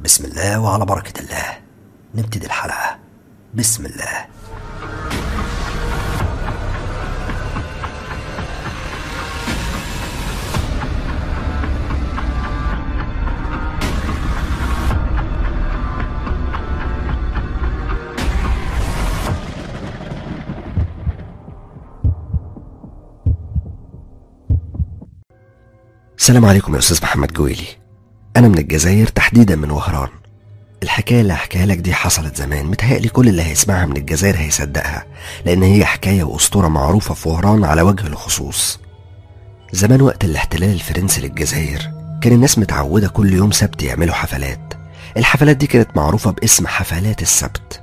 بسم الله وعلى بركة الله نبتدي الحلقة بسم الله السلام عليكم يا أستاذ محمد جويلي أنا من الجزائر تحديدا من وهران الحكاية اللي هحكيها لك دي حصلت زمان متهيألي كل اللي هيسمعها من الجزائر هيصدقها لأن هي حكاية وأسطورة معروفة في وهران على وجه الخصوص زمان وقت الاحتلال الفرنسي للجزائر كان الناس متعودة كل يوم سبت يعملوا حفلات الحفلات دي كانت معروفة باسم حفلات السبت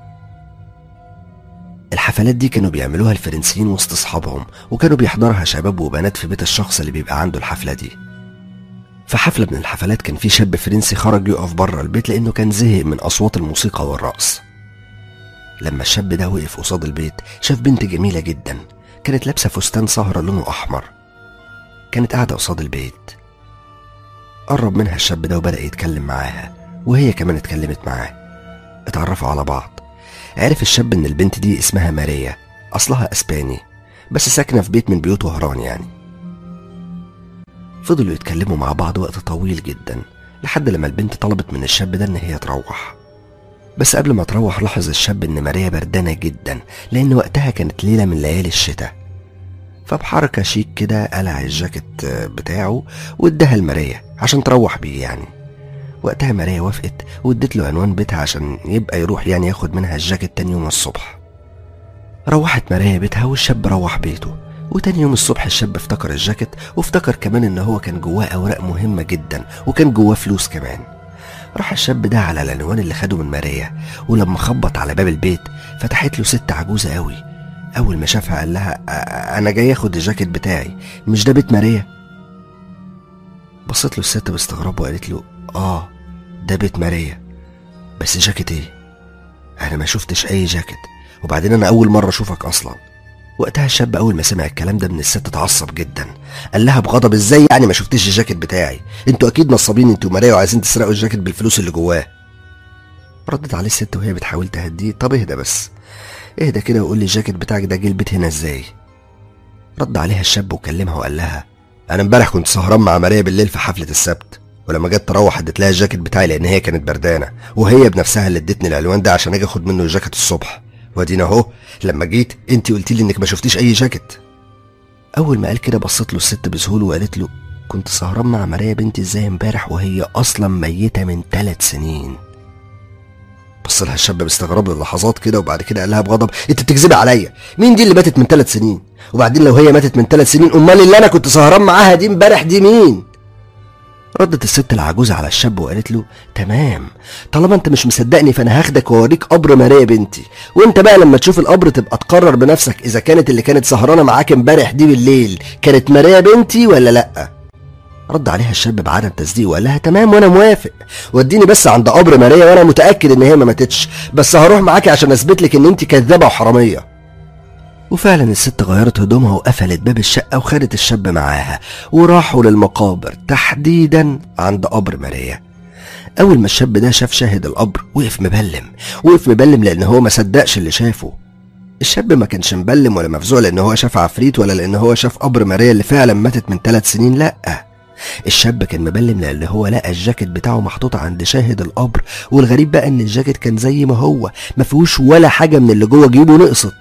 الحفلات دي كانوا بيعملوها الفرنسيين وسط أصحابهم وكانوا بيحضرها شباب وبنات في بيت الشخص اللي بيبقى عنده الحفلة دي في حفلة من الحفلات كان في شاب فرنسي خرج يقف بره البيت لأنه كان زهق من أصوات الموسيقى والرقص لما الشاب ده وقف قصاد البيت شاف بنت جميلة جدا كانت لابسة فستان سهرة لونه أحمر كانت قاعدة قصاد البيت قرب منها الشاب ده وبدأ يتكلم معاها وهي كمان اتكلمت معاه اتعرفوا على بعض عرف الشاب ان البنت دي اسمها ماريا اصلها اسباني بس ساكنة في بيت من بيوت وهران يعني فضلوا يتكلموا مع بعض وقت طويل جدا لحد لما البنت طلبت من الشاب ده ان هي تروح بس قبل ما تروح لاحظ الشاب ان ماريا بردانة جدا لان وقتها كانت ليلة من ليالي الشتاء فبحركة شيك كده قلع الجاكيت بتاعه واداها لماريا عشان تروح بيه يعني وقتها ماريا وافقت وادت له عنوان بيتها عشان يبقى يروح يعني ياخد منها الجاكيت تاني يوم الصبح روحت ماريا بيتها والشاب روح بيته وتاني يوم الصبح الشاب افتكر الجاكيت وافتكر كمان ان هو كان جواه اوراق مهمة جدا وكان جواه فلوس كمان راح الشاب ده على العنوان اللي خده من ماريا ولما خبط على باب البيت فتحت له ست عجوزة قوي اول ما شافها قال لها "أ- انا جاي اخد الجاكيت بتاعي مش ده بيت ماريا بصت له الست باستغراب وقالت له اه ده بيت ماريا بس جاكيت ايه انا ما شفتش اي جاكيت وبعدين انا اول مرة اشوفك اصلا وقتها الشاب اول ما سمع الكلام ده من الست اتعصب جدا قال لها بغضب ازاي يعني ما شفتيش الجاكيت بتاعي انتوا اكيد نصابين انتوا وماريا وعايزين تسرقوا الجاكيت بالفلوس اللي جواه ردت عليه الست وهي بتحاول تهديه طب اهدى بس اهدى كده وقول لي الجاكيت بتاعك ده جه البيت هنا ازاي رد عليها الشاب وكلمها وقال لها انا امبارح كنت سهران مع ماريا بالليل في حفله السبت ولما جت تروح اديت لها الجاكيت بتاعي لان هي كانت بردانه وهي بنفسها اللي ادتني العنوان ده عشان اجي اخد منه الجاكيت الصبح وادينا اهو لما جيت انت قلت لي انك ما شفتيش اي جاكيت اول ما قال كده بصت له الست بذهول وقالت له كنت سهران مع ماريا بنتي ازاي امبارح وهي اصلا ميته من ثلاث سنين بص لها الشاب باستغراب للحظات كده وبعد كده قال لها بغضب انت بتكذبي عليا مين دي اللي ماتت من ثلاث سنين وبعدين لو هي ماتت من ثلاث سنين امال اللي انا كنت سهران معاها دي امبارح دي مين ردت الست العجوزة على الشاب وقالت له تمام طالما انت مش مصدقني فانا هاخدك واوريك قبر ماريا بنتي وانت بقى لما تشوف القبر تبقى تقرر بنفسك اذا كانت اللي كانت سهرانة معاك امبارح دي بالليل كانت ماريا بنتي ولا لا رد عليها الشاب بعدم تصديق وقال لها تمام وانا موافق وديني بس عند قبر ماريا وانا متاكد ان هي ما ماتتش بس هروح معاكي عشان اثبت لك ان انت كذابه وحراميه وفعلا الست غيرت هدومها وقفلت باب الشقة وخدت الشاب معاها وراحوا للمقابر تحديدا عند قبر ماريا أول ما الشاب ده شاف شاهد القبر وقف مبلم وقف مبلم لأن هو ما صدقش اللي شافه الشاب ما كانش مبلم ولا مفزوع لأن هو شاف عفريت ولا لأن هو شاف قبر ماريا اللي فعلا ماتت من ثلاث سنين لأ الشاب كان مبلم لأن هو لقى الجاكيت بتاعه محطوط عند شاهد القبر والغريب بقى إن الجاكيت كان زي ما هو ما فيهوش ولا حاجة من اللي جوه جيبه نقصت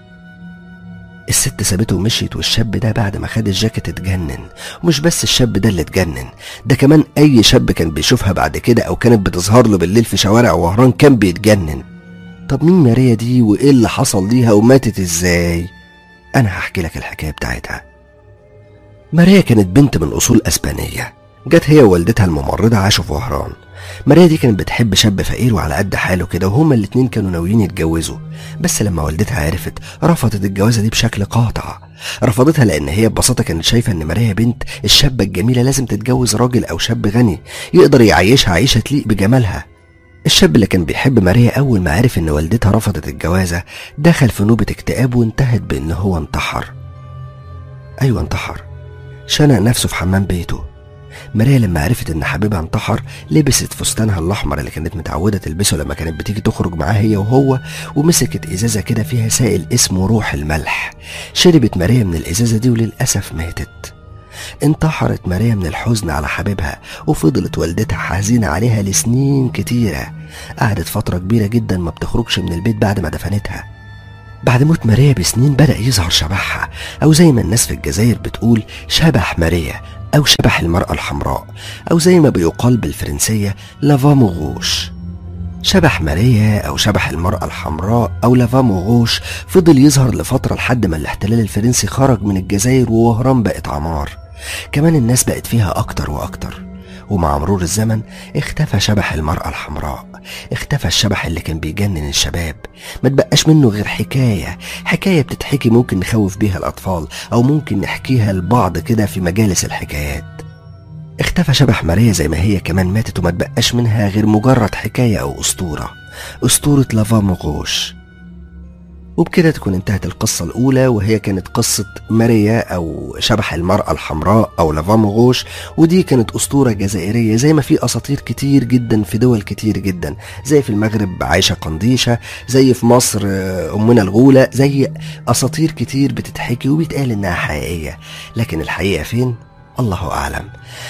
الست سابته ومشيت والشاب ده بعد ما خد الجاكيت اتجنن ومش بس الشاب ده اللي اتجنن ده كمان اي شاب كان بيشوفها بعد كده او كانت بتظهر له بالليل في شوارع وهران كان بيتجنن طب مين ماريا دي وايه اللي حصل ليها وماتت ازاي انا هحكي لك الحكايه بتاعتها ماريا كانت بنت من اصول اسبانيه جت هي ووالدتها الممرضه عاشوا في وهران ماريا دي كانت بتحب شاب فقير وعلى قد حاله كده وهما الاتنين كانوا ناويين يتجوزوا بس لما والدتها عرفت رفضت الجوازه دي بشكل قاطع رفضتها لان هي ببساطه كانت شايفه ان ماريا بنت الشابه الجميله لازم تتجوز راجل او شاب غني يقدر يعيشها عيشه تليق بجمالها الشاب اللي كان بيحب ماريا اول ما عرف ان والدتها رفضت الجوازه دخل في نوبه اكتئاب وانتهت بان هو انتحر ايوه انتحر شنق نفسه في حمام بيته ماريا لما عرفت ان حبيبها انتحر لبست فستانها الاحمر اللي كانت متعوده تلبسه لما كانت بتيجي تخرج معاه هي وهو ومسكت ازازه كده فيها سائل اسمه روح الملح شربت ماريا من الازازه دي وللاسف ماتت انتحرت ماريا من الحزن على حبيبها وفضلت والدتها حزينة عليها لسنين كتيرة قعدت فترة كبيرة جدا ما بتخرجش من البيت بعد ما دفنتها بعد موت ماريا بسنين بدأ يظهر شبحها أو زي ما الناس في الجزائر بتقول شبح ماريا أو شبح المرأة الحمراء أو زي ما بيقال بالفرنسية لافاموغوش شبح ماريا أو شبح المرأة الحمراء أو لافاموغوش فضل يظهر لفترة لحد ما الاحتلال الفرنسي خرج من الجزائر ووهران بقت عمار كمان الناس بقت فيها أكتر وأكتر ومع مرور الزمن اختفى شبح المرأة الحمراء اختفى الشبح اللي كان بيجنن الشباب ما تبقاش منه غير حكاية حكاية بتتحكي ممكن نخوف بيها الأطفال أو ممكن نحكيها لبعض كده في مجالس الحكايات اختفى شبح ماريا زي ما هي كمان ماتت وما تبقاش منها غير مجرد حكاية أو أسطورة أسطورة لافا مغوش وبكده تكون انتهت القصة الأولى وهي كانت قصة ماريا أو شبح المرأة الحمراء أو لافاموغوش ودي كانت أسطورة جزائرية زي ما في أساطير كتير جدا في دول كتير جدا زي في المغرب عايشة قنديشة زي في مصر آه، أمنا الغولة زي أساطير كتير بتتحكي وبيتقال إنها حقيقية لكن الحقيقة فين؟ الله أعلم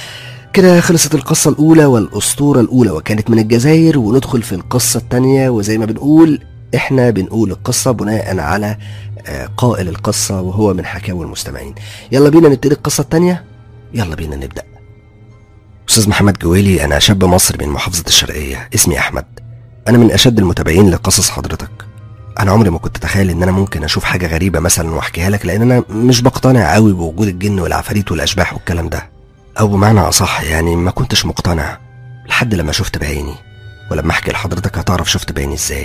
كده خلصت القصة الأولى والأسطورة الأولى وكانت من الجزائر وندخل في القصة التانية وزي ما بنقول احنا بنقول القصة بناء على آه، قائل القصة وهو من حكاوي المستمعين يلا بينا نبتدي القصة التانية يلا بينا نبدأ أستاذ محمد جويلي أنا شاب مصري من محافظة الشرقية اسمي أحمد أنا من أشد المتابعين لقصص حضرتك أنا عمري ما كنت أتخيل إن أنا ممكن أشوف حاجة غريبة مثلا وأحكيها لك لأن أنا مش بقتنع قوي بوجود الجن والعفاريت والأشباح والكلام ده أو بمعنى أصح يعني ما كنتش مقتنع لحد لما شفت بعيني ولما أحكي لحضرتك هتعرف شفت بعيني إزاي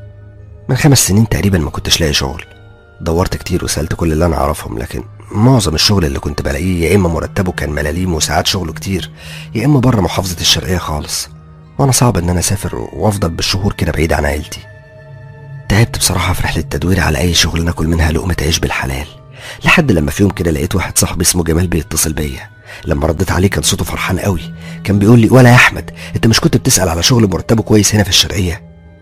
من خمس سنين تقريبا ما كنتش لاقي شغل دورت كتير وسألت كل اللي أنا أعرفهم لكن معظم الشغل اللي كنت بلاقيه يا إما مرتبه كان ملاليم وساعات شغله كتير يا إما بره محافظة الشرقية خالص وأنا صعب إن أنا أسافر وأفضل بالشهور كده بعيد عن عيلتي تعبت بصراحة في رحلة تدوير على أي شغل ناكل منها لقمة عيش بالحلال لحد لما في يوم كده لقيت واحد صاحبي اسمه جمال بيتصل بيا لما رديت عليه كان صوته فرحان قوي كان بيقول لي ولا يا أحمد أنت مش كنت بتسأل على شغل مرتبه كويس هنا في الشرقية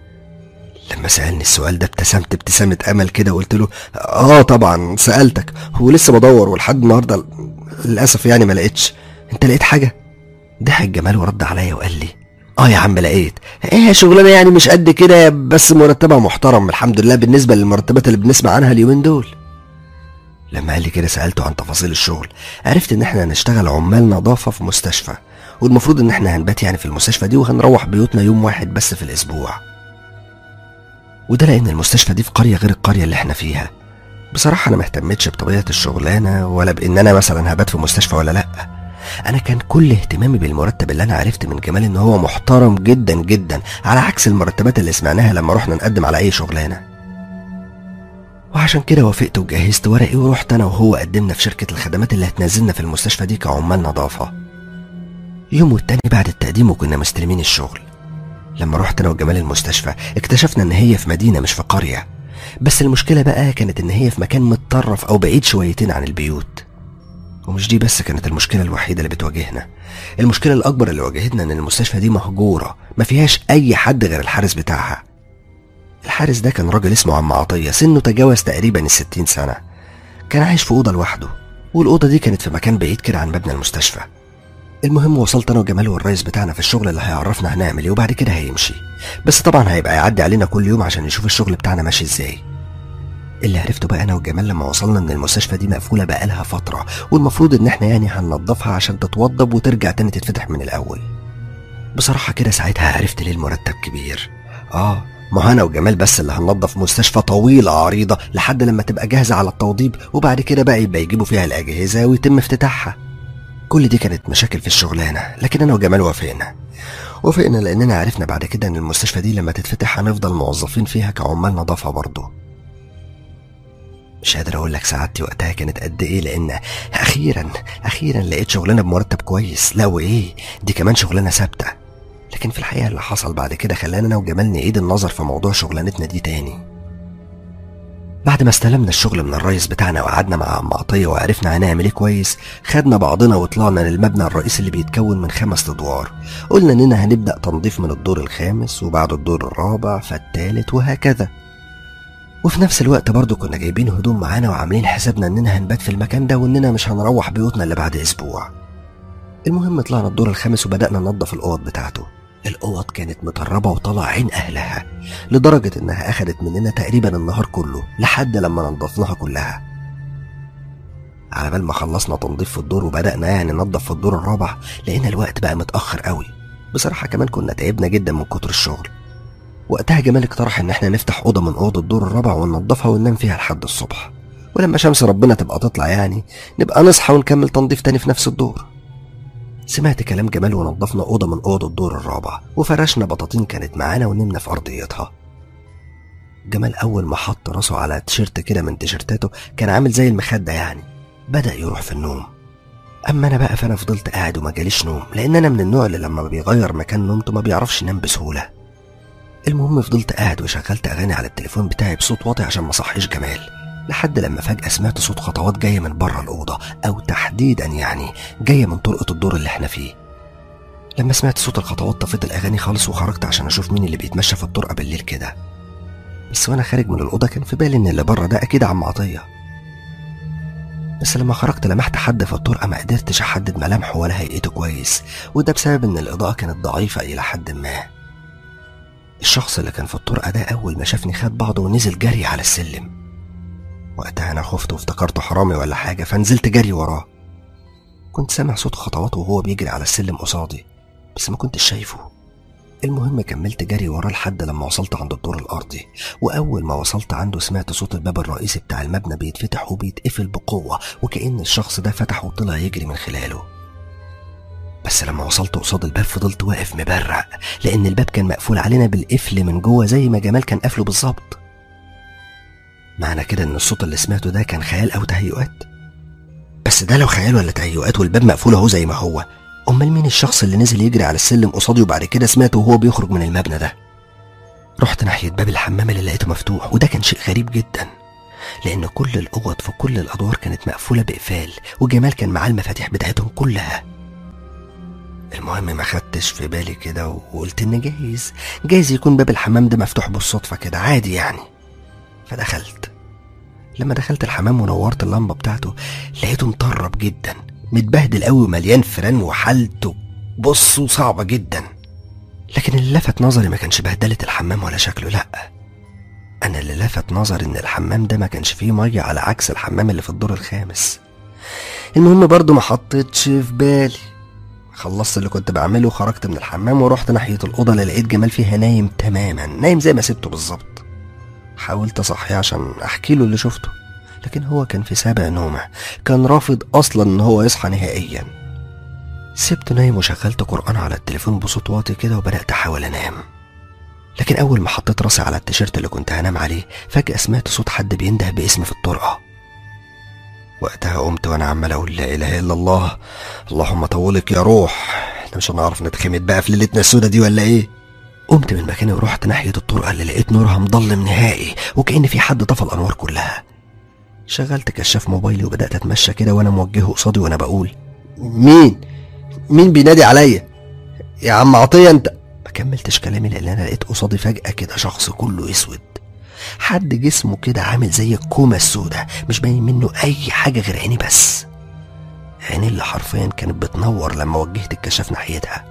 لما سألني السؤال ده ابتسمت ابتسامة أمل كده وقلت له آه طبعا سألتك ولسه بدور ولحد النهاردة للأسف يعني ما لقيتش أنت لقيت حاجة؟ ضحك جمال ورد عليا وقال لي اه يا عم لقيت ايه شغلانه يعني مش قد كده بس مرتبها محترم الحمد لله بالنسبه للمرتبات اللي بنسمع عنها اليومين دول لما قال لي كده سالته عن تفاصيل الشغل عرفت ان احنا هنشتغل عمال نظافه في مستشفى والمفروض ان احنا هنبات يعني في المستشفى دي وهنروح بيوتنا يوم واحد بس في الاسبوع وده لان المستشفى دي في قريه غير القريه اللي احنا فيها بصراحه انا مهتمتش بطبيعه الشغلانه ولا بان انا مثلا هبات في مستشفى ولا لا انا كان كل اهتمامي بالمرتب اللي انا عرفت من جمال ان هو محترم جدا جدا على عكس المرتبات اللي سمعناها لما رحنا نقدم على اي شغلانه وعشان كده وافقت وجهزت ورقي ورحت انا وهو قدمنا في شركه الخدمات اللي هتنزلنا في المستشفى دي كعمال نظافه يوم والتاني بعد التقديم وكنا مستلمين الشغل لما رحت انا وجمال المستشفى اكتشفنا ان هي في مدينه مش في قريه بس المشكله بقى كانت ان هي في مكان متطرف او بعيد شويتين عن البيوت ومش دي بس كانت المشكلة الوحيدة اللي بتواجهنا المشكلة الأكبر اللي واجهتنا إن المستشفى دي مهجورة ما فيهاش أي حد غير الحارس بتاعها الحارس ده كان راجل اسمه عم عطية سنه تجاوز تقريبا الستين سنة كان عايش في أوضة لوحده والأوضة دي كانت في مكان بعيد كده عن مبنى المستشفى المهم وصلت أنا وجمال والرئيس بتاعنا في الشغل اللي هيعرفنا هنعمل إيه وبعد كده هيمشي بس طبعا هيبقى يعدي علينا كل يوم عشان يشوف الشغل بتاعنا ماشي إزاي اللي عرفته بقى انا وجمال لما وصلنا ان المستشفى دي مقفوله بقالها فتره والمفروض ان احنا يعني هننضفها عشان تتوضب وترجع تاني تتفتح من الاول بصراحه كده ساعتها عرفت ليه المرتب كبير اه ما انا وجمال بس اللي هننضف مستشفى طويله عريضه لحد لما تبقى جاهزه على التوضيب وبعد كده بقى يبقى يجيبوا فيها الاجهزه ويتم افتتاحها كل دي كانت مشاكل في الشغلانه لكن انا وجمال وافقنا وافقنا لاننا عرفنا بعد كده ان المستشفى دي لما تتفتح هنفضل موظفين فيها كعمال نظافه برضه مش قادر اقول لك سعادتي وقتها كانت قد ايه لان اخيرا اخيرا لقيت شغلانه بمرتب كويس لا وايه دي كمان شغلانه ثابته لكن في الحقيقه اللي حصل بعد كده خلانا انا وجمال نعيد النظر في موضوع شغلانتنا دي تاني بعد ما استلمنا الشغل من الرئيس بتاعنا وقعدنا مع عم عطية وعرفنا هنعمل ايه كويس خدنا بعضنا وطلعنا للمبنى الرئيسي اللي بيتكون من خمس ادوار قلنا اننا هنبدأ تنظيف من الدور الخامس وبعد الدور الرابع فالتالت وهكذا وفي نفس الوقت برضه كنا جايبين هدوم معانا وعاملين حسابنا اننا هنبات في المكان ده واننا مش هنروح بيوتنا الا بعد اسبوع المهم طلعنا الدور الخامس وبدأنا ننظف الأوض بتاعته الأوض كانت مطربة وطلع عين أهلها لدرجة إنها أخدت مننا تقريبا النهار كله لحد لما نظفناها كلها على بال ما خلصنا تنظيف في الدور وبدأنا يعني ننظف في الدور الرابع لقينا الوقت بقى متأخر قوي بصراحة كمان كنا تعبنا جدا من كتر الشغل وقتها جمال اقترح إن احنا نفتح أوضة من أوض الدور الرابع وننضفها وننام فيها لحد الصبح ولما شمس ربنا تبقى تطلع يعني نبقى نصحى ونكمل تنظيف تاني في نفس الدور سمعت كلام جمال ونضفنا أوضة من أوض الدور الرابع وفرشنا بطاطين كانت معانا ونمنا في أرضيتها جمال أول ما حط راسه على تيشيرت كده من تيشيرتاته كان عامل زي المخدة يعني بدأ يروح في النوم أما أنا بقى فأنا فضلت قاعد وما جاليش نوم لأن أنا من النوع اللي لما بيغير مكان نومته ما بيعرفش ينام بسهولة المهم فضلت قاعد وشغلت أغاني على التليفون بتاعي بصوت واطي عشان ما صحيش جمال لحد لما فجأة سمعت صوت خطوات جاية من بره الأوضة أو تحديدا يعني جاية من طرقة الدور اللي احنا فيه لما سمعت صوت الخطوات طفيت الأغاني خالص وخرجت عشان أشوف مين اللي بيتمشى في الطرقة بالليل كده بس وأنا خارج من الأوضة كان في بالي إن اللي بره ده أكيد عم عطية بس لما خرجت لمحت حد في الطرقة ما قدرتش أحدد ملامحه ولا هيئته كويس وده بسبب إن الإضاءة كانت ضعيفة إلى حد ما الشخص اللي كان في الطرقة ده أول ما شافني خد بعضه ونزل جري على السلم وقتها أنا خفت وافتكرته حرامي ولا حاجة فنزلت جري وراه كنت سامع صوت خطواته وهو بيجري على السلم قصادي بس ما كنتش شايفه المهم كملت جري وراه لحد لما وصلت عند الدور الأرضي وأول ما وصلت عنده سمعت صوت الباب الرئيسي بتاع المبنى بيتفتح وبيتقفل بقوة وكأن الشخص ده فتحه وطلع يجري من خلاله بس لما وصلت قصاد الباب فضلت واقف مبرق لأن الباب كان مقفول علينا بالقفل من جوه زي ما جمال كان قافله بالظبط معنى كده ان الصوت اللي سمعته ده كان خيال او تهيؤات بس ده لو خيال ولا تهيؤات والباب مقفول اهو زي ما هو امال مين الشخص اللي نزل يجري على السلم قصادي وبعد كده سمعته وهو بيخرج من المبنى ده رحت ناحيه باب الحمام اللي لقيته مفتوح وده كان شيء غريب جدا لان كل الاوض في كل الادوار كانت مقفوله باقفال وجمال كان معاه المفاتيح بتاعتهم كلها المهم ما خدتش في بالي كده وقلت ان جايز جايز يكون باب الحمام ده مفتوح بالصدفه كده عادي يعني فدخلت لما دخلت الحمام ونورت اللمبة بتاعته لقيته مطرب جدا متبهدل قوي ومليان فران وحالته بصوا صعبة جدا لكن اللي لفت نظري ما كانش بهدلة الحمام ولا شكله لأ أنا اللي لفت نظري إن الحمام ده ما كانش فيه مية على عكس الحمام اللي في الدور الخامس المهم برضو ما حطيتش في بالي خلصت اللي كنت بعمله وخرجت من الحمام ورحت ناحية الأوضة اللي لقيت جمال فيها نايم تماما نايم زي ما سبته بالظبط حاولت اصحيه عشان احكي له اللي شفته لكن هو كان في سابع نومه كان رافض اصلا ان هو يصحى نهائيا سبته نايم وشغلت قرآن على التليفون بصوت واطي كده وبدأت أحاول أنام لكن أول ما حطيت راسي على التيشيرت اللي كنت هنام عليه فجأة سمعت صوت حد بينده باسمي في الطرقة وقتها قمت وأنا عمال أقول لا إله إلا الله اللهم طولك يا روح احنا مش هنعرف نتخمد بقى في ليلتنا السودة دي ولا إيه قمت من مكاني ورحت ناحية الطرقة اللي لقيت نورها مضلم نهائي وكأن في حد طفى الأنوار كلها شغلت كشاف موبايلي وبدأت أتمشى كده وأنا موجهه قصادي وأنا بقول مين؟ مين بينادي عليا؟ يا عم عطية أنت ما كملتش كلامي لأن أنا لقيت قصادي فجأة كده شخص كله أسود حد جسمه كده عامل زي الكومة السوداء مش باين منه أي حاجة غير عيني بس عيني اللي حرفيا كانت بتنور لما وجهت الكشاف ناحيتها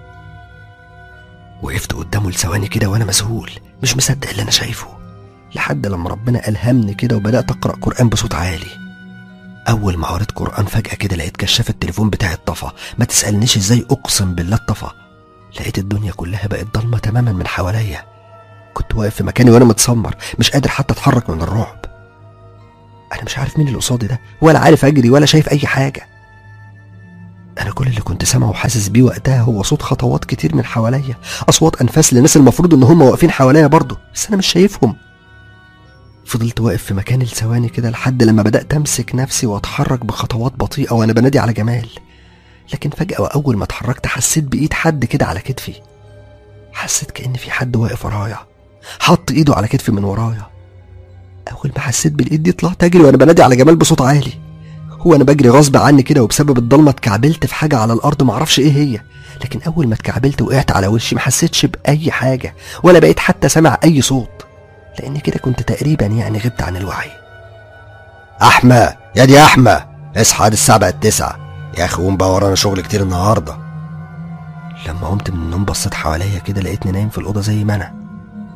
وقفت قدامه لثواني كده وانا مذهول مش مصدق اللي انا شايفه لحد لما ربنا الهمني كده وبدات اقرا قران بصوت عالي اول ما قريت قران فجاه كده لقيت كشاف التليفون بتاعي اتطفى ما تسالنيش ازاي اقسم بالله اتطفى لقيت الدنيا كلها بقت ضلمه تماما من حواليا كنت واقف في مكاني وانا متسمر مش قادر حتى اتحرك من الرعب انا مش عارف مين اللي قصادي ده ولا عارف اجري ولا شايف اي حاجه انا كل اللي كنت سامعه وحاسس بيه وقتها هو صوت خطوات كتير من حواليا اصوات انفاس لناس المفروض ان هم واقفين حواليا برضه بس انا مش شايفهم فضلت واقف في مكاني لثواني كده لحد لما بدات امسك نفسي واتحرك بخطوات بطيئه وانا بنادي على جمال لكن فجاه واول ما اتحركت حسيت بايد حد كده على كتفي حسيت كان في حد واقف ورايا حط ايده على كتفي من ورايا اول ما حسيت بالايد دي طلعت اجري وانا بنادي على جمال بصوت عالي هو انا بجري غصب عني كده وبسبب الضلمه اتكعبلت في حاجه على الارض معرفش ايه هي لكن اول ما اتكعبلت وقعت على وشي ما حسيتش باي حاجه ولا بقيت حتى سامع اي صوت لان كده كنت تقريبا يعني غبت عن الوعي احمى يا دي احمى اصحى دي الساعه بقت تسعة يا اخي قوم بقى ورانا شغل كتير النهارده لما قمت من النوم بصيت حواليا كده لقيتني نايم في الاوضه زي ما انا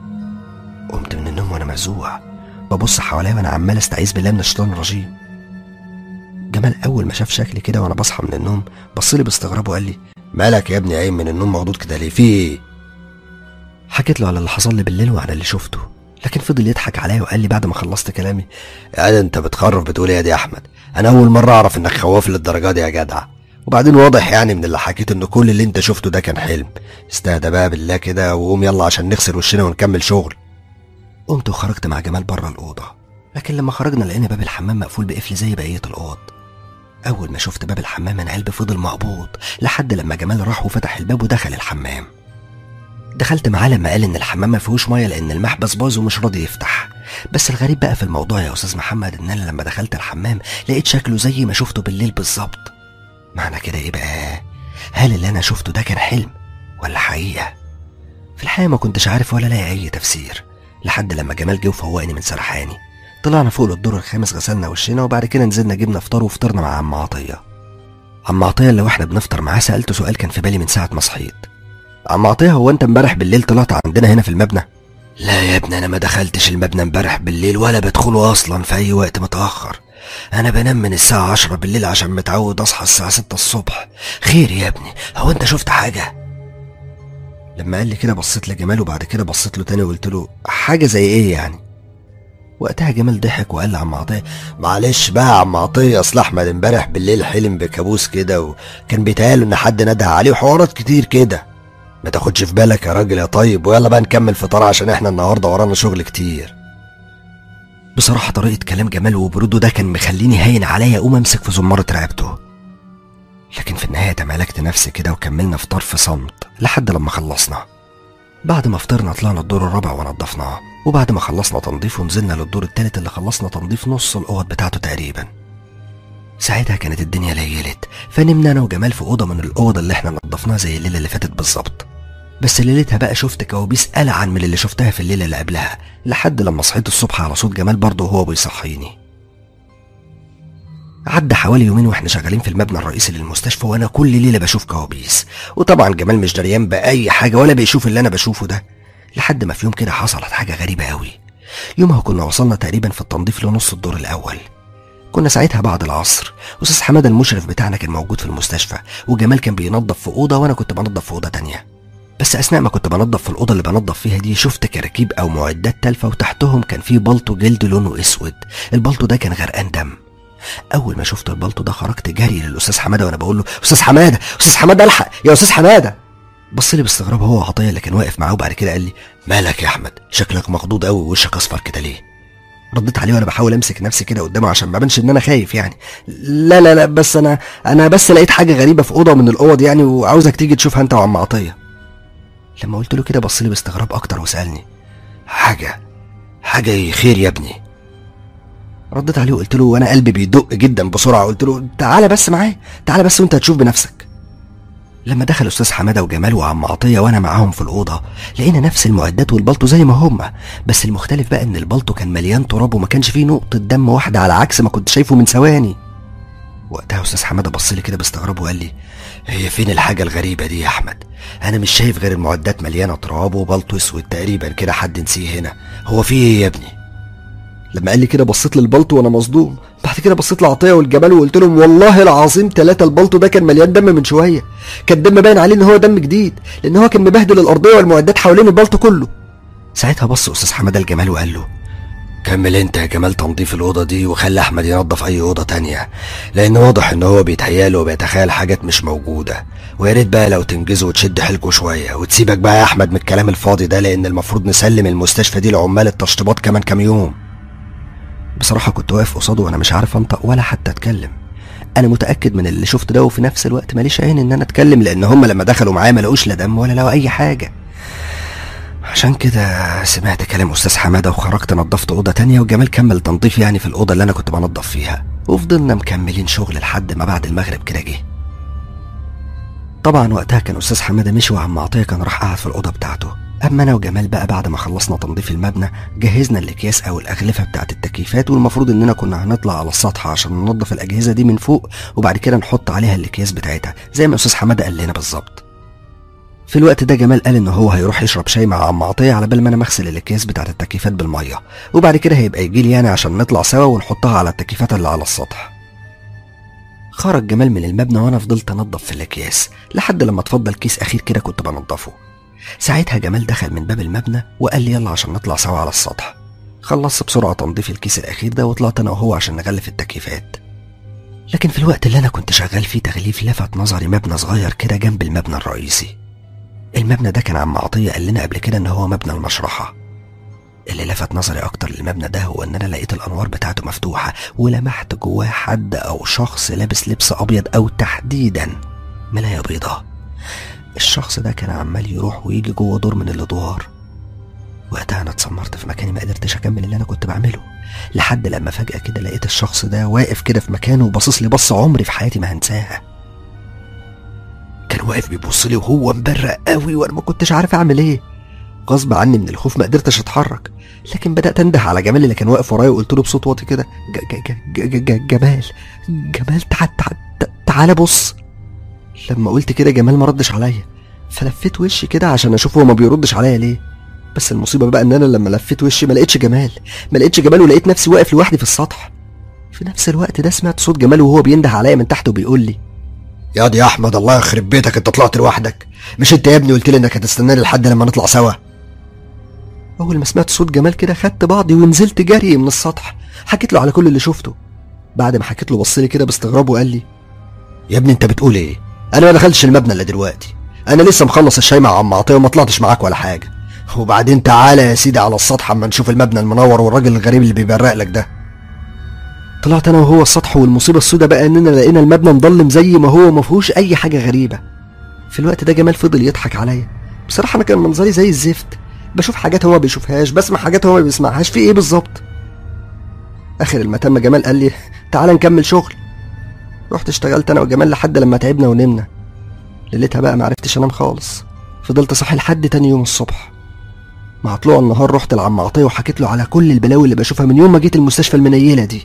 قمت من النوم وانا مفزوع ببص حواليا وانا عمال استعيذ بالله من الشيطان الرجيم جمال اول ما شاف شكلي كده وانا بصحى من النوم بصلي باستغراب وقال لي مالك يا ابني قايم من النوم مخضوض كده ليه في ايه حكيت له على اللي حصل لي بالليل وعلى اللي شفته لكن فضل يضحك عليا وقال لي بعد ما خلصت كلامي يا انت بتخرف بتقول ايه يا دي احمد انا اول مره اعرف انك خواف للدرجه دي يا جدع وبعدين واضح يعني من اللي حكيت ان كل اللي انت شفته ده كان حلم استهدى بقى بالله كده وقوم يلا عشان نغسل وشنا ونكمل شغل قمت وخرجت مع جمال بره الاوضه لكن لما خرجنا لقينا باب الحمام مقفول بقفل زي بقيه الاوض اول ما شفت باب الحمام انا قلبي فضل مقبوض لحد لما جمال راح وفتح الباب ودخل الحمام دخلت معاه لما قال ان الحمام ما فيهوش ميه لان المحبس باظ ومش راضي يفتح بس الغريب بقى في الموضوع يا استاذ محمد ان انا لما دخلت الحمام لقيت شكله زي ما شفته بالليل بالظبط معنى كده ايه بقى هل اللي انا شفته ده كان حلم ولا حقيقه في الحقيقه ما كنتش عارف ولا لاقي اي تفسير لحد لما جمال جه وفوقني من سرحاني طلعنا فوق للدور الخامس غسلنا وشنا وبعد كده نزلنا جبنا فطار وفطرنا مع عم عطيه عم عطيه اللي واحنا بنفطر معاه سالته سؤال كان في بالي من ساعه ما صحيت عم عطيه هو انت امبارح بالليل طلعت عندنا هنا في المبنى لا يا ابني انا ما دخلتش المبنى امبارح بالليل ولا بدخله اصلا في اي وقت متاخر انا بنام من الساعه عشرة بالليل عشان متعود اصحى الساعه ستة الصبح خير يا ابني هو انت شفت حاجه لما قال لي كده بصيت لجمال وبعد كده بصيت له تاني وقلت له حاجه زي ايه يعني وقتها جمال ضحك وقال لعم عطيه معلش بقى يا عم عطيه اصل احمد امبارح بالليل حلم بكابوس كده وكان بيتهيأله ان حد نده عليه وحوارات كتير كده ما تاخدش في بالك يا راجل يا طيب ويلا بقى نكمل فطار عشان احنا النهارده ورانا شغل كتير بصراحة طريقة كلام جمال وبروده ده كان مخليني هين عليا اقوم امسك في زمارة رقبته لكن في النهاية تمالكت نفسي كده وكملنا فطار في صمت لحد لما خلصنا بعد ما فطرنا طلعنا الدور الرابع ونضفناه وبعد ما خلصنا تنظيف ونزلنا للدور التالت اللي خلصنا تنظيف نص الاوض بتاعته تقريبا ساعتها كانت الدنيا ليلت فنمنا انا وجمال في اوضه من الاوض اللي احنا نضفناها زي الليله اللي فاتت بالظبط بس ليلتها بقى شفت كوابيس ألعن من اللي شفتها في الليله اللي قبلها لحد لما صحيت الصبح على صوت جمال برضه وهو بيصحيني عدى حوالي يومين واحنا شغالين في المبنى الرئيسي للمستشفى وانا كل ليله بشوف كوابيس وطبعا جمال مش دريان باي حاجه ولا بيشوف اللي انا بشوفه ده لحد ما في يوم كده حصلت حاجه غريبه قوي يومها كنا وصلنا تقريبا في التنظيف لنص الدور الاول كنا ساعتها بعد العصر استاذ حماده المشرف بتاعنا كان موجود في المستشفى وجمال كان بينظف في اوضه وانا كنت بنظف في اوضه تانية بس اثناء ما كنت بنظف في الاوضه اللي بنظف فيها دي شفت كراكيب او معدات تالفه وتحتهم كان في بلطو جلد لونه اسود البلطو ده كان غرقان دم اول ما شفت البلطو ده خرجت جري للاستاذ حماده وانا بقول له استاذ حماده استاذ حماده الحق يا استاذ حماده بص لي باستغراب هو عطيه اللي كان واقف معاه وبعد كده قال لي مالك يا احمد شكلك مخضوض قوي ووشك اصفر كده ليه رديت عليه وانا بحاول امسك نفسي كده قدامه عشان ما بانش ان انا خايف يعني لا لا لا بس انا انا بس لقيت حاجه غريبه في اوضه من الاوض يعني وعاوزك تيجي تشوفها انت وعم عطيه لما قلت له كده بص لي باستغراب اكتر وسالني حاجه حاجه إيه؟ خير يا ابني رديت عليه وقلت له وانا قلبي بيدق جدا بسرعه قلت له تعالى بس معايا تعالى بس وانت هتشوف بنفسك لما دخل استاذ حماده وجمال وعم عطيه وانا معاهم في الاوضه لقينا نفس المعدات والبلطو زي ما هما بس المختلف بقى ان البلطو كان مليان تراب وما كانش فيه نقطه دم واحده على عكس ما كنت شايفه من ثواني وقتها استاذ حماده بص لي كده باستغراب وقال لي هي فين الحاجه الغريبه دي يا احمد انا مش شايف غير المعدات مليانه تراب وبلطو اسود تقريبا كده حد نسيه هنا هو في ايه يا ابني لما قال لي كده بصيت للبلطو وانا مصدوم بعد كده بصيت لعطيه والجمال وقلت لهم والله العظيم ثلاثة البلطو ده كان مليان دم من شويه كان الدم باين عليه ان هو دم جديد لان هو كان مبهدل الارضيه والمعدات حوالين البلطو كله ساعتها بص استاذ حماده الجمال وقال له كمل انت يا جمال تنظيف الاوضه دي وخلي احمد ينظف اي اوضه تانية لان واضح ان هو بيتهياله وبيتخيل حاجات مش موجوده ويا ريت بقى لو تنجزوا وتشد حيلكوا شويه وتسيبك بقى يا احمد من الكلام الفاضي ده لان المفروض نسلم المستشفى دي لعمال التشطيبات كمان كام يوم بصراحة كنت واقف قصاده وأنا مش عارف أنطق ولا حتى أتكلم أنا متأكد من اللي شفت ده وفي نفس الوقت ماليش عين إن أنا أتكلم لأن هم لما دخلوا معايا ما لقوش لا دم ولا لقوا أي حاجة عشان كده سمعت كلام استاذ حماده وخرجت نظفت اوضه تانية وجمال كمل تنظيف يعني في الاوضه اللي انا كنت بنظف فيها وفضلنا مكملين شغل لحد ما بعد المغرب كده جه طبعا وقتها كان استاذ حماده مشي وعم عطيه كان راح قاعد في الاوضه بتاعته اما انا وجمال بقى بعد ما خلصنا تنظيف المبنى جهزنا الاكياس او الاغلفه بتاعت التكييفات والمفروض اننا كنا هنطلع على السطح عشان ننظف الاجهزه دي من فوق وبعد كده نحط عليها الاكياس بتاعتها زي ما استاذ حماده قال لنا بالظبط في الوقت ده جمال قال ان هو هيروح يشرب شاي مع عم عطيه على بال ما انا مغسل الاكياس بتاعت التكييفات بالميه وبعد كده هيبقى يجي لي يعني عشان نطلع سوا ونحطها على التكييفات اللي على السطح خرج جمال من المبنى وانا فضلت انضف في الاكياس لحد لما اتفضل كيس اخير كده كنت بنضفه ساعتها جمال دخل من باب المبنى وقال لي يلا عشان نطلع سوا على السطح خلصت بسرعة تنظيف الكيس الأخير ده وطلعت أنا وهو عشان نغلف التكييفات لكن في الوقت اللي أنا كنت شغال فيه تغليف لفت نظري مبنى صغير كده جنب المبنى الرئيسي المبنى ده كان عم عطية قال لنا قبل كده إن هو مبنى المشرحة اللي لفت نظري أكتر للمبنى ده هو إن أنا لقيت الأنوار بتاعته مفتوحة ولمحت جواه حد أو شخص لابس لبس أبيض أو تحديدا ملاية بيضاء الشخص ده كان عمال يروح ويجي جوه دور من الادوار وقتها انا اتسمرت في مكاني ما قدرتش اكمل اللي انا كنت بعمله لحد لما فجاه كده لقيت الشخص ده واقف كده في مكانه وباصص لي بصه عمري في حياتي ما هنساها كان واقف بيبص لي وهو مبرق قوي وانا ما كنتش عارف اعمل ايه غصب عني من الخوف ما قدرتش اتحرك لكن بدات انده على جمال اللي كان واقف ورايا وقلت له بصوت واطي كده ج- ج- ج- ج- جمال جمال تعال تعال تعال بص لما قلت كده جمال ما ردش عليا فلفيت وشي كده عشان اشوف هو ما بيردش عليا ليه بس المصيبه بقى ان انا لما لفيت وشي ما لقيتش جمال ما لقيتش جمال ولقيت نفسي واقف لوحدي في السطح في نفس الوقت ده سمعت صوت جمال وهو بينده عليا من تحت وبيقول لي يا دي يا احمد الله يخرب بيتك انت طلعت لوحدك مش انت يا ابني قلت لي انك هتستناني لحد لما نطلع سوا اول ما سمعت صوت جمال كده خدت بعضي ونزلت جري من السطح حكيت له على كل اللي شفته بعد ما حكيت له بص لي كده باستغراب وقال لي يا ابني انت بتقول ايه انا ما دخلتش المبنى الا دلوقتي انا لسه مخلص الشاي مع عم عطيه وما طلعتش معاك ولا حاجه وبعدين تعالى يا سيدي على السطح اما نشوف المبنى المنور والراجل الغريب اللي بيبرق لك ده طلعت انا وهو السطح والمصيبه السوداء بقى اننا لقينا المبنى مضلم زي ما هو ما فيهوش اي حاجه غريبه في الوقت ده جمال فضل يضحك عليا بصراحه انا كان منظري زي الزفت بشوف حاجات هو ما بيشوفهاش بسمع حاجات هو ما بيسمعهاش في ايه بالظبط اخر المتم جمال قال لي تعالى نكمل شغل رحت اشتغلت انا وجمال لحد لما تعبنا ونمنا ليلتها بقى معرفتش انام خالص فضلت صاحي لحد تاني يوم الصبح مع طلوع النهار رحت لعم عطيه وحكيت له على كل البلاوي اللي بشوفها من يوم ما جيت المستشفى المنيله دي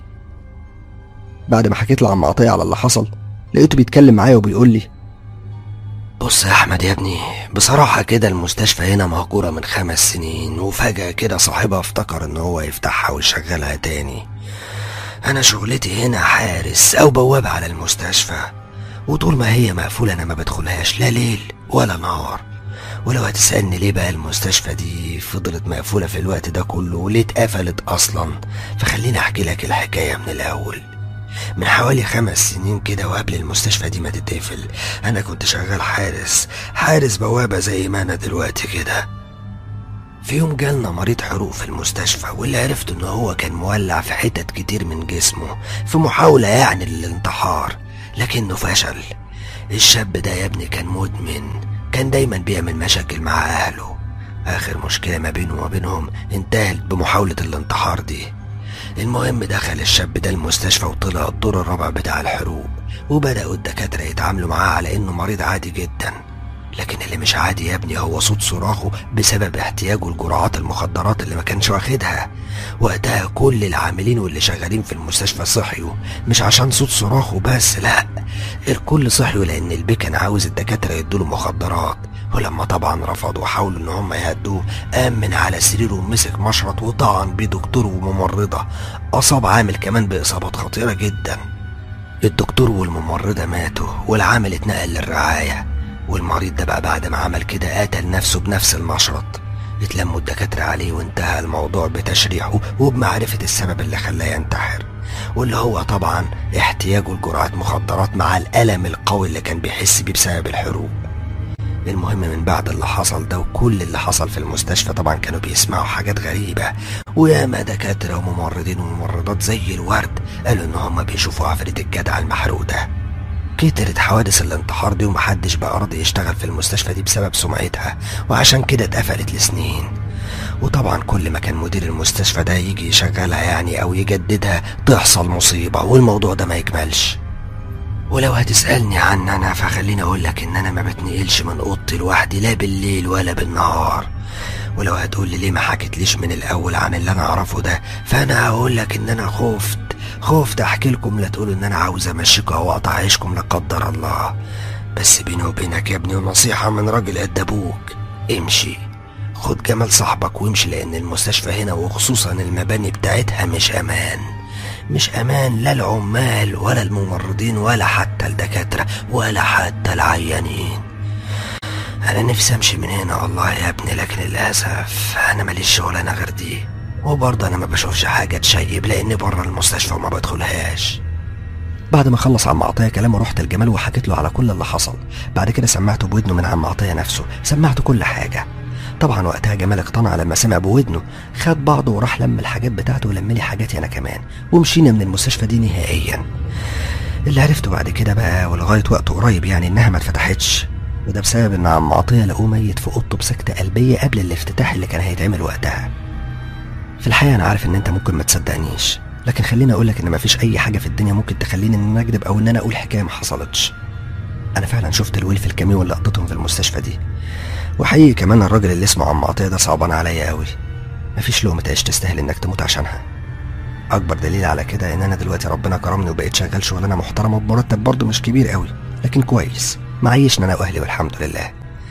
بعد ما حكيت لعم عطيه على اللي حصل لقيته بيتكلم معايا وبيقول لي بص يا احمد يا ابني بصراحه كده المستشفى هنا مهجوره من خمس سنين وفجاه كده صاحبها افتكر ان هو يفتحها ويشغلها تاني انا شغلتي هنا حارس او بواب على المستشفى وطول ما هي مقفوله انا ما بدخلهاش لا ليل ولا نهار ولو هتسألني ليه بقى المستشفى دي فضلت مقفولة في الوقت ده كله وليه اتقفلت أصلا فخليني أحكي لك الحكاية من الأول من حوالي خمس سنين كده وقبل المستشفى دي ما تتقفل أنا كنت شغال حارس حارس بوابة زي ما أنا دلوقتي كده في يوم جالنا مريض حروق في المستشفى واللي عرفت إن هو كان مولع في حتت كتير من جسمه في محاولة يعني للانتحار لكنه فشل الشاب ده يا ابني كان مدمن كان دايما بيعمل مشاكل مع أهله آخر مشكلة ما بينه وما بينهم انتهت بمحاولة الانتحار دي المهم دخل الشاب ده المستشفى وطلع الدور الرابع بتاع الحروق وبدأوا الدكاترة يتعاملوا معاه على إنه مريض عادي جدا لكن اللي مش عادي يا ابني هو صوت صراخه بسبب احتياجه لجرعات المخدرات اللي ما كانش واخدها وقتها كل العاملين واللي شغالين في المستشفى صحيوا مش عشان صوت صراخه بس لا الكل صحيوا لان البي كان عاوز الدكاتره يدوله مخدرات ولما طبعا رفضوا وحاولوا ان هم يهدوه قام من على سريره ومسك مشرط وطعن بيه دكتور وممرضه اصاب عامل كمان باصابات خطيره جدا الدكتور والممرضه ماتوا والعامل اتنقل للرعايه والمريض ده بقى بعد ما عمل كده قتل نفسه بنفس المشرط اتلموا الدكاترة عليه وانتهى الموضوع بتشريحه وبمعرفة السبب اللي خلاه ينتحر واللي هو طبعا احتياجه لجرعات مخدرات مع الألم القوي اللي كان بيحس بيه بسبب الحروق المهم من بعد اللي حصل ده وكل اللي حصل في المستشفى طبعا كانوا بيسمعوا حاجات غريبة وياما دكاترة وممرضين وممرضات زي الورد قالوا ان هم بيشوفوا عفريت الجدع المحروق ده كترت حوادث الانتحار دي ومحدش بقى راضي يشتغل في المستشفى دي بسبب سمعتها وعشان كده اتقفلت لسنين وطبعا كل ما كان مدير المستشفى ده يجي يشغلها يعني او يجددها تحصل مصيبة والموضوع ده ما يكملش ولو هتسألني عن أنا فخليني أقول لك إن أنا ما بتنقلش من أوضتي لوحدي لا بالليل ولا بالنهار ولو هتقول لي ليه ما حكيتليش من الأول عن اللي أنا أعرفه ده فأنا هقول لك إن أنا خفت خفت أحكي لكم لا تقولوا إن أنا عاوز أمشيكوا أو أقطع عيشكم لا قدر الله بس بيني وبينك يا ابني ونصيحة من راجل قد أبوك امشي خد جمال صاحبك وامشي لأن المستشفى هنا وخصوصا المباني بتاعتها مش أمان مش امان لا العمال ولا الممرضين ولا حتى الدكاترة ولا حتى العيانين انا نفسي امشي من هنا والله يا ابني لكن للاسف انا ماليش شغلانه غير دي وبرضه انا ما بشوفش حاجه تشيب لاني بره المستشفى وما بدخلهاش بعد ما خلص عم عطيه كلامه رحت لجمال وحكيت له على كل اللي حصل بعد كده سمعته بودنه من عم عطيه نفسه سمعته كل حاجه طبعا وقتها جمال اقتنع لما سمع بودنه خد بعضه وراح لم الحاجات بتاعته ولم لي حاجاتي انا كمان ومشينا من المستشفى دي نهائيا اللي عرفته بعد كده بقى ولغايه وقت قريب يعني انها ما اتفتحتش وده بسبب ان عم عطيه لقوه ميت في اوضته بسكته قلبيه قبل الافتتاح اللي كان هيتعمل وقتها في الحقيقه انا عارف ان انت ممكن ما تصدقنيش لكن خليني اقول لك ان مفيش اي حاجه في الدنيا ممكن تخليني ان انا اكذب او ان انا اقول حكايه ما حصلتش انا فعلا شفت الويل في الكاميون اللي قضيتهم في المستشفى دي وحقيقي كمان الراجل اللي اسمه عم عطيه ده صعبان عليا قوي مفيش لقمه عيش تستاهل انك تموت عشانها اكبر دليل على كده ان انا دلوقتي ربنا كرمني وبقيت شغال شغلانه محترمه بمرتب برضه مش كبير قوي لكن كويس معيشنا انا واهلي والحمد لله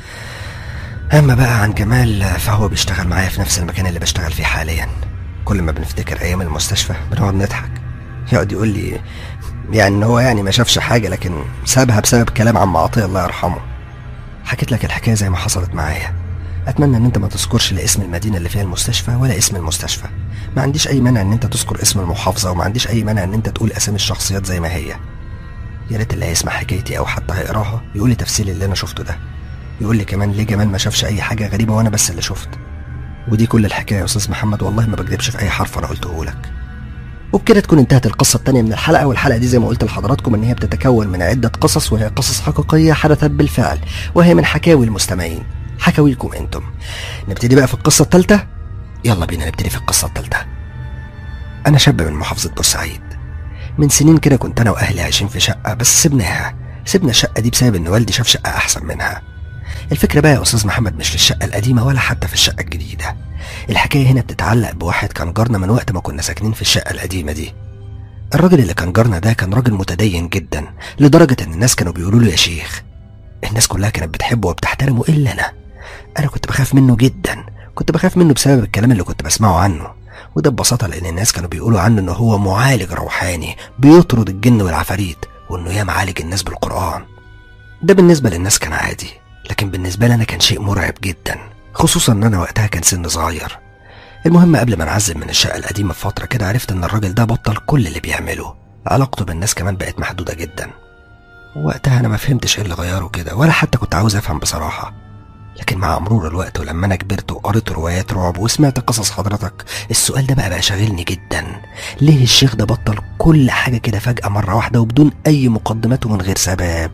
اما بقى عن جمال فهو بيشتغل معايا في نفس المكان اللي بشتغل فيه حاليا كل ما بنفتكر ايام المستشفى بنقعد نضحك يقعد يقول لي يعني ان هو يعني ما شافش حاجه لكن سابها بسبب كلام عم عطيه الله يرحمه حكيت لك الحكايه زي ما حصلت معايا اتمنى ان انت ما تذكرش لا اسم المدينه اللي فيها المستشفى ولا اسم المستشفى ما عنديش اي مانع ان انت تذكر اسم المحافظه وما عنديش اي مانع ان انت تقول اسامي الشخصيات زي ما هي يا ريت اللي هيسمع حكايتي او حتى هيقراها يقول لي تفسير اللي انا شفته ده يقول لي كمان ليه جمال ما شافش اي حاجه غريبه وانا بس اللي شفت ودي كل الحكايه يا استاذ محمد والله ما بكذبش في اي حرف انا قلته لك وبكده تكون انتهت القصة التانية من الحلقة والحلقة دي زي ما قلت لحضراتكم ان هي بتتكون من عدة قصص وهي قصص حقيقية حدثت بالفعل وهي من حكاوي المستمعين حكاويكم انتم نبتدي بقى في القصة التالتة يلا بينا نبتدي في القصة التالتة انا شاب من محافظة بورسعيد من سنين كده كنت انا واهلي عايشين في شقة بس سبناها سيبنا الشقة دي بسبب ان والدي شاف شقة احسن منها الفكرة بقى يا استاذ محمد مش في الشقة القديمة ولا حتى في الشقة الجديدة الحكاية هنا بتتعلق بواحد كان جارنا من وقت ما كنا ساكنين في الشقة القديمة دي الراجل اللي كان جارنا ده كان راجل متدين جدا لدرجة ان الناس كانوا بيقولوا له يا شيخ الناس كلها كانت بتحبه وبتحترمه الا انا انا كنت بخاف منه جدا كنت بخاف منه بسبب الكلام اللي كنت بسمعه عنه وده ببساطة لأن الناس كانوا بيقولوا عنه إن هو معالج روحاني بيطرد الجن والعفاريت وإنه يا معالج الناس بالقرآن ده بالنسبة للناس كان عادي لكن بالنسبة لي أنا كان شيء مرعب جدا خصوصا إن أنا وقتها كان سن صغير المهم قبل ما نعزل من الشقة القديمة بفترة كده عرفت إن الراجل ده بطل كل اللي بيعمله علاقته بالناس كمان بقت محدودة جدا وقتها أنا ما فهمتش إيه اللي غيره كده ولا حتى كنت عاوز أفهم بصراحة لكن مع مرور الوقت ولما أنا كبرت وقريت روايات رعب وسمعت قصص حضرتك السؤال ده بقى بقى شاغلني جدا ليه الشيخ ده بطل كل حاجة كده فجأة مرة واحدة وبدون أي مقدمات ومن غير سبب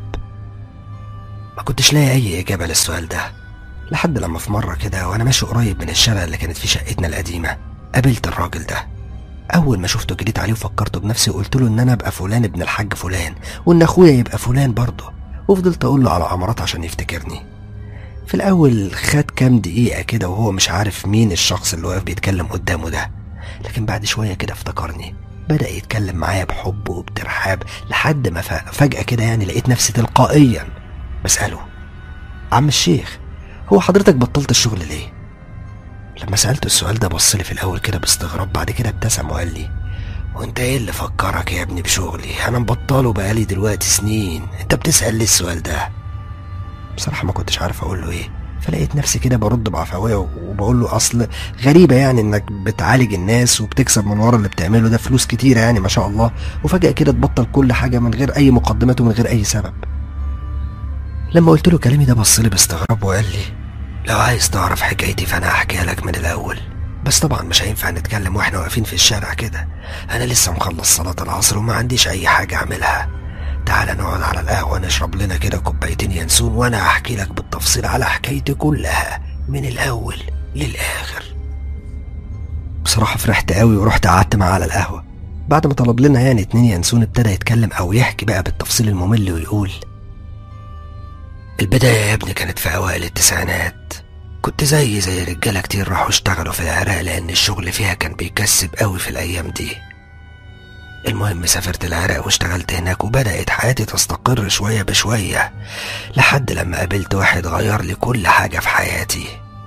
ما كنتش لاقي أي إجابة للسؤال ده لحد لما في مرة كده وأنا ماشي قريب من الشارع اللي كانت فيه شقتنا القديمة قابلت الراجل ده أول ما شفته جريت عليه وفكرت بنفسي وقلت له إن أنا أبقى فلان ابن الحاج فلان وإن أخويا يبقى فلان برضه وفضلت أقول له على عمارات عشان يفتكرني في الأول خد كام دقيقة كده وهو مش عارف مين الشخص اللي واقف بيتكلم قدامه ده لكن بعد شوية كده افتكرني بدأ يتكلم معايا بحب وبترحاب لحد ما ف- فجأة كده يعني لقيت نفسي تلقائيا بسأله عم الشيخ هو حضرتك بطلت الشغل ليه؟ لما سألته السؤال ده بص لي في الأول كده باستغراب بعد كده ابتسم وقال لي وانت ايه اللي فكرك يا ابني بشغلي انا مبطله بقالي دلوقتي سنين انت بتسأل ليه السؤال ده بصراحة ما كنتش عارف اقول له ايه فلقيت نفسي كده برد بعفوية وبقول له اصل غريبة يعني انك بتعالج الناس وبتكسب من ورا اللي بتعمله ده فلوس كتيرة يعني ما شاء الله وفجأة كده تبطل كل حاجة من غير اي مقدمات ومن غير اي سبب لما قلت له كلامي ده بص لي باستغراب وقال لي لو عايز تعرف حكايتي فانا هحكيها لك من الاول بس طبعا مش هينفع نتكلم واحنا واقفين في الشارع كده انا لسه مخلص صلاة العصر وما عنديش اي حاجة اعملها تعالى نقعد على القهوة نشرب لنا كده كوبايتين ينسون وانا احكي لك بالتفصيل على حكايتي كلها من الاول للاخر بصراحة فرحت قوي ورحت قعدت معاه على القهوة بعد ما طلب لنا يعني اتنين ينسون ابتدى يتكلم او يحكي بقى بالتفصيل الممل ويقول البداية يا ابني كانت في اوائل التسعينات كنت زي زي رجالة كتير راحوا اشتغلوا في العراق لان الشغل فيها كان بيكسب قوي في الايام دي المهم سافرت العراق واشتغلت هناك وبدأت حياتي تستقر شوية بشوية لحد لما قابلت واحد غير لي كل حاجة في حياتي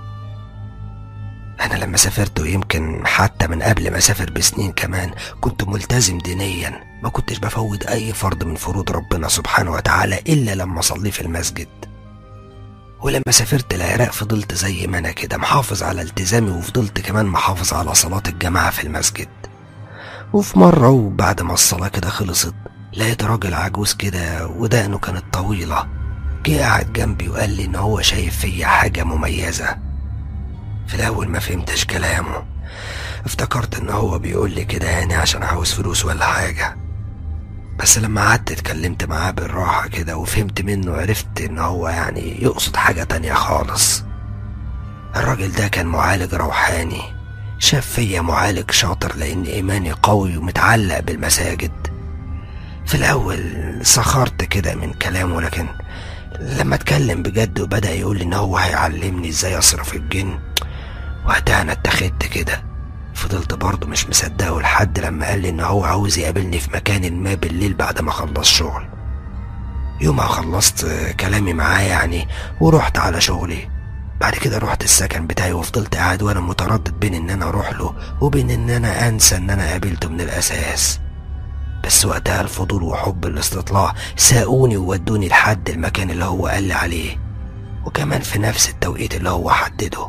أنا لما سافرت ويمكن حتى من قبل ما أسافر بسنين كمان كنت ملتزم دينيا ما كنتش بفوت أي فرض من فروض ربنا سبحانه وتعالى إلا لما أصلي في المسجد ولما سافرت العراق فضلت زي ما أنا كده محافظ على التزامي وفضلت كمان محافظ على صلاة الجماعة في المسجد وفي مرة وبعد ما الصلاة كده خلصت لقيت راجل عجوز كده ودقنه كانت طويلة جه قاعد جنبي وقال لي إن هو شايف فيا حاجة مميزة في الأول ما فهمتش كلامه افتكرت إن هو بيقول لي كده يعني عشان عاوز فلوس ولا حاجة بس لما قعدت اتكلمت معاه بالراحة كده وفهمت منه عرفت إن هو يعني يقصد حاجة تانية خالص الراجل ده كان معالج روحاني شاف فيا معالج شاطر لأن إيماني قوي ومتعلق بالمساجد في الأول سخرت كده من كلامه لكن لما اتكلم بجد وبدأ يقول لي إن هو هيعلمني إزاي أصرف الجن وقتها أنا اتخذت كده فضلت برضه مش مصدقه لحد لما قال لي إن هو عاوز يقابلني في مكان ما بالليل بعد ما أخلص شغل يومها خلصت كلامي معاه يعني ورحت على شغلي بعد كده رحت السكن بتاعي وفضلت قاعد وانا متردد بين ان انا اروح له وبين ان انا انسى ان انا قابلته من الاساس بس وقتها الفضول وحب الاستطلاع ساقوني وودوني لحد المكان اللي هو قال لي عليه وكمان في نفس التوقيت اللي هو حدده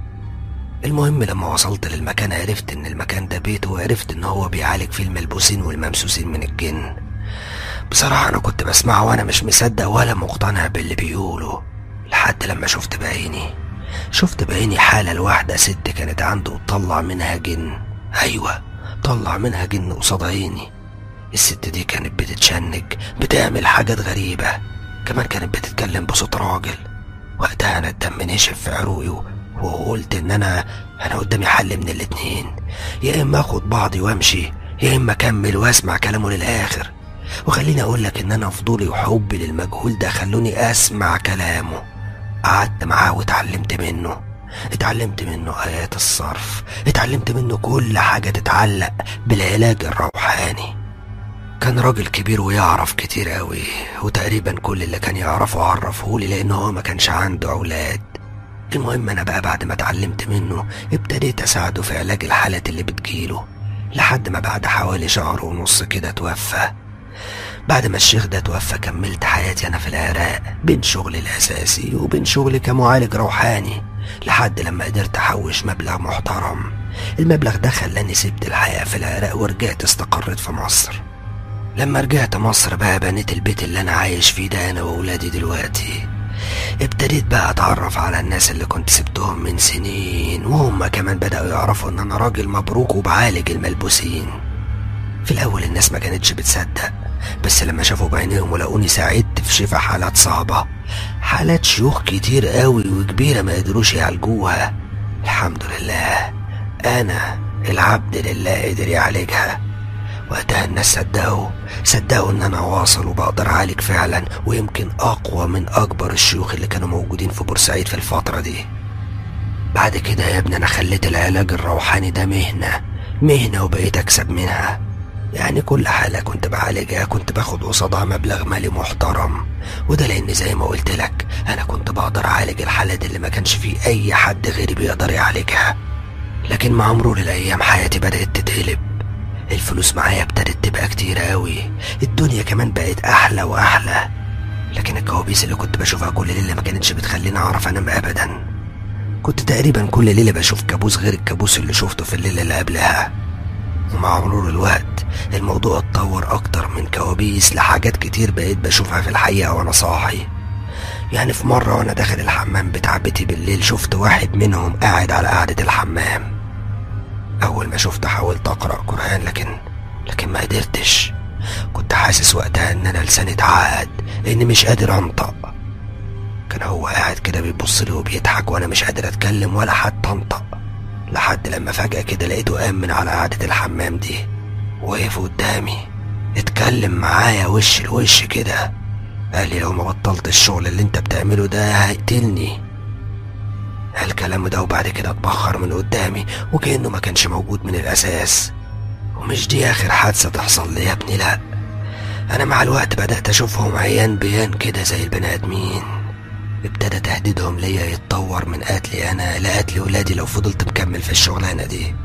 المهم لما وصلت للمكان عرفت ان المكان ده بيته وعرفت ان هو بيعالج فيه الملبوسين والممسوسين من الجن بصراحة انا كنت بسمعه وانا مش مصدق ولا مقتنع باللي بيقوله لحد لما شفت بعيني شفت بعيني حالة لواحدة ست كانت عنده وطلع منها جن أيوة طلع منها جن قصاد عيني الست دي كانت بتتشنج بتعمل حاجات غريبة كمان كانت بتتكلم بصوت راجل وقتها أنا الدم نشف في عروقي وقلت إن أنا أنا قدامي حل من الاتنين يا إما آخد بعضي وأمشي يا إما أكمل وأسمع كلامه للآخر وخليني أقول لك إن أنا فضولي وحبي للمجهول ده خلوني أسمع كلامه قعدت معاه واتعلمت منه اتعلمت منه آيات الصرف اتعلمت منه كل حاجة تتعلق بالعلاج الروحاني كان راجل كبير ويعرف كتير قوي وتقريبا كل اللي كان يعرفه عرفهولي لأن هو ما كانش عنده أولاد المهم أنا بقى بعد ما اتعلمت منه ابتديت أساعده في علاج الحالات اللي بتجيله لحد ما بعد حوالي شهر ونص كده توفى بعد ما الشيخ ده توفى كملت حياتي أنا في العراق بين شغلي الأساسي وبين شغلي كمعالج روحاني لحد لما قدرت أحوش مبلغ محترم المبلغ ده خلاني سبت الحياة في العراق ورجعت استقريت في مصر لما رجعت مصر بقى بنيت البيت اللي أنا عايش فيه ده أنا وأولادي دلوقتي ابتديت بقى أتعرف على الناس اللي كنت سبتهم من سنين وهم كمان بدأوا يعرفوا إن أنا راجل مبروك وبعالج الملبوسين في الأول الناس ما كانتش بتصدق بس لما شافوا بعينيهم ولقوني ساعدت في شفا حالات صعبة حالات شيوخ كتير قوي وكبيرة ما قدروش يعالجوها الحمد لله أنا العبد لله قدر يعالجها وقتها الناس صدقوا صدقوا ان انا واصل وبقدر اعالج فعلا ويمكن اقوى من اكبر الشيوخ اللي كانوا موجودين في بورسعيد في الفترة دي بعد كده يا ابني انا خليت العلاج الروحاني ده مهنة مهنة وبقيت اكسب منها يعني كل حالة كنت بعالجها كنت باخد قصادها مبلغ مالي محترم وده لان زي ما قلت لك انا كنت بقدر اعالج الحالات اللي ما كانش فيه اي حد غيري بيقدر يعالجها لكن مع مرور الايام حياتي بدأت تتقلب الفلوس معايا ابتدت تبقى كتير قوي الدنيا كمان بقت احلى واحلى لكن الكوابيس اللي كنت بشوفها كل ليلة ما كانتش بتخليني اعرف انام ابدا كنت تقريبا كل ليلة بشوف كابوس غير الكابوس اللي شفته في الليلة اللي قبلها ومع مرور الوقت الموضوع اتطور اكتر من كوابيس لحاجات كتير بقيت بشوفها في الحقيقة وانا صاحي يعني في مرة وانا داخل الحمام بتاع بيتي بالليل شفت واحد منهم قاعد على قعدة الحمام أول ما شفت حاولت أقرأ قرآن لكن لكن ما قدرتش كنت حاسس وقتها ان انا لساني اتعقد اني مش قادر انطق كان هو قاعد كده بيبص لي وبيضحك وانا مش قادر اتكلم ولا حتى انطق لحد لما فجأة كده لقيته قام من على قعدة الحمام دي وقف قدامي اتكلم معايا وش لوش كده قال لي لو ما بطلت الشغل اللي انت بتعمله ده هيقتلني قال كلامه ده وبعد كده اتبخر من قدامي وكأنه ما كانش موجود من الأساس ومش دي آخر حادثة تحصل لي يا ابني لأ أنا مع الوقت بدأت أشوفهم عيان بيان كده زي البني آدمين ابتدى تهديدهم ليا يتطور من قتلي أنا لقتل ولادي لو فضلت مكمل في الشغلانة دي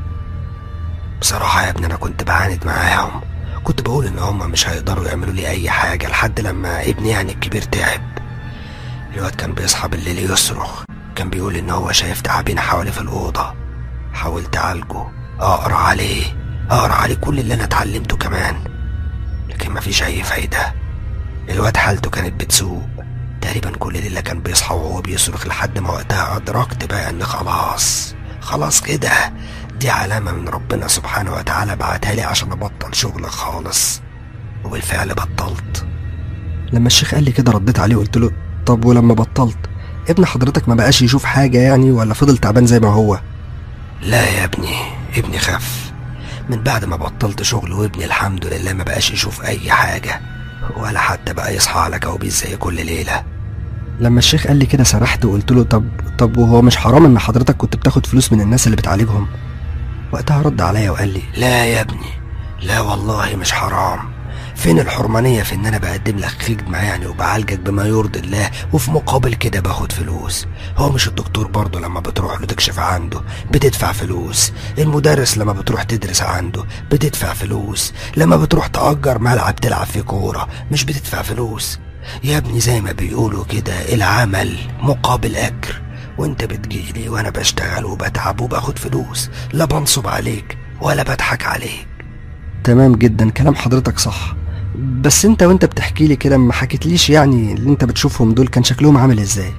بصراحة يا ابني أنا كنت بعاند معاهم كنت بقول إن هما مش هيقدروا يعملوا لي أي حاجة لحد لما ابني يعني الكبير تعب الواد كان بيصحى بالليل يصرخ كان بيقول إن هو شايف تعابين حواليه في الأوضة حاولت أعالجه أقرأ عليه أقرأ عليه كل اللي أنا اتعلمته كمان لكن مفيش أي فايدة الواد حالته كانت بتسوء تقريبا كل ليلة كان بيصحى وهو بيصرخ لحد ما وقتها أدركت بقى إن خلاص خلاص كده دي علامة من ربنا سبحانه وتعالى بعتها لي عشان أبطل شغل خالص وبالفعل بطلت لما الشيخ قال لي كده رديت عليه وقلت له طب ولما بطلت ابن حضرتك ما بقاش يشوف حاجة يعني ولا فضل تعبان زي ما هو لا يا ابني ابني خف من بعد ما بطلت شغل وابني الحمد لله ما بقاش يشوف أي حاجة ولا حتى بقى يصحى على كوابيس زي كل ليلة لما الشيخ قال لي كده سرحت وقلت له طب طب وهو مش حرام ان حضرتك كنت بتاخد فلوس من الناس اللي بتعالجهم وقتها رد عليا وقال لي لا يا ابني لا والله مش حرام فين الحرمانية في ان انا بقدم لك خدمة يعني وبعالجك بما يرضي الله وفي مقابل كده باخد فلوس هو مش الدكتور برضه لما بتروح له تكشف عنده بتدفع فلوس المدرس لما بتروح تدرس عنده بتدفع فلوس لما بتروح تأجر ملعب تلعب فيه كورة مش بتدفع فلوس يا ابني زي ما بيقولوا كده العمل مقابل اجر وانت بتجيلي وانا بشتغل وبتعب وباخد فلوس لا بنصب عليك ولا بضحك عليك تمام جدا كلام حضرتك صح بس انت وانت بتحكي لي كده ما حكيتليش يعني اللي انت بتشوفهم دول كان شكلهم عامل ازاي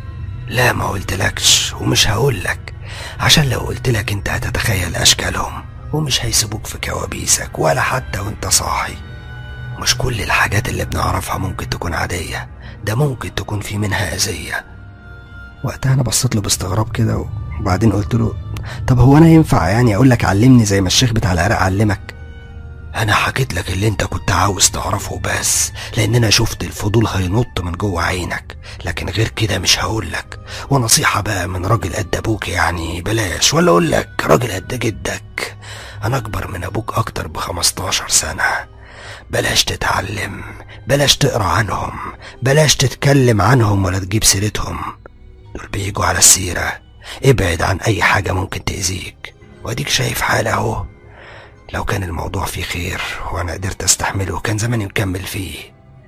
لا ما قلتلكش ومش هقولك عشان لو قلتلك انت هتتخيل اشكالهم ومش هيسيبوك في كوابيسك ولا حتى وانت صاحي مش كل الحاجات اللي بنعرفها ممكن تكون عادية ده ممكن تكون في منها أذية وقتها انا بصيت له باستغراب كده وبعدين قلت له طب هو انا ينفع يعني اقول لك علمني زي ما الشيخ بتاع العراق علمك أنا حكيت لك اللي أنت كنت عاوز تعرفه بس لأن أنا شفت الفضول هينط من جوه عينك لكن غير كده مش هقولك ونصيحة بقى من راجل قد أبوك يعني بلاش ولا أقولك راجل قد جدك أنا أكبر من أبوك أكتر بخمستاشر سنة بلاش تتعلم بلاش تقرا عنهم بلاش تتكلم عنهم ولا تجيب سيرتهم دول بيجوا على السيرة ابعد عن أي حاجة ممكن تأذيك وأديك شايف حالة أهو لو كان الموضوع فيه خير وأنا قدرت أستحمله كان زماني مكمل فيه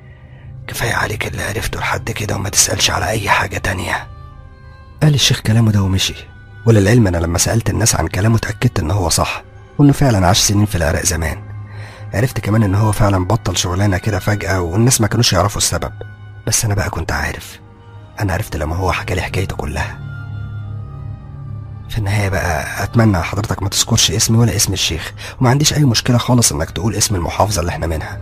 كفاية عليك اللي عرفته لحد كده وما تسألش على أي حاجة تانية قال الشيخ كلامه ده ومشي وللعلم انا لما سالت الناس عن كلامه اتاكدت ان هو صح وانه فعلا عاش سنين في العراق زمان عرفت كمان ان هو فعلا بطل شغلانه كده فجاه والناس ما كانوش يعرفوا السبب بس انا بقى كنت عارف انا عرفت لما هو حكى لي حكايته كلها في النهايه بقى اتمنى حضرتك ما تذكرش اسمي ولا اسم الشيخ وما عنديش اي مشكله خالص انك تقول اسم المحافظه اللي احنا منها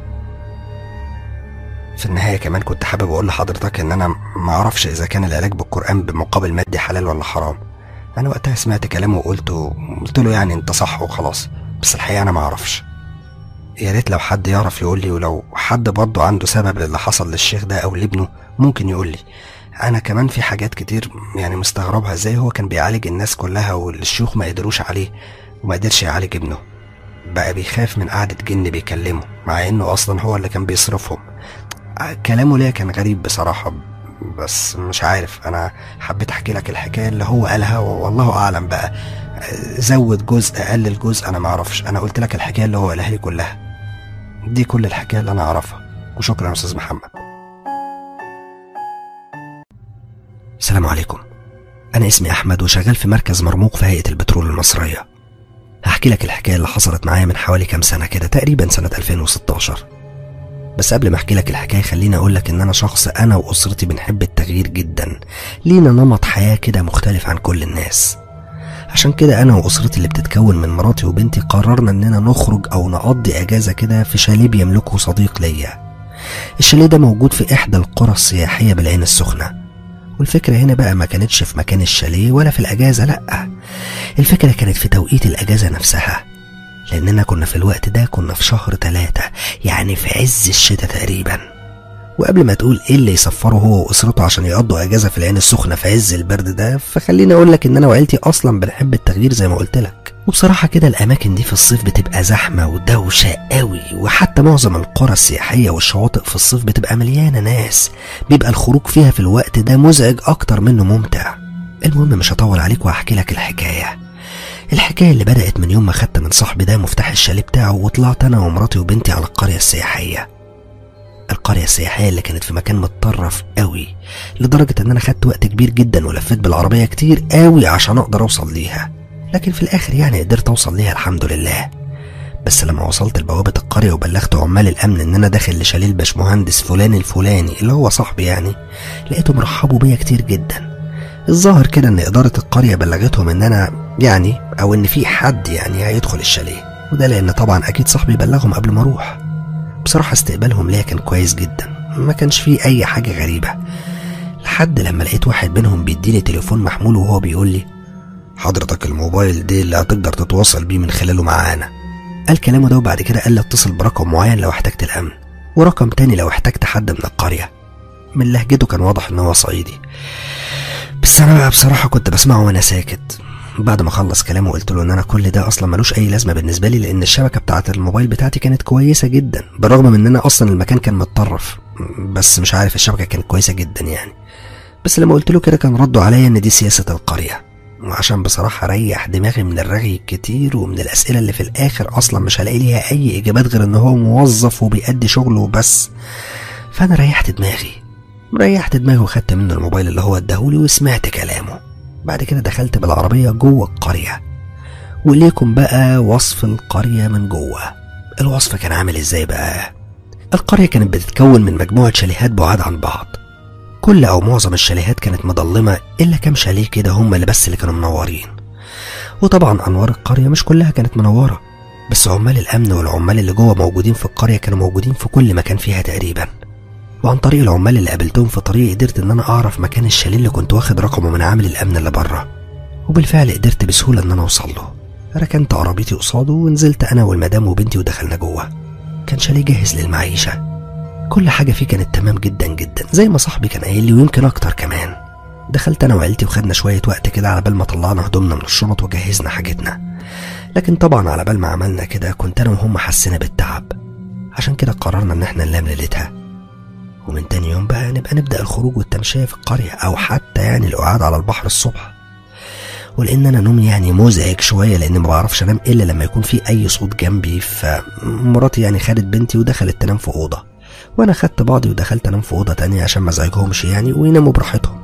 في النهايه كمان كنت حابب اقول لحضرتك ان انا ما اعرفش اذا كان العلاج بالقران بمقابل مادي حلال ولا حرام انا وقتها سمعت كلامه وقلت قلت له يعني انت صح وخلاص بس الحقيقه انا ما اعرفش يا ريت لو حد يعرف يقول لي ولو حد برضه عنده سبب للي حصل للشيخ ده او لابنه ممكن يقول لي انا كمان في حاجات كتير يعني مستغربها ازاي هو كان بيعالج الناس كلها والشيوخ ما قدروش عليه وما قدرش يعالج ابنه بقى بيخاف من قعدة جن بيكلمه مع انه اصلا هو اللي كان بيصرفهم كلامه ليا كان غريب بصراحة بس مش عارف انا حبيت احكي لك الحكاية اللي هو قالها والله اعلم بقى زود جزء قلل جزء انا ما اعرفش انا قلت لك الحكاية اللي هو قالها لي كلها دي كل الحكاية اللي انا اعرفها وشكرا يا استاذ محمد السلام عليكم انا اسمي احمد وشغال في مركز مرموق في هيئة البترول المصرية هحكي لك الحكاية اللي حصلت معايا من حوالي كام سنة كده تقريبا سنة 2016 بس قبل ما احكي لك الحكايه خليني اقول لك ان انا شخص انا واسرتي بنحب التغيير جدا لينا نمط حياه كده مختلف عن كل الناس عشان كده انا واسرتي اللي بتتكون من مراتي وبنتي قررنا اننا نخرج او نقضي اجازه كده في شاليه بيملكه صديق ليا الشاليه ده موجود في احدى القرى السياحيه بالعين السخنه والفكرة هنا بقى ما كانتش في مكان الشاليه ولا في الأجازة لأ الفكرة كانت في توقيت الأجازة نفسها لأننا كنا في الوقت ده كنا في شهر تلاتة يعني في عز الشتاء تقريبا وقبل ما تقول ايه اللي يسفره هو واسرته عشان يقضوا اجازه في العين السخنه في عز البرد ده فخليني اقول لك ان انا وعيلتي اصلا بنحب التغيير زي ما قلت لك وبصراحه كده الاماكن دي في الصيف بتبقى زحمه ودوشه قوي وحتى معظم القرى السياحيه والشواطئ في الصيف بتبقى مليانه ناس بيبقى الخروج فيها في الوقت ده مزعج اكتر منه ممتع المهم مش هطول عليك وهحكي لك الحكايه الحكايه اللي بدات من يوم ما خدت من صاحبي ده مفتاح الشاليه بتاعه وطلعت انا ومراتي وبنتي على القريه السياحيه القرية السياحية اللي كانت في مكان متطرف قوي لدرجة ان انا خدت وقت كبير جدا ولفيت بالعربية كتير قوي عشان اقدر اوصل ليها لكن في الاخر يعني قدرت اوصل ليها الحمد لله بس لما وصلت لبوابة القرية وبلغت عمال الأمن إن أنا داخل لشاليه الباشمهندس فلان الفلاني اللي هو صاحبي يعني لقيتهم رحبوا بيا كتير جدا الظاهر كده إن إدارة القرية بلغتهم إن أنا يعني أو إن في حد يعني هيدخل الشاليه وده لأن طبعا أكيد صاحبي بلغهم قبل ما أروح بصراحة استقبالهم ليا كان كويس جدا ما كانش فيه أي حاجة غريبة لحد لما لقيت واحد منهم بيديني تليفون محمول وهو بيقول لي حضرتك الموبايل ده اللي هتقدر تتواصل بيه من خلاله معانا قال كلامه ده وبعد كده قال لي اتصل برقم معين لو احتجت الأمن ورقم تاني لو احتجت حد من القرية من لهجته كان واضح إن هو صعيدي بس أنا بقى بصراحة كنت بسمعه وأنا ساكت بعد ما خلص كلامه قلت له ان انا كل ده اصلا ملوش اي لازمه بالنسبه لي لان الشبكه بتاعه الموبايل بتاعتي كانت كويسه جدا بالرغم من ان انا اصلا المكان كان متطرف بس مش عارف الشبكه كانت كويسه جدا يعني بس لما قلت له كده كان رده عليا ان دي سياسه القريه وعشان بصراحه اريح دماغي من الرغي الكتير ومن الاسئله اللي في الاخر اصلا مش هلاقي ليها اي اجابات غير ان هو موظف وبيأدي شغله وبس فانا ريحت دماغي ريحت دماغي وخدت منه الموبايل اللي هو اداهولي وسمعت كلامه بعد كده دخلت بالعربية جوه القرية وليكم بقى وصف القرية من جوه الوصف كان عامل ازاي بقى القرية كانت بتتكون من مجموعة شاليهات بعاد عن بعض كل أو معظم الشاليهات كانت مضلمة إلا كام شاليه كده هم اللي بس اللي كانوا منورين وطبعا أنوار القرية مش كلها كانت منورة بس عمال الأمن والعمال اللي جوه موجودين في القرية كانوا موجودين في كل مكان فيها تقريبا وعن طريق العمال اللي قابلتهم في طريقي قدرت ان انا اعرف مكان الشاليه اللي كنت واخد رقمه من عامل الامن اللي بره وبالفعل قدرت بسهوله ان انا اوصل له ركنت عربيتي قصاده ونزلت انا والمدام وبنتي ودخلنا جوه كان شاليه جاهز للمعيشه كل حاجه فيه كانت تمام جدا جدا زي ما صاحبي كان قايل لي ويمكن اكتر كمان دخلت انا وعيلتي وخدنا شويه وقت كده على بال ما طلعنا هدومنا من الشنط وجهزنا حاجتنا لكن طبعا على بال ما عملنا كده كنت انا وهم حسينا بالتعب عشان كده قررنا ان احنا ننام ليلتها ومن تاني يوم بقى نبقى نبدأ الخروج والتمشية في القرية أو حتى يعني القعاد على البحر الصبح ولأن أنا نومي يعني مزعج شوية لأن ما بعرفش أنام إلا لما يكون في أي صوت جنبي فمراتي يعني خدت بنتي ودخلت تنام في أوضة وأنا خدت بعضي ودخلت أنام في أوضة تانية عشان ما ازعجهمش يعني ويناموا براحتهم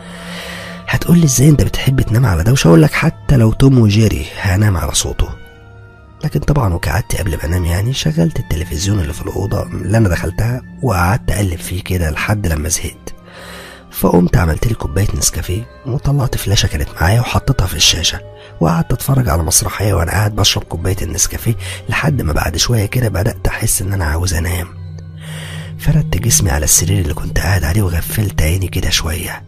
هتقولي ازاي انت بتحب تنام على دوشة اقول لك حتى لو توم وجيري هنام على صوته لكن طبعا وكعدت قبل ما انام يعني شغلت التلفزيون اللي في الاوضه اللي انا دخلتها وقعدت اقلب فيه كده لحد لما زهقت فقمت عملت لي كوبايه نسكافيه وطلعت فلاشه كانت معايا وحطيتها في الشاشه وقعدت اتفرج على مسرحيه وانا قاعد بشرب كوبايه النسكافيه لحد ما بعد شويه كده بدات احس ان انا عاوز انام فردت جسمي على السرير اللي كنت قاعد عليه وغفلت عيني كده شويه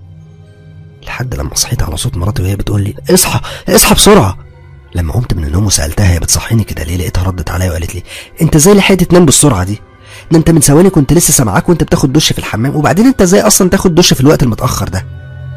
لحد لما صحيت على صوت مراتي وهي بتقول لي اصحى اصحى بسرعه لما قمت من النوم وسالتها هي بتصحيني كده ليه لقيتها ردت عليا وقالت لي انت ازاي لحقت تنام بالسرعه دي ده انت من ثواني كنت لسه سامعاك وانت بتاخد دش في الحمام وبعدين انت ازاي اصلا تاخد دش في الوقت المتاخر ده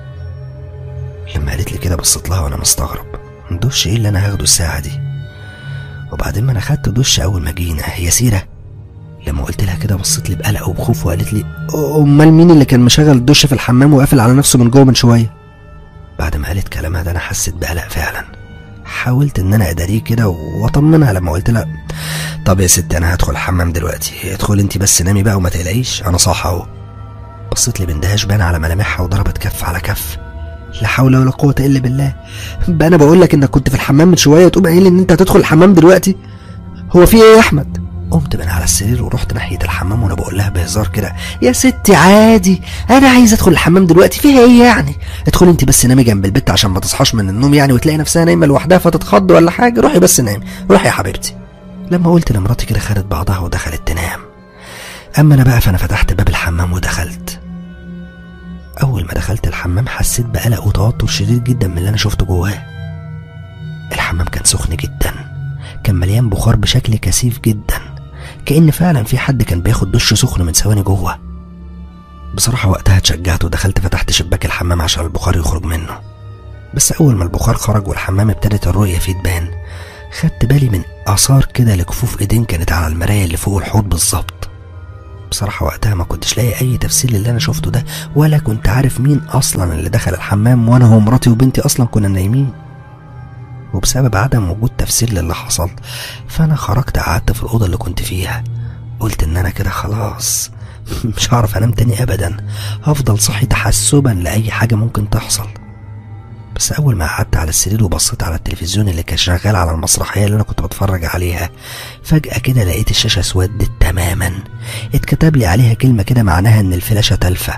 لما قالت لي كده بصيت لها وانا مستغرب دش ايه اللي انا هاخده الساعه دي وبعدين ما انا خدت دش اول ما جينا هي سيره لما قلت لها كده بصيت لي بقلق وبخوف وقالت لي امال مين اللي كان مشغل الدش في الحمام وقافل على نفسه من جوه من شويه بعد ما قالت كلامها ده انا حسيت بقلق فعلا حاولت ان انا اداريه كده واطمنها لما قلت لها طب يا ستي انا هدخل الحمام دلوقتي ادخل انت بس نامي بقى وما تقلقيش انا صاحي اهو بصيت لي باندهاش بان على ملامحها وضربت كف على كف لا حول ولا قوه الا بالله بقى انا بقول لك انك كنت في الحمام من شويه تقوم قايل ان انت هتدخل الحمام دلوقتي هو في ايه يا احمد قمت من على السرير ورحت ناحيه الحمام وانا بقول لها بهزار كده يا ستي عادي انا عايز ادخل الحمام دلوقتي فيها ايه يعني ادخلي انت بس نامي جنب البيت عشان ما تصحاش من النوم يعني وتلاقي نفسها نايمه لوحدها فتتخض ولا حاجه روحي بس نامي روحي يا حبيبتي لما قلت لمراتي كده خدت بعضها ودخلت تنام اما انا بقى فانا فتحت باب الحمام ودخلت اول ما دخلت الحمام حسيت بقلق وتوتر شديد جدا من اللي انا شفته جواه الحمام كان سخن جدا كان مليان بخار بشكل كثيف جدا كأن فعلا في حد كان بياخد دش سخن من ثواني جوه بصراحة وقتها اتشجعت ودخلت فتحت شباك الحمام عشان البخار يخرج منه بس أول ما البخار خرج والحمام ابتدت الرؤية فيه تبان خدت بالي من آثار كده لكفوف إيدين كانت على المراية اللي فوق الحوض بالظبط بصراحة وقتها ما كنتش لاقي أي تفسير للي أنا شفته ده ولا كنت عارف مين أصلا اللي دخل الحمام وأنا ومراتي وبنتي أصلا كنا نايمين وبسبب عدم وجود تفسير للي حصل فأنا خرجت قعدت في الأوضة اللي كنت فيها قلت إن أنا كده خلاص مش هعرف أنام تاني أبدا هفضل صحي تحسبا لأي حاجة ممكن تحصل بس أول ما قعدت على السرير وبصيت على التلفزيون اللي كان شغال على المسرحية اللي أنا كنت بتفرج عليها فجأة كده لقيت الشاشة اسودت تماما اتكتب لي عليها كلمة كده معناها إن الفلاشة تلفة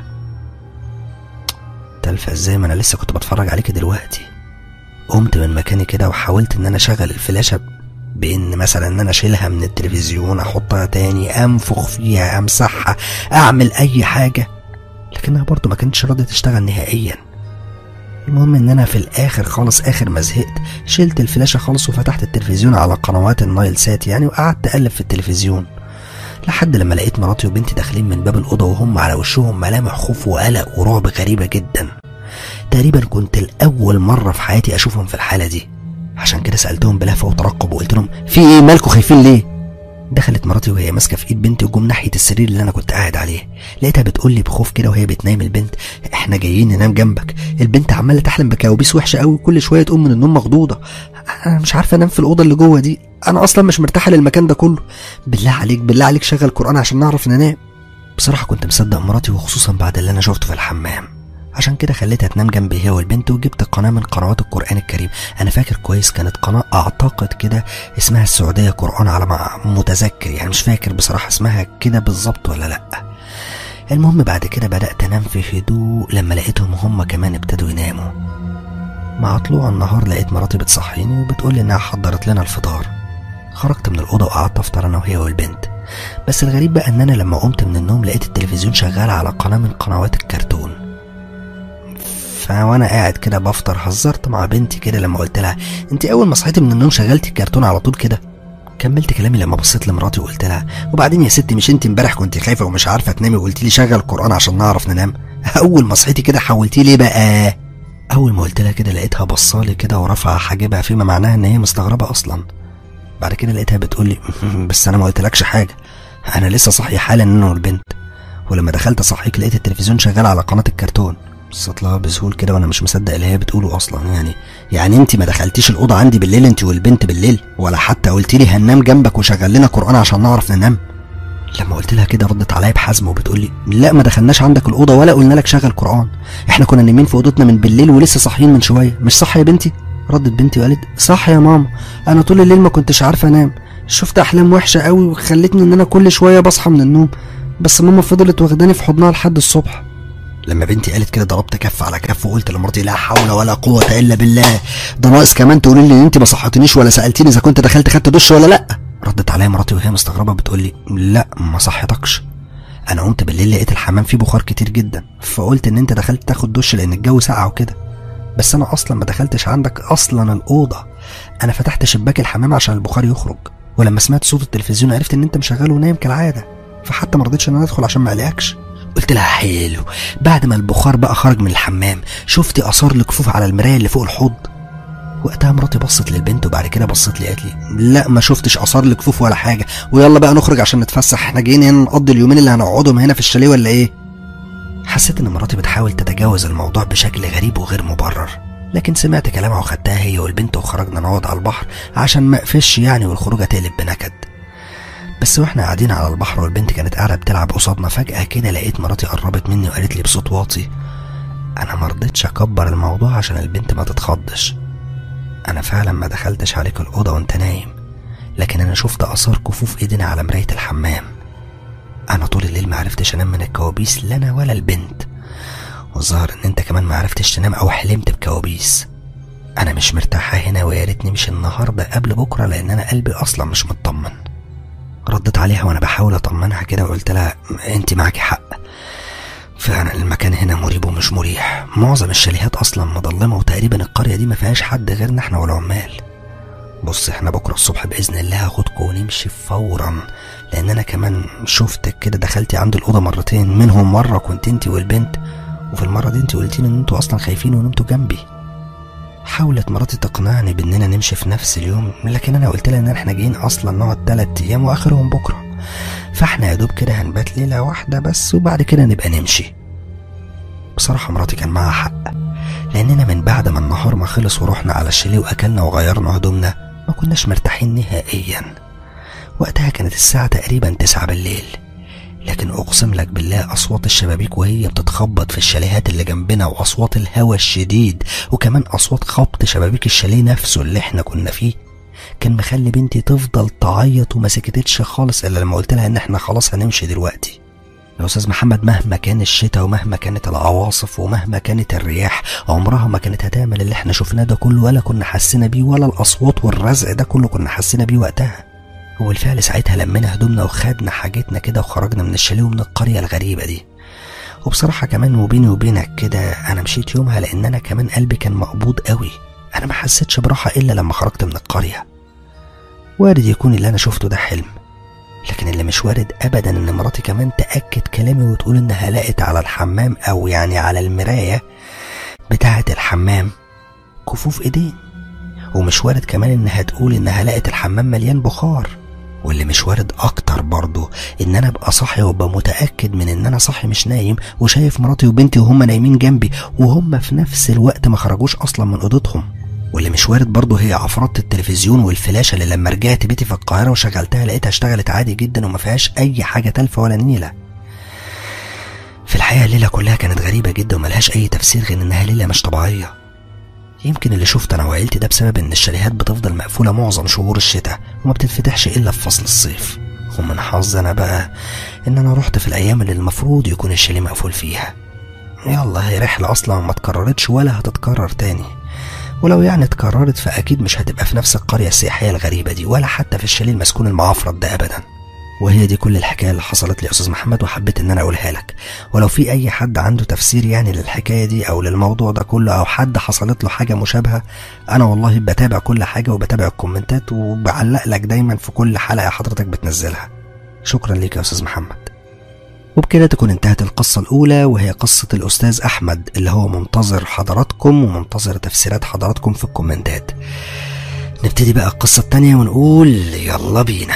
تلفة ازاي ما أنا لسه كنت بتفرج عليك دلوقتي قمت من مكاني كده وحاولت إن أنا أشغل الفلاشة بإن مثلا إن أنا أشيلها من التلفزيون أحطها تاني أنفخ فيها أمسحها أعمل أي حاجة لكنها برضو ما كانتش راضية تشتغل نهائيا المهم ان انا في الاخر خالص اخر ما زهقت شلت الفلاشة خالص وفتحت التلفزيون على قنوات النايل سات يعني وقعدت اقلب في التلفزيون لحد لما لقيت مراتي وبنتي داخلين من باب الأوضة وهم على وشهم ملامح خوف وقلق ورعب غريبة جدا تقريبا كنت الأول مرة في حياتي أشوفهم في الحالة دي عشان كده سألتهم بلهفة وترقب وقلت لهم في إيه مالكوا خايفين ليه؟ دخلت مراتي وهي ماسكه في ايد بنتي وجم ناحيه السرير اللي انا كنت قاعد عليه لقيتها بتقول لي بخوف كده وهي بتنام البنت احنا جايين ننام جنبك البنت عماله تحلم بكوابيس وحشه قوي كل شويه تقوم من النوم مخضوضه انا مش عارفه انام في الاوضه اللي جوه دي انا اصلا مش مرتاحه للمكان ده كله بالله عليك بالله عليك شغل قران عشان نعرف ننام بصراحه كنت مصدق مراتي وخصوصا بعد اللي انا شفته في الحمام عشان كده خليتها تنام جنبي هي والبنت وجبت قناة من قنوات القرآن الكريم أنا فاكر كويس كانت قناة أعتقد كده اسمها السعودية قرآن على ما متذكر يعني مش فاكر بصراحة اسمها كده بالظبط ولا لأ المهم بعد كده بدأت أنام في هدوء لما لقيتهم هم كمان ابتدوا يناموا مع طلوع النهار لقيت مراتي بتصحيني وبتقول لي إنها حضرت لنا الفطار خرجت من الأوضة وقعدت أفطر أنا وهي والبنت بس الغريب بقى إن أنا لما قمت من النوم لقيت التلفزيون شغال على قناة من قنوات الكرتون فوانا قاعد كده بفطر هزرت مع بنتي كده لما قلت لها انت اول ما صحيتي من النوم شغلتي الكرتون على طول كده كملت كلامي لما بصيت لمراتي وقلت لها وبعدين يا ستي مش انت امبارح كنت خايفه ومش عارفه تنامي وقلت لي شغل القران عشان نعرف ننام اول ما صحيتي كده حولتي ليه بقى اول ما قلت لها كده لقيتها بصالي كده ورافعه حاجبها فيما معناها ان هي مستغربه اصلا بعد كده لقيتها بتقول لي بس انا ما قلتلكش حاجه انا لسه صاحيه حالا انا والبنت ولما دخلت اصحيك لقيت التلفزيون شغال على قناه الكرتون بصيت لها بذهول كده وانا مش مصدق اللي هي بتقوله اصلا يعني يعني انت ما دخلتيش الاوضه عندي بالليل انت والبنت بالليل ولا حتى قلت لي هننام جنبك وشغل لنا قران عشان نعرف ننام لما قلت لها كده ردت عليا بحزم وبتقول لي لا ما دخلناش عندك الاوضه ولا قلنا لك شغل قران احنا كنا نايمين في اوضتنا من بالليل ولسه صاحيين من شويه مش صح يا بنتي ردت بنتي وقالت صح يا ماما انا طول الليل ما كنتش عارفه انام شفت احلام وحشه قوي وخلتني ان انا كل شويه بصحى من النوم بس ماما فضلت واخداني في حضنها لحد الصبح لما بنتي قالت كده ضربت كف على كف وقلت لمراتي لا حول ولا قوة إلا بالله ده ناقص كمان تقولي لي انت ما صحتنيش ولا سألتيني إذا كنت دخلت خدت دش ولا لأ ردت عليا مراتي وهي مستغربة بتقول لي لا ما صحتكش أنا قمت بالليل لقيت الحمام فيه بخار كتير جدا فقلت إن أنت دخلت تاخد دش لأن الجو ساقع وكده بس أنا أصلا ما دخلتش عندك أصلا الأوضة أنا فتحت شباك الحمام عشان البخار يخرج ولما سمعت صوت التلفزيون عرفت إن أنت مشغل ونايم كالعادة فحتى ما رضيتش إن أنا أدخل عشان ما أقلقكش قلت لها حلو بعد ما البخار بقى خرج من الحمام شفتي اثار لكفوف على المرايه اللي فوق الحوض وقتها مراتي بصت للبنت وبعد كده بصت لي قالت لي لا ما شفتش اثار لكفوف ولا حاجه ويلا بقى نخرج عشان نتفسح احنا جايين هنا نقضي اليومين اللي هنقعدهم هنا في الشاليه ولا ايه حسيت ان مراتي بتحاول تتجاوز الموضوع بشكل غريب وغير مبرر لكن سمعت كلامها وخدتها هي والبنت وخرجنا نقعد على البحر عشان ما اقفش يعني والخروجه تقلب بنكد بس واحنا قاعدين على البحر والبنت كانت قاعده بتلعب قصادنا فجاه كده لقيت مراتي قربت مني وقالت لي بصوت واطي انا مرضتش اكبر الموضوع عشان البنت ما تتخضش انا فعلا ما دخلتش عليك الاوضه وانت نايم لكن انا شفت اثار كفوف ايدينا على مرايه الحمام انا طول الليل ما عرفتش انام من الكوابيس لا انا ولا البنت والظاهر ان انت كمان ما عرفتش تنام او حلمت بكوابيس انا مش مرتاحه هنا ويا ريتني مش النهارده قبل بكره لان انا قلبي اصلا مش مطمن ردت عليها وانا بحاول اطمنها كده وقلت لها انت معاكي حق فعلا المكان هنا مريب ومش مريح معظم الشاليهات اصلا مظلمه وتقريبا القريه دي ما فيهاش حد غيرنا احنا والعمال بص احنا بكره الصبح باذن الله هاخدكم ونمشي فورا لان انا كمان شفتك كده دخلتي عند الاوضه مرتين منهم مره كنت انت والبنت وفي المره دي انت قلتي ان انتوا اصلا خايفين ونمتوا جنبي حاولت مراتي تقنعني باننا نمشي في نفس اليوم لكن انا قلت لها ان احنا جايين اصلا نقعد تلات ايام واخرهم بكره فاحنا يا دوب كده هنبات ليله واحده بس وبعد كده نبقى نمشي بصراحه مراتي كان معاها حق لاننا من بعد ما النهار ما خلص ورحنا على الشاليه واكلنا وغيرنا هدومنا ما كناش مرتاحين نهائيا وقتها كانت الساعه تقريبا تسعة بالليل لكن اقسم لك بالله اصوات الشبابيك وهي بتتخبط في الشاليهات اللي جنبنا واصوات الهوا الشديد وكمان اصوات خبط شبابيك الشاليه نفسه اللي احنا كنا فيه كان مخلي بنتي تفضل تعيط وما سكتتش خالص الا لما قلت لها ان احنا خلاص هنمشي دلوقتي يا استاذ محمد مهما كان الشتاء ومهما كانت العواصف ومهما كانت الرياح عمرها ما كانت هتعمل اللي احنا شفناه ده كله ولا كنا حسينا بيه ولا الاصوات والرزع ده كله كنا حسينا بيه وقتها وبالفعل ساعتها لمينا هدومنا وخدنا حاجتنا كده وخرجنا من الشاليه ومن القريه الغريبه دي وبصراحة كمان وبيني وبينك كده أنا مشيت يومها لأن أنا كمان قلبي كان مقبوض قوي أنا ما حسيتش براحة إلا لما خرجت من القرية وارد يكون اللي أنا شفته ده حلم لكن اللي مش وارد أبدا إن مراتي كمان تأكد كلامي وتقول إنها لقت على الحمام أو يعني على المراية بتاعة الحمام كفوف إيدين ومش وارد كمان إنها تقول إنها لقت الحمام مليان بخار واللي مش وارد اكتر برضه ان انا ابقى صاحي وابقى متاكد من ان انا صاحي مش نايم وشايف مراتي وبنتي وهم نايمين جنبي وهم في نفس الوقت ما خرجوش اصلا من اوضتهم واللي مش وارد برضه هي عفرات التلفزيون والفلاشه اللي لما رجعت بيتي في القاهره وشغلتها لقيتها اشتغلت عادي جدا وما فيهاش اي حاجه تالفه ولا نيله في الحقيقه الليله كلها كانت غريبه جدا وملهاش اي تفسير غير انها ليله مش طبيعيه يمكن اللي شفت انا وعيلتي ده بسبب ان الشاليهات بتفضل مقفوله معظم شهور الشتاء وما بتتفتحش الا في فصل الصيف ومن حظي انا بقى ان انا رحت في الايام اللي المفروض يكون الشاليه مقفول فيها يلا هي رحله اصلا ما اتكررتش ولا هتتكرر تاني ولو يعني اتكررت فاكيد مش هتبقى في نفس القريه السياحيه الغريبه دي ولا حتى في الشاليه المسكون المعفرط ده ابدا وهي دي كل الحكايه اللي حصلت لي يا استاذ محمد وحبيت ان انا اقولها لك ولو في اي حد عنده تفسير يعني للحكايه دي او للموضوع ده كله او حد حصلت له حاجه مشابهه انا والله بتابع كل حاجه وبتابع الكومنتات وبعلق لك دايما في كل حلقه حضرتك بتنزلها شكرا ليك يا استاذ محمد وبكده تكون انتهت القصة الأولى وهي قصة الأستاذ أحمد اللي هو منتظر حضراتكم ومنتظر تفسيرات حضراتكم في الكومنتات نبتدي بقى القصة التانية ونقول يلا بينا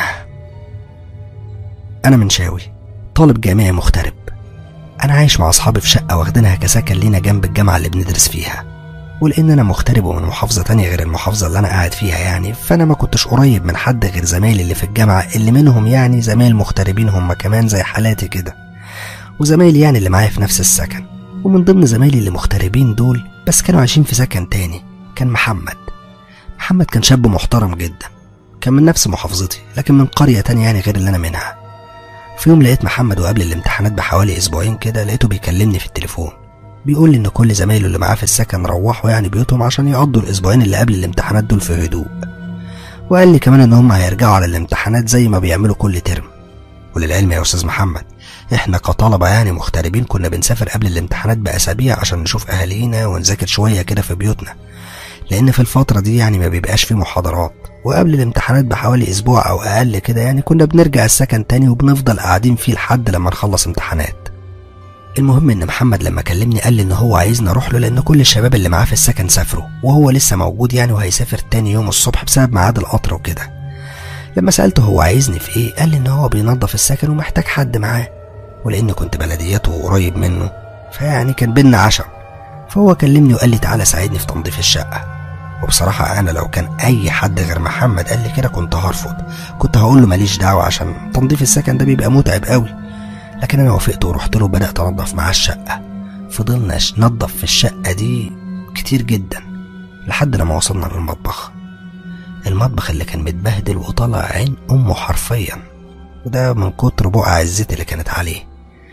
أنا منشاوي طالب جامعي مغترب أنا عايش مع أصحابي في شقة واخدينها كسكن لينا جنب الجامعة اللي بندرس فيها ولأن أنا مغترب ومن محافظة تانية غير المحافظة اللي أنا قاعد فيها يعني فأنا ما كنتش قريب من حد غير زمايلي اللي في الجامعة اللي منهم يعني زمايل مغتربين هم كمان زي حالاتي كده وزمايلي يعني اللي معايا في نفس السكن ومن ضمن زمايلي اللي مغتربين دول بس كانوا عايشين في سكن تاني كان محمد محمد كان شاب محترم جدا كان من نفس محافظتي لكن من قرية تانية يعني غير اللي أنا منها في يوم لقيت محمد وقبل الامتحانات بحوالي أسبوعين كده لقيته بيكلمني في التليفون بيقول لي إن كل زمايله اللي معاه في السكن روحوا يعني بيوتهم عشان يقضوا الأسبوعين اللي قبل الامتحانات دول في هدوء وقال لي كمان إن هم هيرجعوا على الامتحانات زي ما بيعملوا كل ترم وللعلم يا أستاذ محمد احنا كطلبة يعني مغتربين كنا بنسافر قبل الامتحانات بأسابيع عشان نشوف أهالينا ونذاكر شوية كده في بيوتنا لأن في الفترة دي يعني ما بيبقاش في محاضرات وقبل الامتحانات بحوالي أسبوع أو أقل كده يعني كنا بنرجع السكن تاني وبنفضل قاعدين فيه لحد لما نخلص امتحانات المهم ان محمد لما كلمني قال لي ان هو عايزني اروح له لان كل الشباب اللي معاه في السكن سافروا وهو لسه موجود يعني وهيسافر تاني يوم الصبح بسبب ميعاد القطر وكده لما سالته هو عايزني في ايه قال لي ان هو بينظف السكن ومحتاج حد معاه ولان كنت بلديته قريب منه فيعني كان بينا عشم فهو كلمني وقال لي تعالى ساعدني في تنظيف الشقه وبصراحة أنا لو كان أي حد غير محمد قال لي كده كنت هرفض كنت هقول له ماليش دعوة عشان تنظيف السكن ده بيبقى متعب قوي لكن أنا وافقت ورحت له بدأت أنظف معاه الشقة فضلنا ننظف في الشقة دي كتير جدا لحد لما وصلنا للمطبخ المطبخ اللي كان متبهدل وطالع عين أمه حرفيا وده من كتر بقع الزيت اللي كانت عليه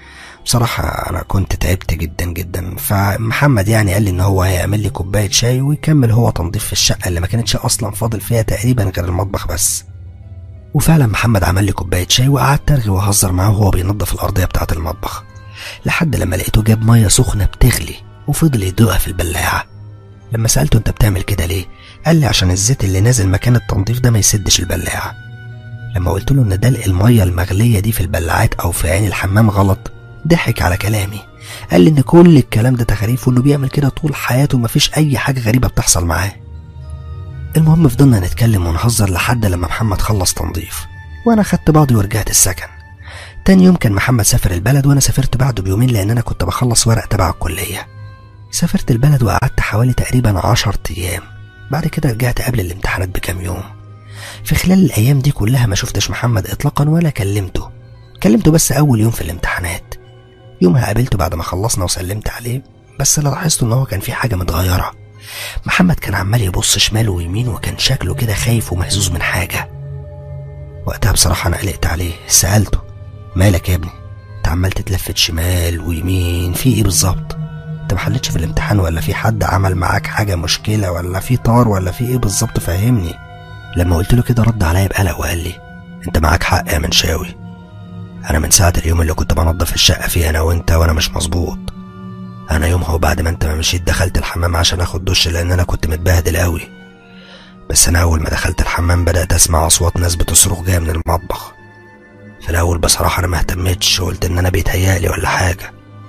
بصراحة أنا كنت تعبت جدا جدا فمحمد يعني قال لي إن هو هيعمل لي كوباية شاي ويكمل هو تنظيف في الشقة اللي ما كانتش أصلا فاضل فيها تقريبا غير المطبخ بس وفعلا محمد عمل لي كوباية شاي وقعدت أرغي وأهزر معاه وهو بينظف الأرضية بتاعة المطبخ لحد لما لقيته جاب مية سخنة بتغلي وفضل يدوقها في البلاعة لما سألته أنت بتعمل كده ليه؟ قال لي عشان الزيت اللي نازل مكان التنظيف ده ما يسدش البلاعة لما قلت له إن دلق المية المغلية دي في البلاعات أو في عين الحمام غلط ضحك على كلامي قال لي إن كل الكلام ده تخاريف وإنه بيعمل كده طول حياته ومفيش أي حاجة غريبة بتحصل معاه المهم فضلنا نتكلم ونهزر لحد لما محمد خلص تنظيف وأنا خدت بعضي ورجعت السكن تاني يوم كان محمد سافر البلد وأنا سافرت بعده بيومين لأن أنا كنت بخلص ورق تبع الكلية سافرت البلد وقعدت حوالي تقريبا عشر أيام بعد كده رجعت قبل الامتحانات بكام يوم في خلال الأيام دي كلها ما شفتش محمد إطلاقا ولا كلمته كلمته بس أول يوم في الامتحانات يومها قابلته بعد ما خلصنا وسلمت عليه بس اللي لاحظته إن هو كان في حاجة متغيرة محمد كان عمال يبص شمال ويمين وكان شكله كده خايف ومهزوز من حاجة وقتها بصراحة أنا قلقت عليه سألته مالك يا ابني انت عمال تتلفت شمال ويمين في ايه بالظبط انت محلتش في الامتحان ولا في حد عمل معاك حاجة مشكلة ولا في طار ولا في ايه بالظبط فهمني لما قلت له كده رد عليا بقلق وقال لي انت معاك حق يا منشاوي انا من ساعة اليوم اللي كنت بنضف الشقة فيه انا وانت وانا مش مظبوط انا يومها وبعد ما انت ما مشيت دخلت الحمام عشان اخد دش لان انا كنت متبهدل قوي بس انا اول ما دخلت الحمام بدأت اسمع اصوات ناس بتصرخ جاية من المطبخ في الاول بصراحة انا ما اهتمتش وقلت ان انا بيتهيألي ولا حاجة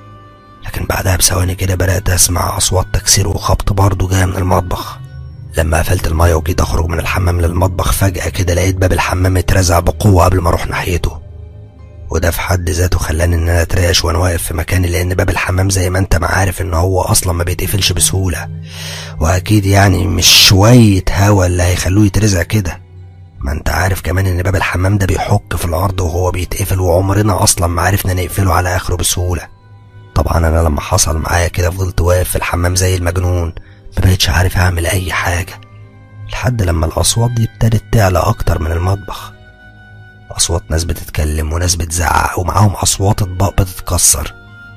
لكن بعدها بثواني كده بدأت اسمع اصوات تكسير وخبط برضه جاية من المطبخ لما قفلت المية وجيت اخرج من الحمام للمطبخ فجأة كده لقيت باب الحمام اترزع بقوة قبل ما اروح ناحيته وده في حد ذاته خلاني ان انا اترعش وانا واقف في مكاني لان باب الحمام زي ما انت ما عارف ان هو اصلا ما بيتقفلش بسهولة واكيد يعني مش شوية هوا اللي هيخلوه يترزع كده ما انت عارف كمان ان باب الحمام ده بيحك في الارض وهو بيتقفل وعمرنا اصلا ما عرفنا نقفله على اخره بسهولة طبعا انا لما حصل معايا كده فضلت واقف في الحمام زي المجنون ما بقتش عارف اعمل اي حاجة لحد لما الاصوات دي ابتدت تعلى اكتر من المطبخ اصوات ناس بتتكلم وناس بتزعق ومعاهم اصوات اطباق بتتكسر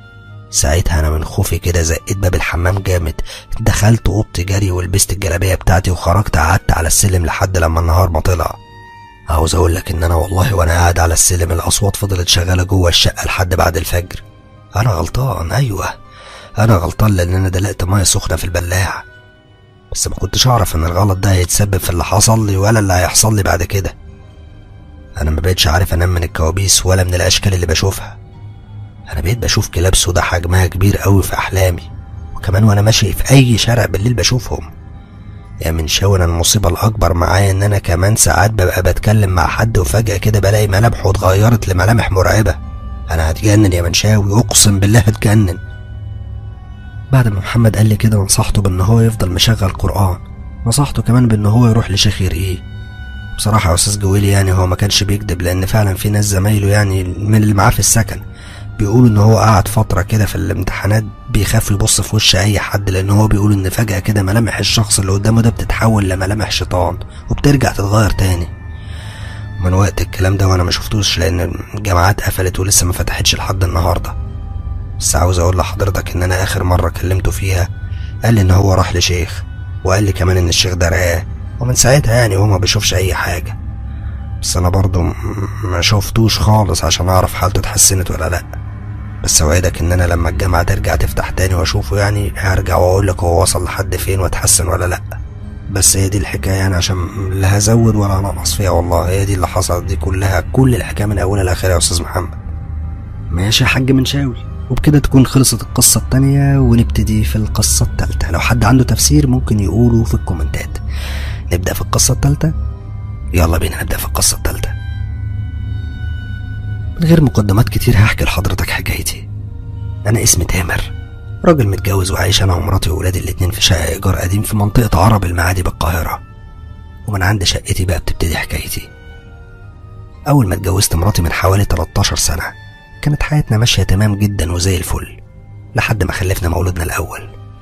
ساعتها انا من خوفي كده زقيت باب الحمام جامد دخلت اوضتي جري ولبست الجلابيه بتاعتي وخرجت قعدت على السلم لحد لما النهار ما طلع عاوز اقول لك ان انا والله وانا قاعد على السلم الاصوات فضلت شغاله جوه الشقه لحد بعد الفجر انا غلطان ايوه انا غلطان لان انا دلقت ميه سخنه في البلاعه بس ما كنتش اعرف ان الغلط ده هيتسبب في اللي حصل لي ولا اللي هيحصل لي بعد كده انا ما بقتش عارف انام من الكوابيس ولا من الاشكال اللي بشوفها انا بقيت بشوف كلاب سودا حجمها كبير قوي في احلامي وكمان وانا ماشي في اي شارع بالليل بشوفهم يا من شاور المصيبة الأكبر معايا إن أنا كمان ساعات ببقى بتكلم مع حد وفجأة كده بلاقي ملامحه اتغيرت لملامح مرعبة أنا هتجنن يا منشاوي أقسم بالله هتجنن بعد ما محمد قال لي كده نصحته بإن هو يفضل مشغل قرآن نصحته كمان بإن هو يروح لشيخ يرقيه بصراحة يا أستاذ جويلي يعني هو ما كانش بيكذب لأن فعلا في ناس زمايله يعني من اللي معاه في السكن بيقولوا إن هو قعد فترة كده في الامتحانات بيخاف يبص في وش أي حد لأن هو بيقول إن فجأة كده ملامح الشخص اللي قدامه ده بتتحول لملامح شيطان وبترجع تتغير تاني من وقت الكلام ده وأنا ما شفتوش لأن الجامعات قفلت ولسه ما فتحتش لحد النهاردة بس عاوز أقول لحضرتك إن أنا آخر مرة كلمته فيها قال لي إن هو راح لشيخ وقال لي كمان إن الشيخ ده رقاه ومن ساعتها يعني هو ما بيشوفش اي حاجة بس انا برضو ما شفتوش خالص عشان اعرف حالته اتحسنت ولا لا بس اوعدك ان انا لما الجامعة ترجع تفتح تاني واشوفه يعني هرجع واقول لك هو وصل لحد فين واتحسن ولا لا بس هي دي الحكاية يعني عشان لا هزود ولا انقص فيها والله هي دي اللي حصلت دي كلها كل الحكاية من اولها لاخرها يا استاذ محمد ماشي يا حاج منشاوي وبكده تكون خلصت القصة التانية ونبتدي في القصة التالتة لو حد عنده تفسير ممكن يقوله في الكومنتات نبدأ في القصة التالتة يلا بينا نبدأ في القصة التالتة من غير مقدمات كتير هحكي لحضرتك حكايتي أنا اسمي تامر راجل متجوز وعايش أنا ومراتي وولادي الاتنين في شقة إيجار قديم في منطقة عرب المعادي بالقاهرة ومن عند شقتي بقى بتبتدي حكايتي أول ما اتجوزت مراتي من حوالي 13 سنة كانت حياتنا ماشية تمام جدا وزي الفل لحد ما خلفنا مولودنا الأول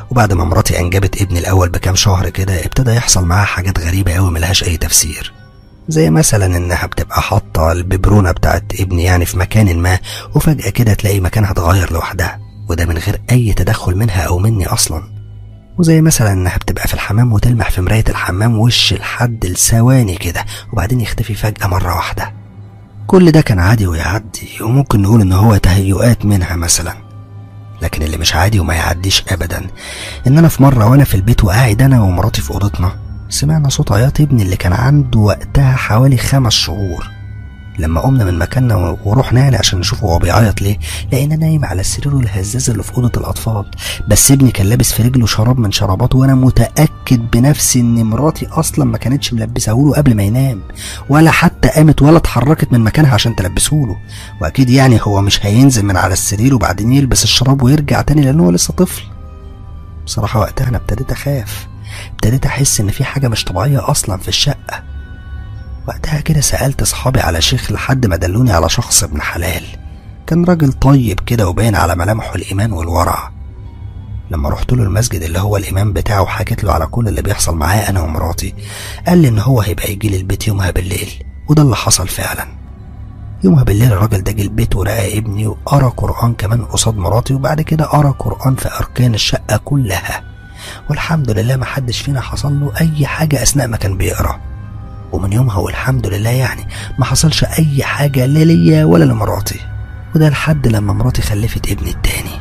وبعد ما مراتي انجبت ابني الاول بكام شهر كده ابتدى يحصل معاها حاجات غريبه قوي ملهاش اي تفسير زي مثلا انها بتبقى حاطه الببرونه بتاعت ابني يعني في مكان ما وفجاه كده تلاقي مكانها اتغير لوحدها وده من غير اي تدخل منها او مني اصلا وزي مثلا انها بتبقى في الحمام وتلمح في مرايه الحمام وش لحد لثواني كده وبعدين يختفي فجاه مره واحده كل ده كان عادي ويعدي وممكن نقول ان هو تهيؤات منها مثلا لكن اللي مش عادي وما يعديش ابدا ان انا في مره وانا في البيت وقاعد انا ومراتي في اوضتنا سمعنا صوت عياط ابني اللي كان عنده وقتها حوالي خمس شهور لما قمنا من مكاننا ورحنا يعني عشان نشوفه هو بيعيط ليه لقينا نايم على السرير الهزاز اللي في اوضه الاطفال بس ابني كان لابس في رجله شراب من شراباته وانا متاكد بنفسي ان مراتي اصلا ما كانتش ملبسه له قبل ما ينام ولا حتى قامت ولا اتحركت من مكانها عشان تلبسه له واكيد يعني هو مش هينزل من على السرير وبعدين يلبس الشراب ويرجع تاني لان هو لسه طفل بصراحه وقتها انا ابتديت اخاف ابتديت احس ان في حاجه مش طبيعيه اصلا في الشقه وقتها كده سألت أصحابي على شيخ لحد ما دلوني على شخص ابن حلال كان راجل طيب كده وباين على ملامحه الإيمان والورع لما رحت له المسجد اللي هو الإمام بتاعه وحكيت له على كل اللي بيحصل معايا أنا ومراتي قال لي إن هو هيبقى يجي لي البيت يومها بالليل وده اللي حصل فعلا يومها بالليل الراجل ده جه البيت ورقى ابني وقرا قرآن كمان قصاد مراتي وبعد كده قرا قرآن في أركان الشقة كلها والحمد لله ما حدش فينا حصل له أي حاجة أثناء ما كان بيقرأ ومن يومها والحمد لله يعني ما حصلش اي حاجة لا ليا ولا لمراتي وده لحد لما مراتي خلفت ابني التاني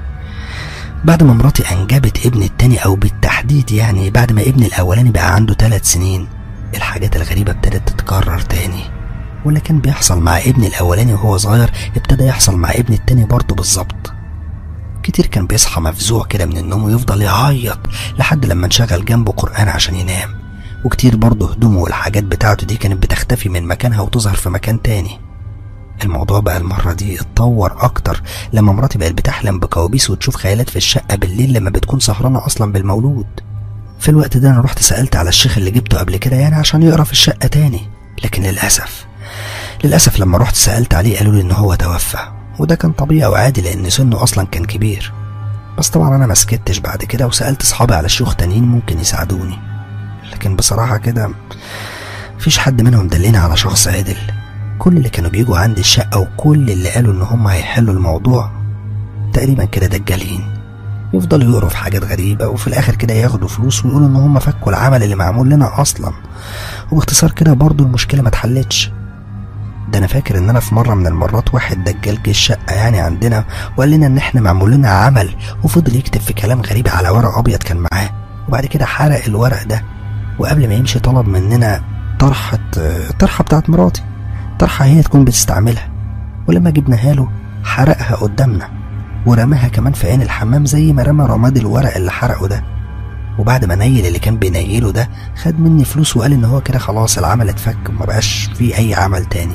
بعد ما مراتي انجبت ابني التاني او بالتحديد يعني بعد ما ابني الاولاني بقى عنده ثلاث سنين الحاجات الغريبة ابتدت تتكرر تاني واللي كان بيحصل مع ابني الاولاني وهو صغير ابتدى يحصل مع ابني التاني برضه بالظبط كتير كان بيصحى مفزوع كده من النوم ويفضل يعيط لحد لما نشغل جنبه قرآن عشان ينام وكتير برضه هدومه والحاجات بتاعته دي كانت بتختفي من مكانها وتظهر في مكان تاني الموضوع بقى المرة دي اتطور أكتر لما مراتي بقت بتحلم بكوابيس وتشوف خيالات في الشقة بالليل لما بتكون سهرانة أصلا بالمولود في الوقت ده أنا رحت سألت على الشيخ اللي جبته قبل كده يعني عشان يقرا في الشقة تاني لكن للأسف للأسف لما رحت سألت عليه قالوا لي إن هو توفى وده كان طبيعي وعادي لأن سنه أصلا كان كبير بس طبعا أنا ما سكتش بعد كده وسألت أصحابي على شيوخ تانيين ممكن يساعدوني لكن بصراحة كده مفيش حد منهم دلني على شخص عادل كل اللي كانوا بيجوا عندي الشقة وكل اللي قالوا إن هم هيحلوا الموضوع تقريبا كده دجالين يفضلوا يقروا في حاجات غريبة وفي الآخر كده ياخدوا فلوس ويقولوا إن هم فكوا العمل اللي معمول لنا أصلا وباختصار كده برضو المشكلة ما اتحلتش ده أنا فاكر إن أنا في مرة من المرات واحد دجال جه الشقة يعني عندنا وقال لنا إن إحنا معمول لنا عمل وفضل يكتب في كلام غريب على ورق أبيض كان معاه وبعد كده حرق الورق ده وقبل ما يمشي طلب مننا طرحة طرحة بتاعت مراتي طرحة هي تكون بتستعملها ولما جبناها له حرقها قدامنا ورماها كمان في عين الحمام زي ما رمى رماد الورق اللي حرقه ده وبعد ما نيل اللي كان بينيله ده خد مني فلوس وقال ان هو كده خلاص العمل اتفك وما بقاش فيه اي عمل تاني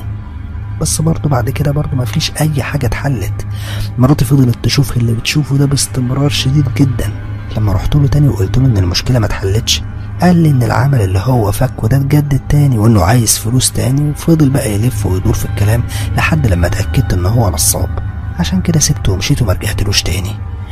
بس برضه بعد كده برضه ما فيش اي حاجة اتحلت مراتي فضلت تشوف اللي بتشوفه ده باستمرار شديد جدا لما رحت له تاني وقلت له ان المشكلة ما اتحلتش قال لي ان العمل اللي هو فكه ده اتجدد تاني وانه عايز فلوس تاني وفضل بقى يلف ويدور في الكلام لحد لما اتأكدت ان هو نصاب عشان كده سبته ومشيت وما رجعتلوش تاني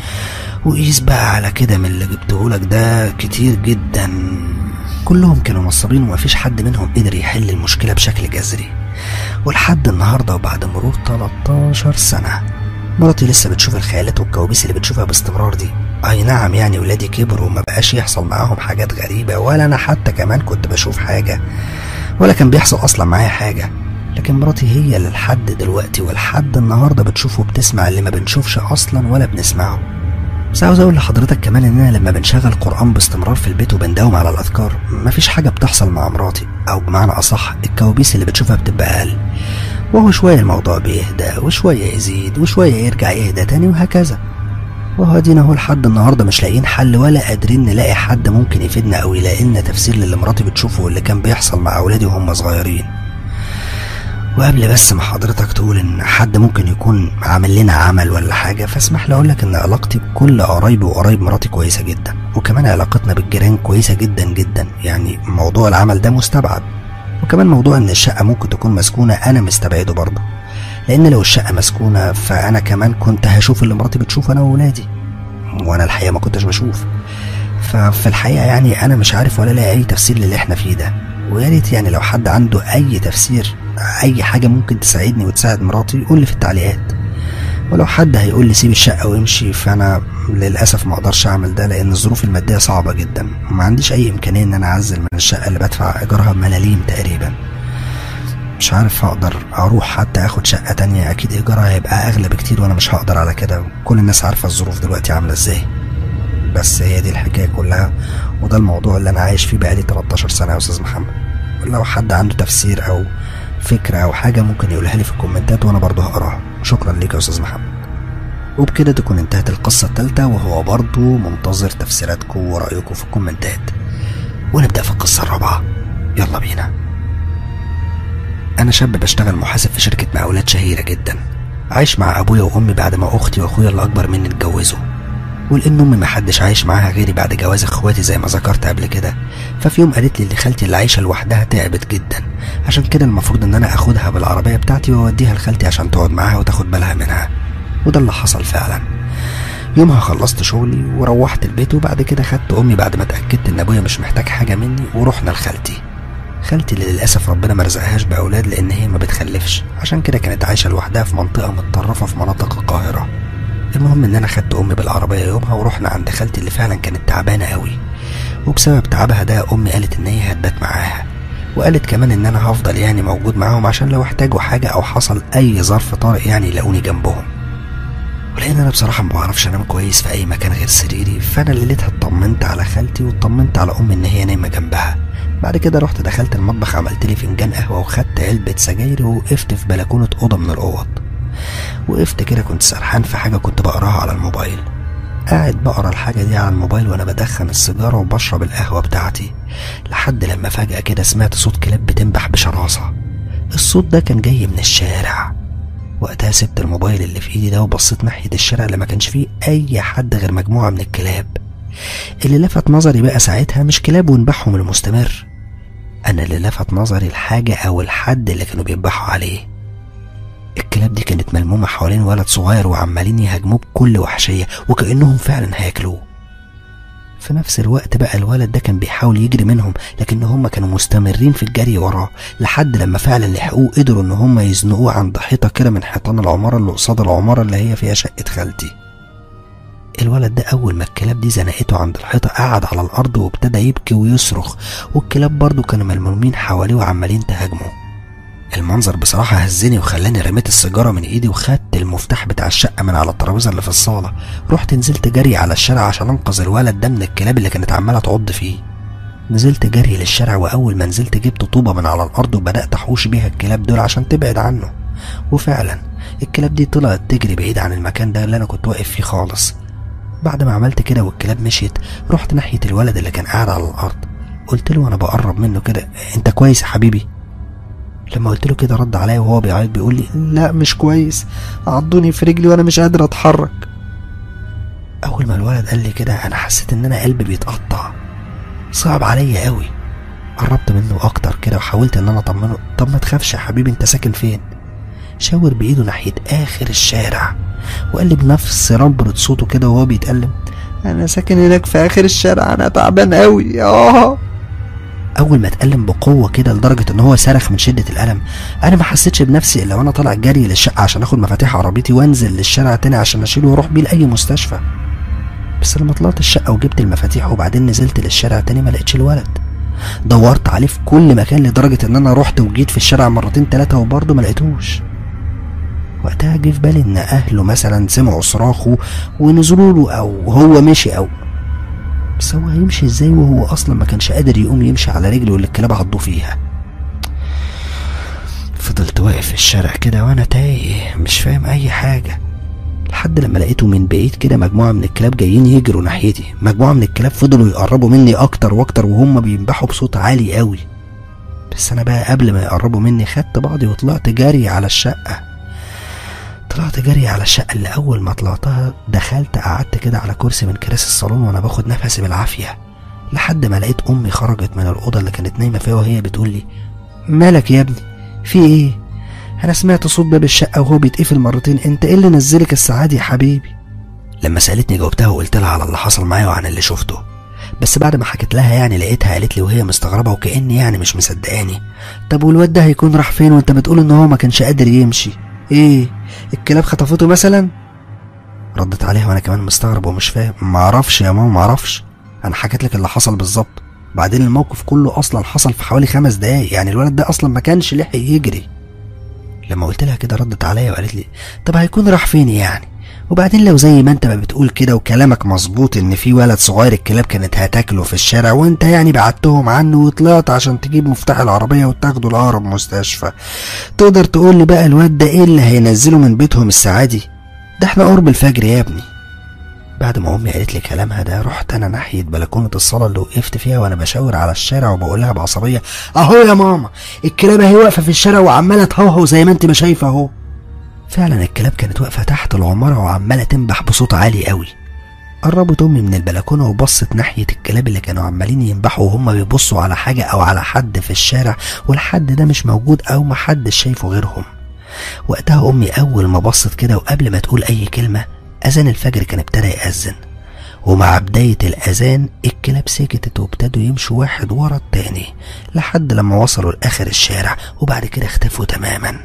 وقيس بقى على كده من اللي جبتهولك ده كتير جدا كلهم كانوا نصابين ومفيش حد منهم قدر يحل المشكلة بشكل جذري ولحد النهاردة وبعد مرور 13 سنة مراتي لسه بتشوف الخيالات والكوابيس اللي بتشوفها باستمرار دي اي نعم يعني ولادي كبروا وما بقاش يحصل معاهم حاجات غريبة ولا انا حتى كمان كنت بشوف حاجة ولا كان بيحصل اصلا معايا حاجة لكن مراتي هي اللي لحد دلوقتي ولحد النهاردة بتشوف وبتسمع اللي ما بنشوفش اصلا ولا بنسمعه بس عاوز اقول لحضرتك كمان اننا لما بنشغل قرآن باستمرار في البيت وبنداوم على الاذكار مفيش حاجة بتحصل مع مراتي او بمعنى اصح الكوابيس اللي بتشوفها بتبقى اقل وهو شوية الموضوع بيهدى وشوية يزيد وشوية يرجع يهدى تاني وهكذا وهو دينا اهو لحد النهارده مش لاقيين حل ولا قادرين نلاقي حد ممكن يفيدنا او يلاقي لنا تفسير للي مراتي بتشوفه واللي كان بيحصل مع اولادي وهم صغيرين وقبل بس ما حضرتك تقول ان حد ممكن يكون عامل لنا عمل ولا حاجه فاسمح لي اقول لك ان علاقتي بكل قرايبي وقرايب مراتي كويسه جدا وكمان علاقتنا بالجيران كويسه جدا جدا يعني موضوع العمل ده مستبعد وكمان موضوع ان الشقه ممكن تكون مسكونه انا مستبعده برضه لان لو الشقه مسكونه فانا كمان كنت هشوف اللي مراتي بتشوفه انا وولادي وانا الحقيقه ما كنتش بشوف ففي الحقيقه يعني انا مش عارف ولا لاقي اي تفسير للي احنا فيه ده ويا ريت يعني لو حد عنده اي تفسير اي حاجه ممكن تساعدني وتساعد مراتي يقول لي في التعليقات ولو حد هيقول لي سيب الشقه وامشي فانا للاسف ما اقدرش اعمل ده لان الظروف الماديه صعبه جدا وما عنديش اي امكانيه ان انا اعزل من الشقه اللي بدفع ايجارها ملاليم تقريبا مش عارف هقدر اروح حتى اخد شقه تانية اكيد ايجارها هيبقى اغلى بكتير وانا مش هقدر على كده كل الناس عارفه الظروف دلوقتي عامله ازاي بس هي دي الحكايه كلها وده الموضوع اللي انا عايش فيه بقالي 13 سنه يا استاذ محمد لو حد عنده تفسير او فكره او حاجه ممكن يقولها لي في الكومنتات وانا برضه هقراها شكرا ليك يا استاذ محمد وبكده تكون انتهت القصة التالتة وهو برضه منتظر تفسيراتكم ورأيكم في الكومنتات ونبدأ في القصة الرابعة يلا بينا أنا شاب بشتغل محاسب في شركة مقاولات شهيرة جدا عايش مع أبويا وأمي بعد ما أختي وأخويا اللي أكبر مني اتجوزوا ولأن أمي محدش عايش معاها غيري بعد جواز إخواتي زي ما ذكرت قبل كده ففي يوم قالت لي إن خالتي اللي عايشة لوحدها تعبت جدا عشان كده المفروض إن أنا آخدها بالعربية بتاعتي وأوديها لخالتي عشان تقعد معاها وتاخد بالها منها وده اللي حصل فعلا يومها خلصت شغلي وروحت البيت وبعد كده خدت امي بعد ما اتاكدت ان ابويا مش محتاج حاجه مني ورحنا لخالتي خالتي اللي للاسف ربنا ما رزقهاش باولاد لان هي ما بتخلفش عشان كده كانت عايشه لوحدها في منطقه متطرفه في مناطق القاهره المهم ان انا خدت امي بالعربيه يومها ورحنا عند خالتي اللي فعلا كانت تعبانه قوي وبسبب تعبها ده امي قالت ان هي هتبات معاها وقالت كمان ان انا هفضل يعني موجود معاهم عشان لو احتاجوا حاجه او حصل اي ظرف طارئ يعني يلاقوني جنبهم ولان انا بصراحه ما بعرفش انام كويس في اي مكان غير سريري فانا ليلتها اطمنت على خالتي واطمنت على امي ان هي نايمه جنبها بعد كده رحت دخلت المطبخ عملت لي فنجان قهوه وخدت علبه سجاير ووقفت في بلكونه اوضه من الاوض وقفت كده كنت سرحان في حاجه كنت بقراها على الموبايل قاعد بقرا الحاجه دي على الموبايل وانا بدخن السيجاره وبشرب القهوه بتاعتي لحد لما فجاه كده سمعت صوت كلاب بتنبح بشراسه الصوت ده كان جاي من الشارع وقتها سبت الموبايل اللي في ايدي ده وبصيت ناحية الشارع اللي ما كانش فيه أي حد غير مجموعة من الكلاب اللي لفت نظري بقى ساعتها مش كلاب ونبحهم المستمر أنا اللي لفت نظري الحاجة أو الحد اللي كانوا بينبحوا عليه الكلاب دي كانت ملمومة حوالين ولد صغير وعمالين يهاجموه بكل وحشية وكأنهم فعلا هياكلوه في نفس الوقت بقى الولد ده كان بيحاول يجري منهم لكن هم كانوا مستمرين في الجري وراه لحد لما فعلا لحقوه قدروا ان هم يزنقوه عند حيطه كده من حيطان العماره اللي قصاد العماره اللي هي فيها شقه خالتي الولد ده اول ما الكلاب دي زنقته عند الحيطه قعد على الارض وابتدى يبكي ويصرخ والكلاب برضه كانوا ملمومين حواليه وعمالين تهاجمه المنظر بصراحة هزني وخلاني رميت السيجارة من ايدي وخدت المفتاح بتاع الشقة من على الترابيزة اللي في الصالة رحت نزلت جري على الشارع عشان انقذ الولد ده من الكلاب اللي كانت عمالة تعض فيه نزلت جري للشارع واول ما نزلت جبت طوبة من على الارض وبدأت احوش بيها الكلاب دول عشان تبعد عنه وفعلا الكلاب دي طلعت تجري بعيد عن المكان ده اللي انا كنت واقف فيه خالص بعد ما عملت كده والكلاب مشيت رحت ناحية الولد اللي كان قاعد على الارض قلت له وانا بقرب منه كده انت كويس يا حبيبي لما قلت له كده رد عليا وهو بيعيط بيقول لي لا مش كويس عضوني في رجلي وانا مش قادر اتحرك اول ما الولد قال لي كده انا حسيت ان انا قلبي بيتقطع صعب عليا قوي قربت منه اكتر كده وحاولت ان انا اطمنه طب ما تخافش يا حبيبي انت ساكن فين شاور بايده ناحيه اخر الشارع وقال لي بنفس نبرة صوته كده وهو بيتكلم انا ساكن هناك في اخر الشارع انا تعبان قوي اه اول ما اتألم بقوه كده لدرجه ان هو صرخ من شده الالم انا ما حسيتش بنفسي الا وانا طالع جري للشقه عشان اخد مفاتيح عربيتي وانزل للشارع تاني عشان اشيله واروح بيه لاي مستشفى بس لما طلعت الشقه وجبت المفاتيح وبعدين نزلت للشارع تاني ما لقيتش الولد دورت عليه في كل مكان لدرجه ان انا رحت وجيت في الشارع مرتين تلاتة وبرضه ما لقيتوش وقتها جه في بالي ان اهله مثلا سمعوا صراخه ونزلوا له او هو مشي او بس هو هيمشي ازاي وهو اصلا ما كانش قادر يقوم يمشي على رجله اللي الكلاب عضوا فيها فضلت واقف في الشارع كده وانا تايه مش فاهم اي حاجه لحد لما لقيته من بعيد كده مجموعه من الكلاب جايين يجروا ناحيتي مجموعه من الكلاب فضلوا يقربوا مني اكتر واكتر وهم بينبحوا بصوت عالي قوي بس انا بقى قبل ما يقربوا مني خدت بعضي وطلعت جري على الشقه طلعت جري على الشقة اللي أول ما طلعتها دخلت قعدت كده على كرسي من كراسي الصالون وأنا باخد نفسي بالعافية لحد ما لقيت أمي خرجت من الأوضة اللي كانت نايمة فيها وهي بتقول لي مالك يا ابني في إيه؟ أنا سمعت صوت باب الشقة وهو بيتقفل مرتين أنت إيه اللي نزلك الساعة دي يا حبيبي؟ لما سألتني جاوبتها وقلت لها على اللي حصل معايا وعن اللي شفته بس بعد ما حكيت لها يعني لقيتها قالت لي وهي مستغربة وكأني يعني مش مصدقاني طب والواد ده هيكون راح فين وانت بتقول ان هو ما كانش قادر يمشي ايه الكلاب خطفته مثلا ردت عليها وانا كمان مستغرب ومش فاهم معرفش يا ماما معرفش انا حكيت لك اللي حصل بالظبط بعدين الموقف كله اصلا حصل في حوالي خمس دقايق يعني الولد ده اصلا ما كانش لحق يجري لما قلت لها كده ردت عليا وقالت لي طب هيكون راح فين يعني وبعدين لو زي ما انت ما بتقول كده وكلامك مظبوط ان في ولد صغير الكلاب كانت هتاكله في الشارع وانت يعني بعتهم عنه وطلعت عشان تجيب مفتاح العربية وتاخده لأقرب مستشفى تقدر تقول لي بقى الواد ده ايه اللي هينزله من بيتهم الساعة دي ده احنا قرب الفجر يا ابني بعد ما امي قالت لي كلامها ده رحت انا ناحيه بلكونه الصاله اللي وقفت فيها وانا بشاور على الشارع وبقول لها بعصبيه اهو يا ماما الكلاب اهي واقفه في الشارع وعماله تهوهو زي ما انت ما شايفه اهو فعلا الكلاب كانت واقفه تحت العماره وعماله تنبح بصوت عالي قوي قربت امي من البلكونه وبصت ناحيه الكلاب اللي كانوا عمالين ينبحوا وهم بيبصوا على حاجه او على حد في الشارع والحد ده مش موجود او محدش شايفه غيرهم وقتها امي اول ما بصت كده وقبل ما تقول اي كلمه اذان الفجر كان ابتدى ياذن ومع بداية الأذان الكلاب سكتت وابتدوا يمشوا واحد ورا التاني لحد لما وصلوا لآخر الشارع وبعد كده اختفوا تماما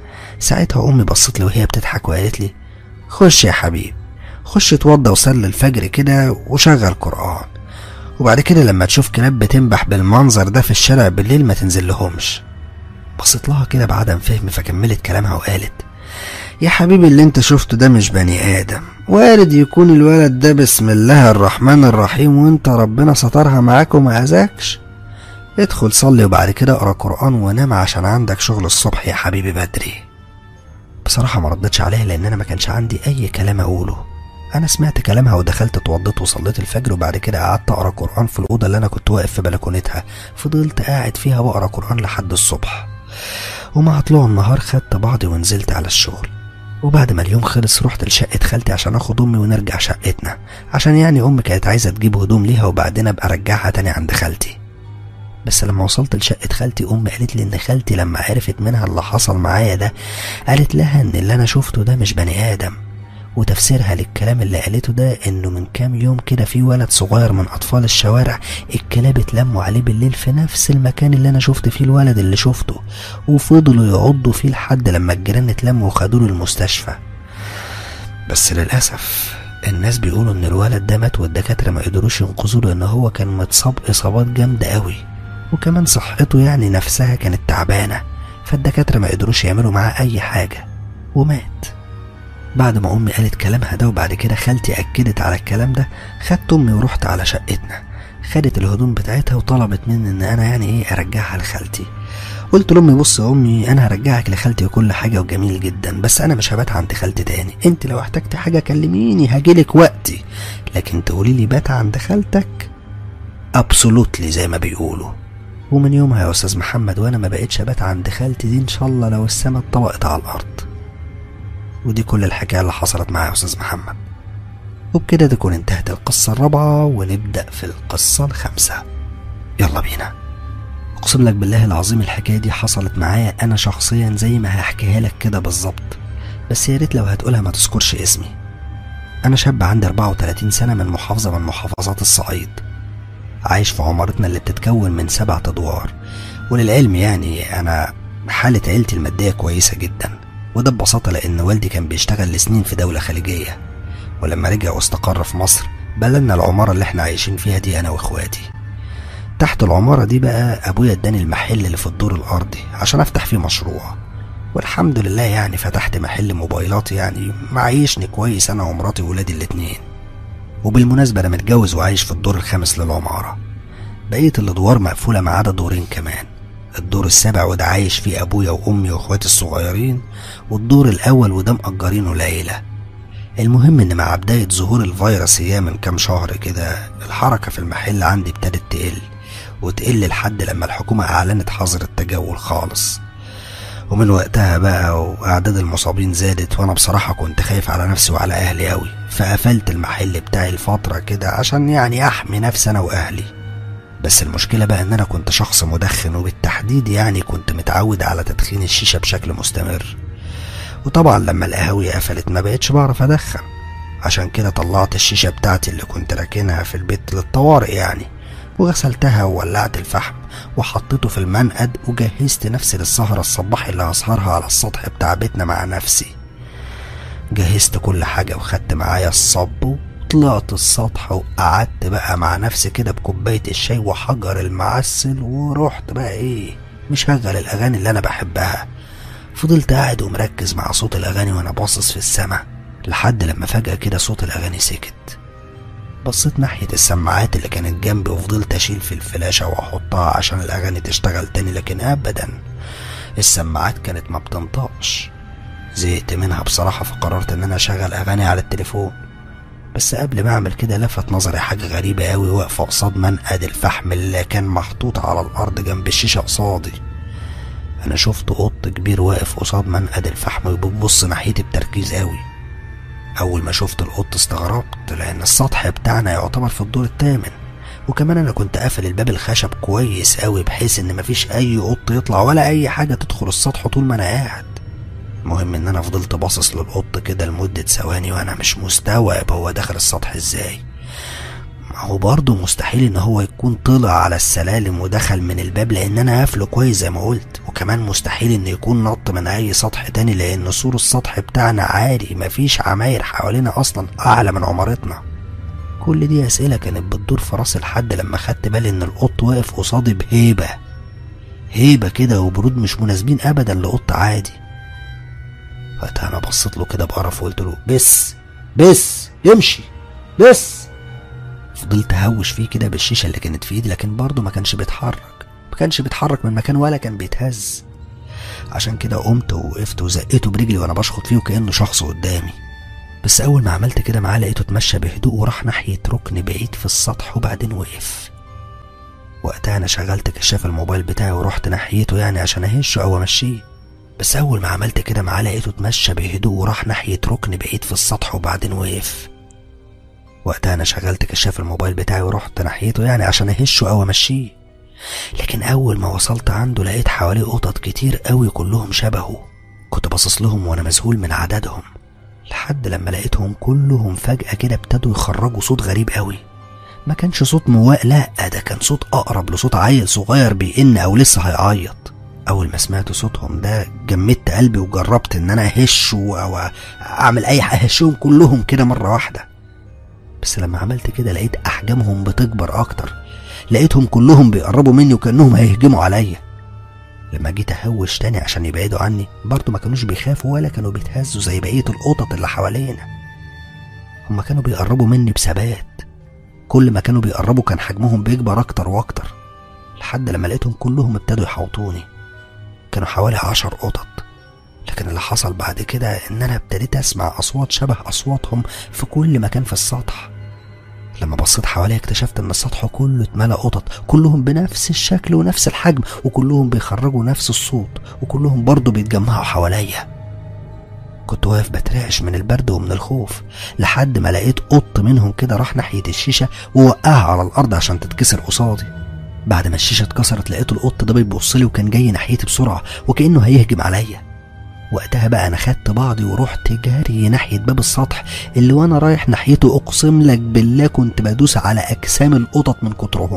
ساعتها أمي بصت لي وهي بتضحك وقالت لي خش يا حبيب خش اتوضى وصلي الفجر كده وشغل قرآن وبعد كده لما تشوف كلاب بتنبح بالمنظر ده في الشارع بالليل ما تنزل لهمش بصيت لها كده بعدم فهم فكملت كلامها وقالت يا حبيبي اللي انت شفته ده مش بني ادم وارد يكون الولد ده بسم الله الرحمن الرحيم وانت ربنا سترها معاك وما اذاكش ادخل صلي وبعد كده اقرا قران ونام عشان عندك شغل الصبح يا حبيبي بدري بصراحه ما ردتش عليها لان انا ما كانش عندي اي كلام اقوله انا سمعت كلامها ودخلت اتوضيت وصليت الفجر وبعد كده قعدت اقرا قران في الاوضه اللي انا كنت واقف في بلكونتها فضلت قاعد فيها بقرا قران لحد الصبح ومع طلوع النهار خدت بعضي ونزلت على الشغل وبعد ما اليوم خلص رحت لشقة خالتي عشان اخد امي ونرجع شقتنا عشان يعني امي كانت عايزة تجيب هدوم ليها وبعدين ابقى ارجعها تاني عند خالتي بس لما وصلت لشقة خالتي امي قالت لي ان خالتي لما عرفت منها اللي حصل معايا ده قالت لها ان اللي انا شفته ده مش بني ادم وتفسيرها للكلام اللي قالته ده انه من كام يوم كده في ولد صغير من اطفال الشوارع الكلاب اتلموا عليه بالليل في نفس المكان اللي انا شفت فيه الولد اللي شفته وفضلوا يعضوا فيه لحد لما الجيران اتلموا وخدوه المستشفى بس للاسف الناس بيقولوا ان الولد ده مات والدكاتره ما قدروش ينقذوه لان هو كان متصاب اصابات جامده قوي وكمان صحته يعني نفسها كانت تعبانه فالدكاتره ما قدروش يعملوا معاه اي حاجه ومات بعد ما امي قالت كلامها ده وبعد كده خالتي اكدت على الكلام ده خدت امي ورحت على شقتنا خدت الهدوم بتاعتها وطلبت مني ان انا يعني ايه ارجعها لخالتي قلت لامي بص يا امي انا هرجعك لخالتي وكل حاجه وجميل جدا بس انا مش هبات عند خالتي تاني انت لو احتجتي حاجه كلميني هجيلك وقتي لكن تقولي لي بات عند خالتك ابسولوتلي زي ما بيقولوا ومن يومها يا استاذ محمد وانا ما بقتش ابات عند خالتي دي ان شاء الله لو السما اتطبقت على الارض ودي كل الحكايه اللي حصلت معايا يا استاذ محمد وبكده تكون انتهت القصه الرابعه ونبدا في القصه الخامسه يلا بينا اقسم لك بالله العظيم الحكايه دي حصلت معايا انا شخصيا زي ما هحكيها لك كده بالظبط بس يا ريت لو هتقولها ما تذكرش اسمي انا شاب عندي 34 سنه من محافظه من محافظات الصعيد عايش في عمارتنا اللي بتتكون من سبع ادوار وللعلم يعني انا حاله عيلتي الماديه كويسه جدا وده ببساطه لان والدي كان بيشتغل لسنين في دوله خليجيه ولما رجع واستقر في مصر بلنا العماره اللي احنا عايشين فيها دي انا واخواتي تحت العمارة دي بقى أبويا اداني المحل اللي في الدور الأرضي عشان أفتح فيه مشروع والحمد لله يعني فتحت محل موبايلات يعني معيشني كويس أنا ومراتي وولادي الاتنين وبالمناسبة أنا متجوز وعايش في الدور الخامس للعمارة بقية الأدوار مقفولة ما عدا دورين كمان الدور السابع وده عايش فيه أبويا وأمي وأخواتي الصغيرين والدور الأول وده مأجرينه العيلة المهم إن مع بداية ظهور الفيروس هي من كام شهر كده الحركة في المحل عندي ابتدت تقل وتقل لحد لما الحكومة أعلنت حظر التجول خالص ومن وقتها بقى وأعداد المصابين زادت وأنا بصراحة كنت خايف على نفسي وعلى أهلي أوي فقفلت المحل بتاعي لفترة كده عشان يعني أحمي نفسي أنا وأهلي بس المشكلة بقى إن أنا كنت شخص مدخن وبالتحديد يعني كنت متعود على تدخين الشيشة بشكل مستمر وطبعا لما القهاوي قفلت ما بقتش بعرف أدخن عشان كده طلعت الشيشة بتاعتي اللي كنت راكنها في البيت للطوارئ يعني وغسلتها وولعت الفحم وحطيته في المنقد وجهزت نفسي للسهرة الصباحي اللي هسهرها على السطح بتاع بيتنا مع نفسي جهزت كل حاجة وخدت معايا الصب وطلعت السطح وقعدت بقى مع نفسي كده بكوباية الشاي وحجر المعسل ورحت بقى ايه مشغل الأغاني اللي أنا بحبها فضلت قاعد ومركز مع صوت الأغاني وأنا باصص في السما لحد لما فجأة كده صوت الأغاني سكت بصيت ناحية السماعات اللي كانت جنبي وفضلت أشيل في الفلاشة وأحطها عشان الأغاني تشتغل تاني لكن أبدا السماعات كانت ما بتنطقش زهقت منها بصراحة فقررت إن أنا أشغل أغاني على التليفون بس قبل ما أعمل كده لفت نظري حاجة غريبة أوي واقفة قصاد منقد الفحم اللي كان محطوط على الأرض جنب الشيشة قصادي أنا شفت قط كبير واقف قصاد منقد الفحم وبيبص ناحيتي بتركيز أوي أول ما شفت القط استغربت لأن السطح بتاعنا يعتبر في الدور الثامن وكمان أنا كنت قافل الباب الخشب كويس أوي بحيث إن مفيش أي قط يطلع ولا أي حاجة تدخل السطح طول ما أنا قاعد المهم إن أنا فضلت باصص للقط كده لمدة ثواني وأنا مش مستوعب هو داخل السطح إزاي ما هو برضه مستحيل إن هو يكون طلع على السلالم ودخل من الباب لأن أنا قافله كويس زي ما قلت وكمان مستحيل إن يكون نط من أي سطح تاني لأن سور السطح بتاعنا عالي مفيش عماير حوالينا أصلا أعلى من عمارتنا كل دي أسئلة كانت بتدور في راس الحد لما خدت بالي إن القط واقف قصادي بهيبة هيبة كده وبرود مش مناسبين أبدا لقط عادي وقتها أنا بصيت له كده بقرف وقلت له بس بس يمشي بس فضلت اهوش فيه كده بالشيشه اللي كانت في ايدي لكن برضه ما كانش بيتحرك ما كانش بيتحرك من مكان ولا كان بيتهز عشان كده قمت ووقفت وزقيته برجلي وانا بشخط فيه وكانه شخص قدامي بس اول ما عملت كده معاه لقيته اتمشى بهدوء وراح ناحيه ركن بعيد في السطح وبعدين وقف وقتها انا شغلت كشاف الموبايل بتاعي ورحت ناحيته يعني عشان اهشه او امشيه بس اول ما عملت كده معاه لقيته اتمشى بهدوء وراح ناحيه ركن بعيد في السطح وبعدين وقف وقتها انا شغلت كشاف الموبايل بتاعي ورحت ناحيته يعني عشان اهشه او امشيه لكن اول ما وصلت عنده لقيت حواليه قطط كتير قوي كلهم شبهه كنت باصص لهم وانا مذهول من عددهم لحد لما لقيتهم كلهم فجأة كده ابتدوا يخرجوا صوت غريب قوي ما كانش صوت مواء لا ده كان صوت أقرب لصوت عيل صغير بيئن أو لسه هيعيط أول ما سمعت صوتهم ده جمدت قلبي وجربت إن أنا أهش أو أعمل أي حاجة أهشهم كلهم كده مرة واحدة بس لما عملت كده لقيت أحجامهم بتكبر أكتر لقيتهم كلهم بيقربوا مني وكأنهم هيهجموا عليا لما جيت أهوش تاني عشان يبعدوا عني برضه ما كانوش بيخافوا ولا كانوا بيتهزوا زي بقية القطط اللي حوالينا هما كانوا بيقربوا مني بثبات كل ما كانوا بيقربوا كان حجمهم بيكبر أكتر وأكتر لحد لما لقيتهم كلهم ابتدوا يحوطوني كانوا حوالي عشر قطط لكن اللي حصل بعد كده إن أنا ابتديت أسمع أصوات شبه أصواتهم في كل مكان في السطح لما بصيت حواليا اكتشفت ان السطح كله اتملى قطط كلهم بنفس الشكل ونفس الحجم وكلهم بيخرجوا نفس الصوت وكلهم برضه بيتجمعوا حواليا كنت واقف بترعش من البرد ومن الخوف لحد ما لقيت قط منهم كده راح ناحية الشيشة ووقعها على الأرض عشان تتكسر قصادي بعد ما الشيشة اتكسرت لقيت القط ده بيبص لي وكان جاي ناحيتي بسرعة وكأنه هيهجم عليا وقتها بقى انا خدت بعضي ورحت جري ناحيه باب السطح اللي وانا رايح ناحيته اقسم لك بالله كنت بدوس على اجسام القطط من كترهم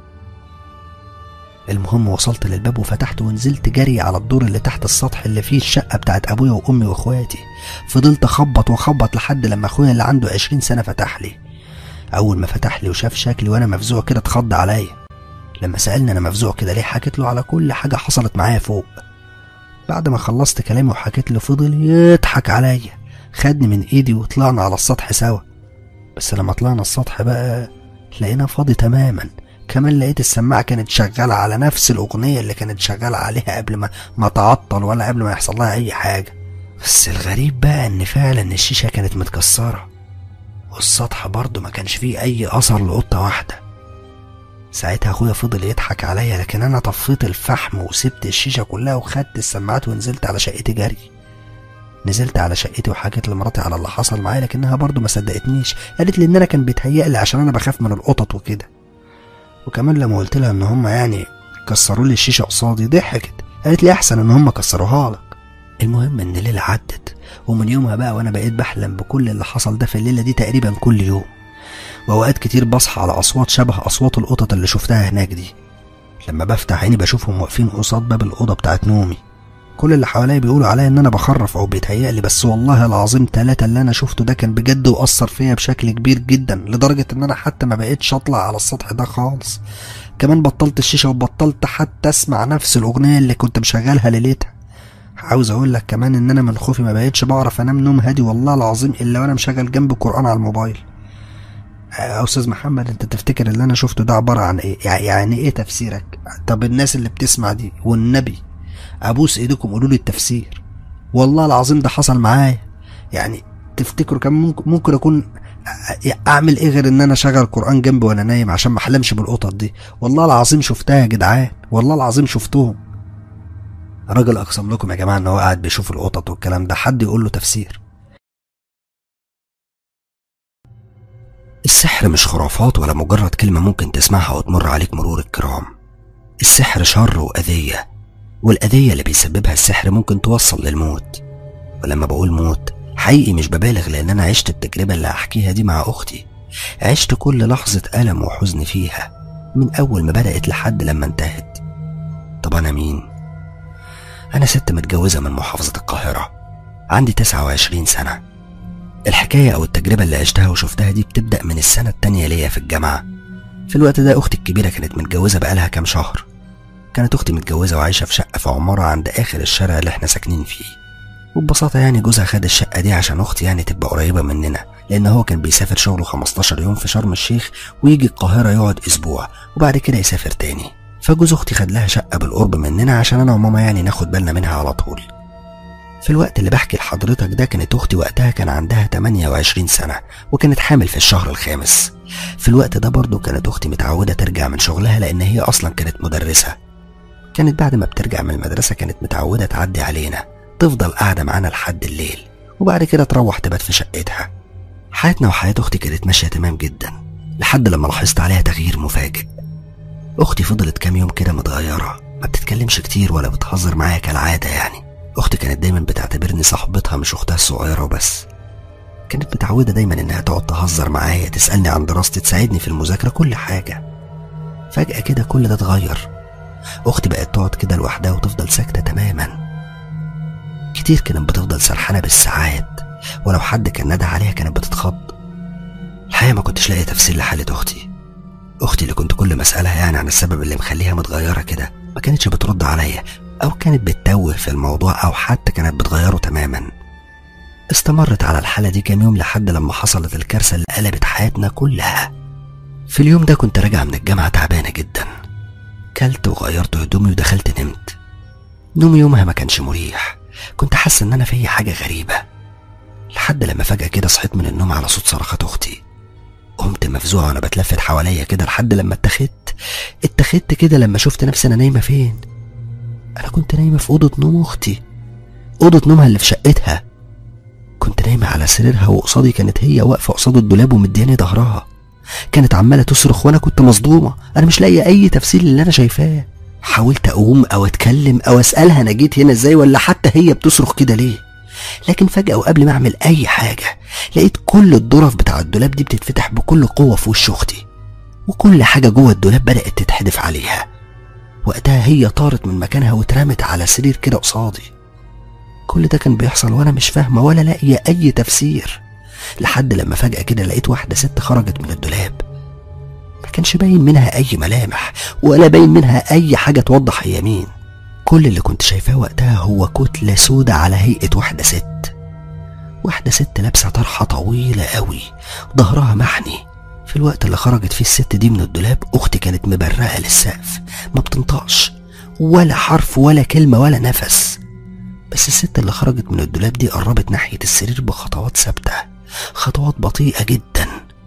المهم وصلت للباب وفتحت ونزلت جري على الدور اللي تحت السطح اللي فيه الشقه بتاعت ابويا وامي واخواتي فضلت اخبط واخبط لحد لما اخويا اللي عنده عشرين سنه فتح لي اول ما فتح لي وشاف شكلي وانا مفزوع كده اتخض عليا لما سالني انا مفزوع كده ليه حكيت له على كل حاجه حصلت معايا فوق بعد ما خلصت كلامي وحكيت له فضل يضحك عليا خدني من ايدي وطلعنا على السطح سوا بس لما طلعنا السطح بقى لقينا فاضي تماما كمان لقيت السماعة كانت شغالة على نفس الأغنية اللي كانت شغالة عليها قبل ما ما تعطل ولا قبل ما يحصل لها أي حاجة بس الغريب بقى إن فعلا الشيشة كانت متكسرة والسطح برضه ما كانش فيه أي أثر لقطة واحدة ساعتها اخويا فضل يضحك عليا لكن انا طفيت الفحم وسبت الشيشه كلها وخدت السماعات ونزلت على شقتي جري نزلت على شقتي وحكيت لمراتي على اللي حصل معايا لكنها برضه ما صدقتنيش قالت لي ان انا كان بيتهيألي عشان انا بخاف من القطط وكده وكمان لما قلت لها ان هم يعني كسروا لي الشيشه قصادي ضحكت قالت لي احسن ان هم كسروها لك المهم ان الليلة عدت ومن يومها بقى وانا بقيت بحلم بكل اللي حصل ده في الليلة دي تقريبا كل يوم واوقات كتير بصحى على اصوات شبه اصوات القطط اللي شفتها هناك دي لما بفتح عيني بشوفهم واقفين قصاد باب الاوضه بتاعت نومي كل اللي حواليا بيقولوا عليا ان انا بخرف او بيتهيألي بس والله العظيم تلاتة اللي انا شفته ده كان بجد واثر فيا بشكل كبير جدا لدرجه ان انا حتى ما بقيتش اطلع على السطح ده خالص كمان بطلت الشيشه وبطلت حتى اسمع نفس الاغنيه اللي كنت مشغلها ليلتها عاوز اقول لك كمان ان انا من خوفي ما بقيتش بعرف انام نوم هادي والله العظيم الا وانا مشغل جنب القران على الموبايل يا استاذ محمد انت تفتكر اللي انا شفته ده عباره عن ايه يع- يعني ايه تفسيرك طب الناس اللي بتسمع دي والنبي ابوس ايديكم قولوا لي التفسير والله العظيم ده حصل معايا يعني تفتكروا كان ممكن ممكن اكون أ- اعمل ايه غير ان انا اشغل قران جنبي وانا نايم عشان ما احلمش بالقطط دي والله العظيم شفتها يا جدعان والله العظيم شفتهم راجل اقسم لكم يا جماعه ان هو قاعد بيشوف القطط والكلام ده حد يقول له تفسير السحر مش خرافات ولا مجرد كلمة ممكن تسمعها وتمر عليك مرور الكرام السحر شر وأذية والأذية اللي بيسببها السحر ممكن توصل للموت ولما بقول موت حقيقي مش ببالغ لأن أنا عشت التجربة اللي هحكيها دي مع أختي عشت كل لحظة ألم وحزن فيها من أول ما بدأت لحد لما انتهت طب أنا مين؟ أنا ست متجوزة من محافظة القاهرة عندي 29 سنة الحكاية أو التجربة اللي عشتها وشفتها دي بتبدأ من السنة التانية ليا في الجامعة في الوقت ده أختي الكبيرة كانت متجوزة بقالها كام شهر كانت أختي متجوزة وعايشة في شقة في عمارة عند آخر الشارع اللي احنا ساكنين فيه وببساطة يعني جوزها خد الشقة دي عشان أختي يعني تبقى قريبة مننا لأن هو كان بيسافر شغله 15 يوم في شرم الشيخ ويجي القاهرة يقعد أسبوع وبعد كده يسافر تاني فجوز أختي خد لها شقة بالقرب مننا عشان أنا وماما يعني ناخد بالنا منها على طول في الوقت اللي بحكي لحضرتك ده كانت أختي وقتها كان عندها 28 سنة وكانت حامل في الشهر الخامس في الوقت ده برضه كانت أختي متعودة ترجع من شغلها لأن هي أصلا كانت مدرسة كانت بعد ما بترجع من المدرسة كانت متعودة تعدي علينا تفضل قاعدة معانا لحد الليل وبعد كده تروح تبات في شقتها حياتنا وحياة أختي كانت ماشية تمام جدا لحد لما لاحظت عليها تغيير مفاجئ أختي فضلت كام يوم كده متغيرة ما بتتكلمش كتير ولا بتهزر معايا كالعادة يعني أختي كانت دايما بتعتبرني صاحبتها مش أختها الصغيرة وبس كانت متعودة دايما إنها تقعد تهزر معايا تسألني عن دراستي تساعدني في المذاكرة كل حاجة فجأة كده كل ده اتغير أختي بقت تقعد كده لوحدها وتفضل ساكتة تماما كتير كانت بتفضل سرحانة بالساعات ولو حد كان ندى عليها كانت بتتخض الحقيقة ما كنتش لاقي تفسير لحالة أختي أختي اللي كنت كل ما أسألها يعني عن السبب اللي مخليها متغيرة كده ما كانتش بترد عليا أو كانت بتتوه في الموضوع أو حتى كانت بتغيره تماما استمرت على الحالة دي كام يوم لحد لما حصلت الكارثة اللي قلبت حياتنا كلها في اليوم ده كنت راجع من الجامعة تعبانة جدا كلت وغيرت هدومي ودخلت نمت نومي يومها ما كانش مريح كنت حاسة إن أنا في حاجة غريبة لحد لما فجأة كده صحيت من النوم على صوت صرخات أختي قمت مفزوعة وأنا بتلفت حواليا كده لحد لما اتخذت اتخذت كده لما شفت نفسي أنا نايمة فين أنا كنت نايمة في أوضة نوم أختي أوضة نومها اللي في شقتها كنت نايمة على سريرها وقصادي كانت هي واقفة قصاد الدولاب ومدياني ظهرها كانت عمالة تصرخ وأنا كنت مصدومة أنا مش لاقية أي تفسير للي أنا شايفاه حاولت أقوم أو أتكلم أو أسألها أنا جيت هنا إزاي ولا حتى هي بتصرخ كده ليه لكن فجأة وقبل ما أعمل أي حاجة لقيت كل الظرف بتاع الدولاب دي بتتفتح بكل قوة في وش أختي وكل حاجة جوه الدولاب بدأت تتحدف عليها وقتها هي طارت من مكانها واترمت على سرير كده قصادي كل ده كان بيحصل وانا مش فاهمه ولا لاقيه اي تفسير لحد لما فجاه كده لقيت واحده ست خرجت من الدولاب ما كانش باين منها اي ملامح ولا باين منها اي حاجه توضح هي مين كل اللي كنت شايفاه وقتها هو كتله سودة على هيئه واحده ست واحده ست لابسه طرحه طويله قوي ظهرها محني في الوقت اللي خرجت فيه الست دي من الدولاب اختي كانت مبرقه للسقف ما بتنطقش ولا حرف ولا كلمه ولا نفس بس الست اللي خرجت من الدولاب دي قربت ناحيه السرير بخطوات ثابته خطوات بطيئه جدا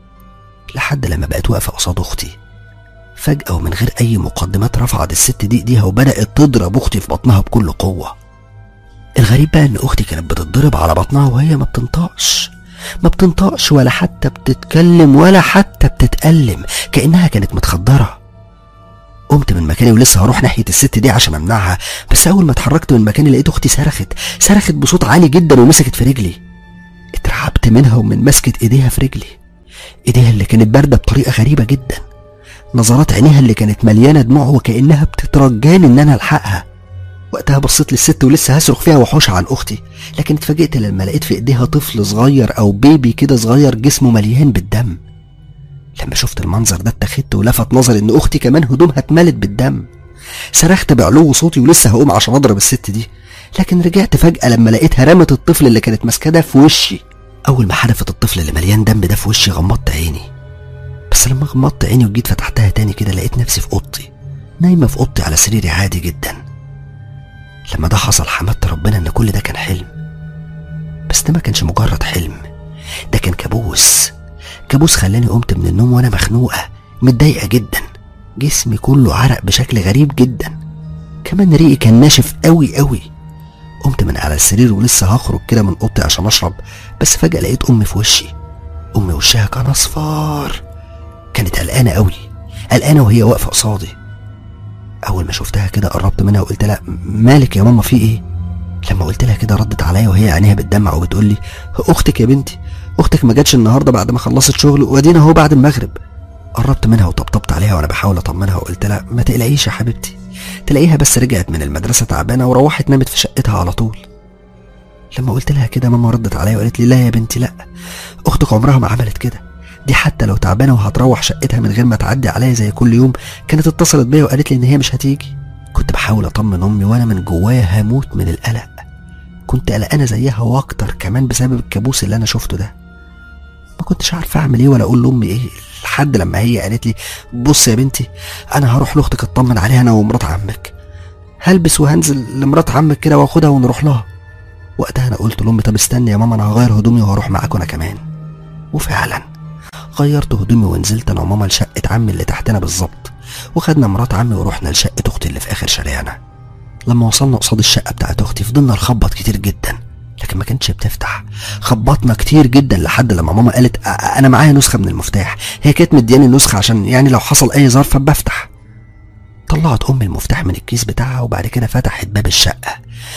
لحد لما بقت واقفه قصاد اختي فجأة ومن غير أي مقدمات رفعت الست دي إيديها وبدأت تضرب أختي في بطنها بكل قوة الغريب بقى إن أختي كانت بتتضرب على بطنها وهي ما بتنطقش ما بتنطقش ولا حتى بتتكلم ولا حتى بتتألم كأنها كانت متخدرة قمت من مكاني ولسه هروح ناحيه الست دي عشان امنعها بس اول ما اتحركت من مكاني لقيت اختي صرخت صرخت بصوت عالي جدا ومسكت في رجلي اترعبت منها ومن مسكه ايديها في رجلي ايديها اللي كانت بارده بطريقه غريبه جدا نظرات عينيها اللي كانت مليانه دموع وكانها بتترجاني ان انا الحقها وقتها بصيت للست ولسه هصرخ فيها وحوش عن اختي لكن اتفاجئت لما لقيت في ايديها طفل صغير او بيبي كده صغير جسمه مليان بالدم لما شفت المنظر ده اتخذت ولفت نظري ان اختي كمان هدومها اتملت بالدم صرخت بعلو صوتي ولسه هقوم عشان اضرب الست دي لكن رجعت فجأة لما لقيتها رمت الطفل اللي كانت ماسكاه ده في وشي أول ما حدفت الطفل اللي مليان دم ده في وشي غمضت عيني بس لما غمضت عيني وجيت فتحتها تاني كده لقيت نفسي في أوضتي نايمة في أوضتي على سريري عادي جدا لما ده حصل حمدت ربنا إن كل ده كان حلم بس ده ما كانش مجرد حلم ده كان كابوس كابوس خلاني قمت من النوم وأنا مخنوقة متضايقة جدا جسمي كله عرق بشكل غريب جدا كمان ريقي كان ناشف قوي قوي قمت من على السرير ولسه هخرج كده من اوضتي عشان اشرب بس فجأة لقيت امي في وشي امي وشها كان اصفار كانت قلقانة قوي قلقانة وهي واقفة قصادي اول ما شفتها كده قربت منها وقلت لها مالك يا ماما في ايه لما قلت لها كده ردت عليا وهي عينيها بتدمع وبتقول لي اختك يا بنتي اختك ما جاتش النهارده بعد ما خلصت شغل وادينا اهو بعد المغرب قربت منها وطبطبت عليها وانا بحاول اطمنها وقلت لها ما تقلقيش يا حبيبتي تلاقيها بس رجعت من المدرسة تعبانة وروحت نامت في شقتها على طول لما قلت لها كده ماما ردت عليا وقالت لي لا يا بنتي لا اختك عمرها ما عملت كده دي حتى لو تعبانة وهتروح شقتها من غير ما تعدي عليا زي كل يوم كانت اتصلت بيا وقالت لي ان هي مش هتيجي كنت بحاول اطمن امي وانا من جوايا هموت من القلق كنت قلقانة زيها واكتر كمان بسبب الكابوس اللي انا شفته ده ما كنتش عارفة اعمل ايه ولا اقول لامي ايه لحد لما هي قالت لي بص يا بنتي انا هروح لاختك اطمن عليها انا ومرات عمك هلبس وهنزل لمرات عمك كده واخدها ونروح لها وقتها انا قلت لامي طب استني يا ماما انا هغير هدومي وهروح معاك انا كمان وفعلا غيرت هدومي ونزلت انا وماما لشقه عمي اللي تحتنا بالظبط وخدنا مرات عمي ورحنا لشقه اختي اللي في اخر شارعنا لما وصلنا قصاد الشقه بتاعت اختي فضلنا نخبط كتير جدا لكن ما كانتش بتفتح خبطنا كتير جدا لحد لما ماما قالت "أ- انا معايا نسخه من المفتاح هي كانت مدياني النسخه عشان يعني لو حصل اي ظرف بفتح طلعت امي المفتاح من الكيس بتاعها وبعد كده فتحت باب الشقه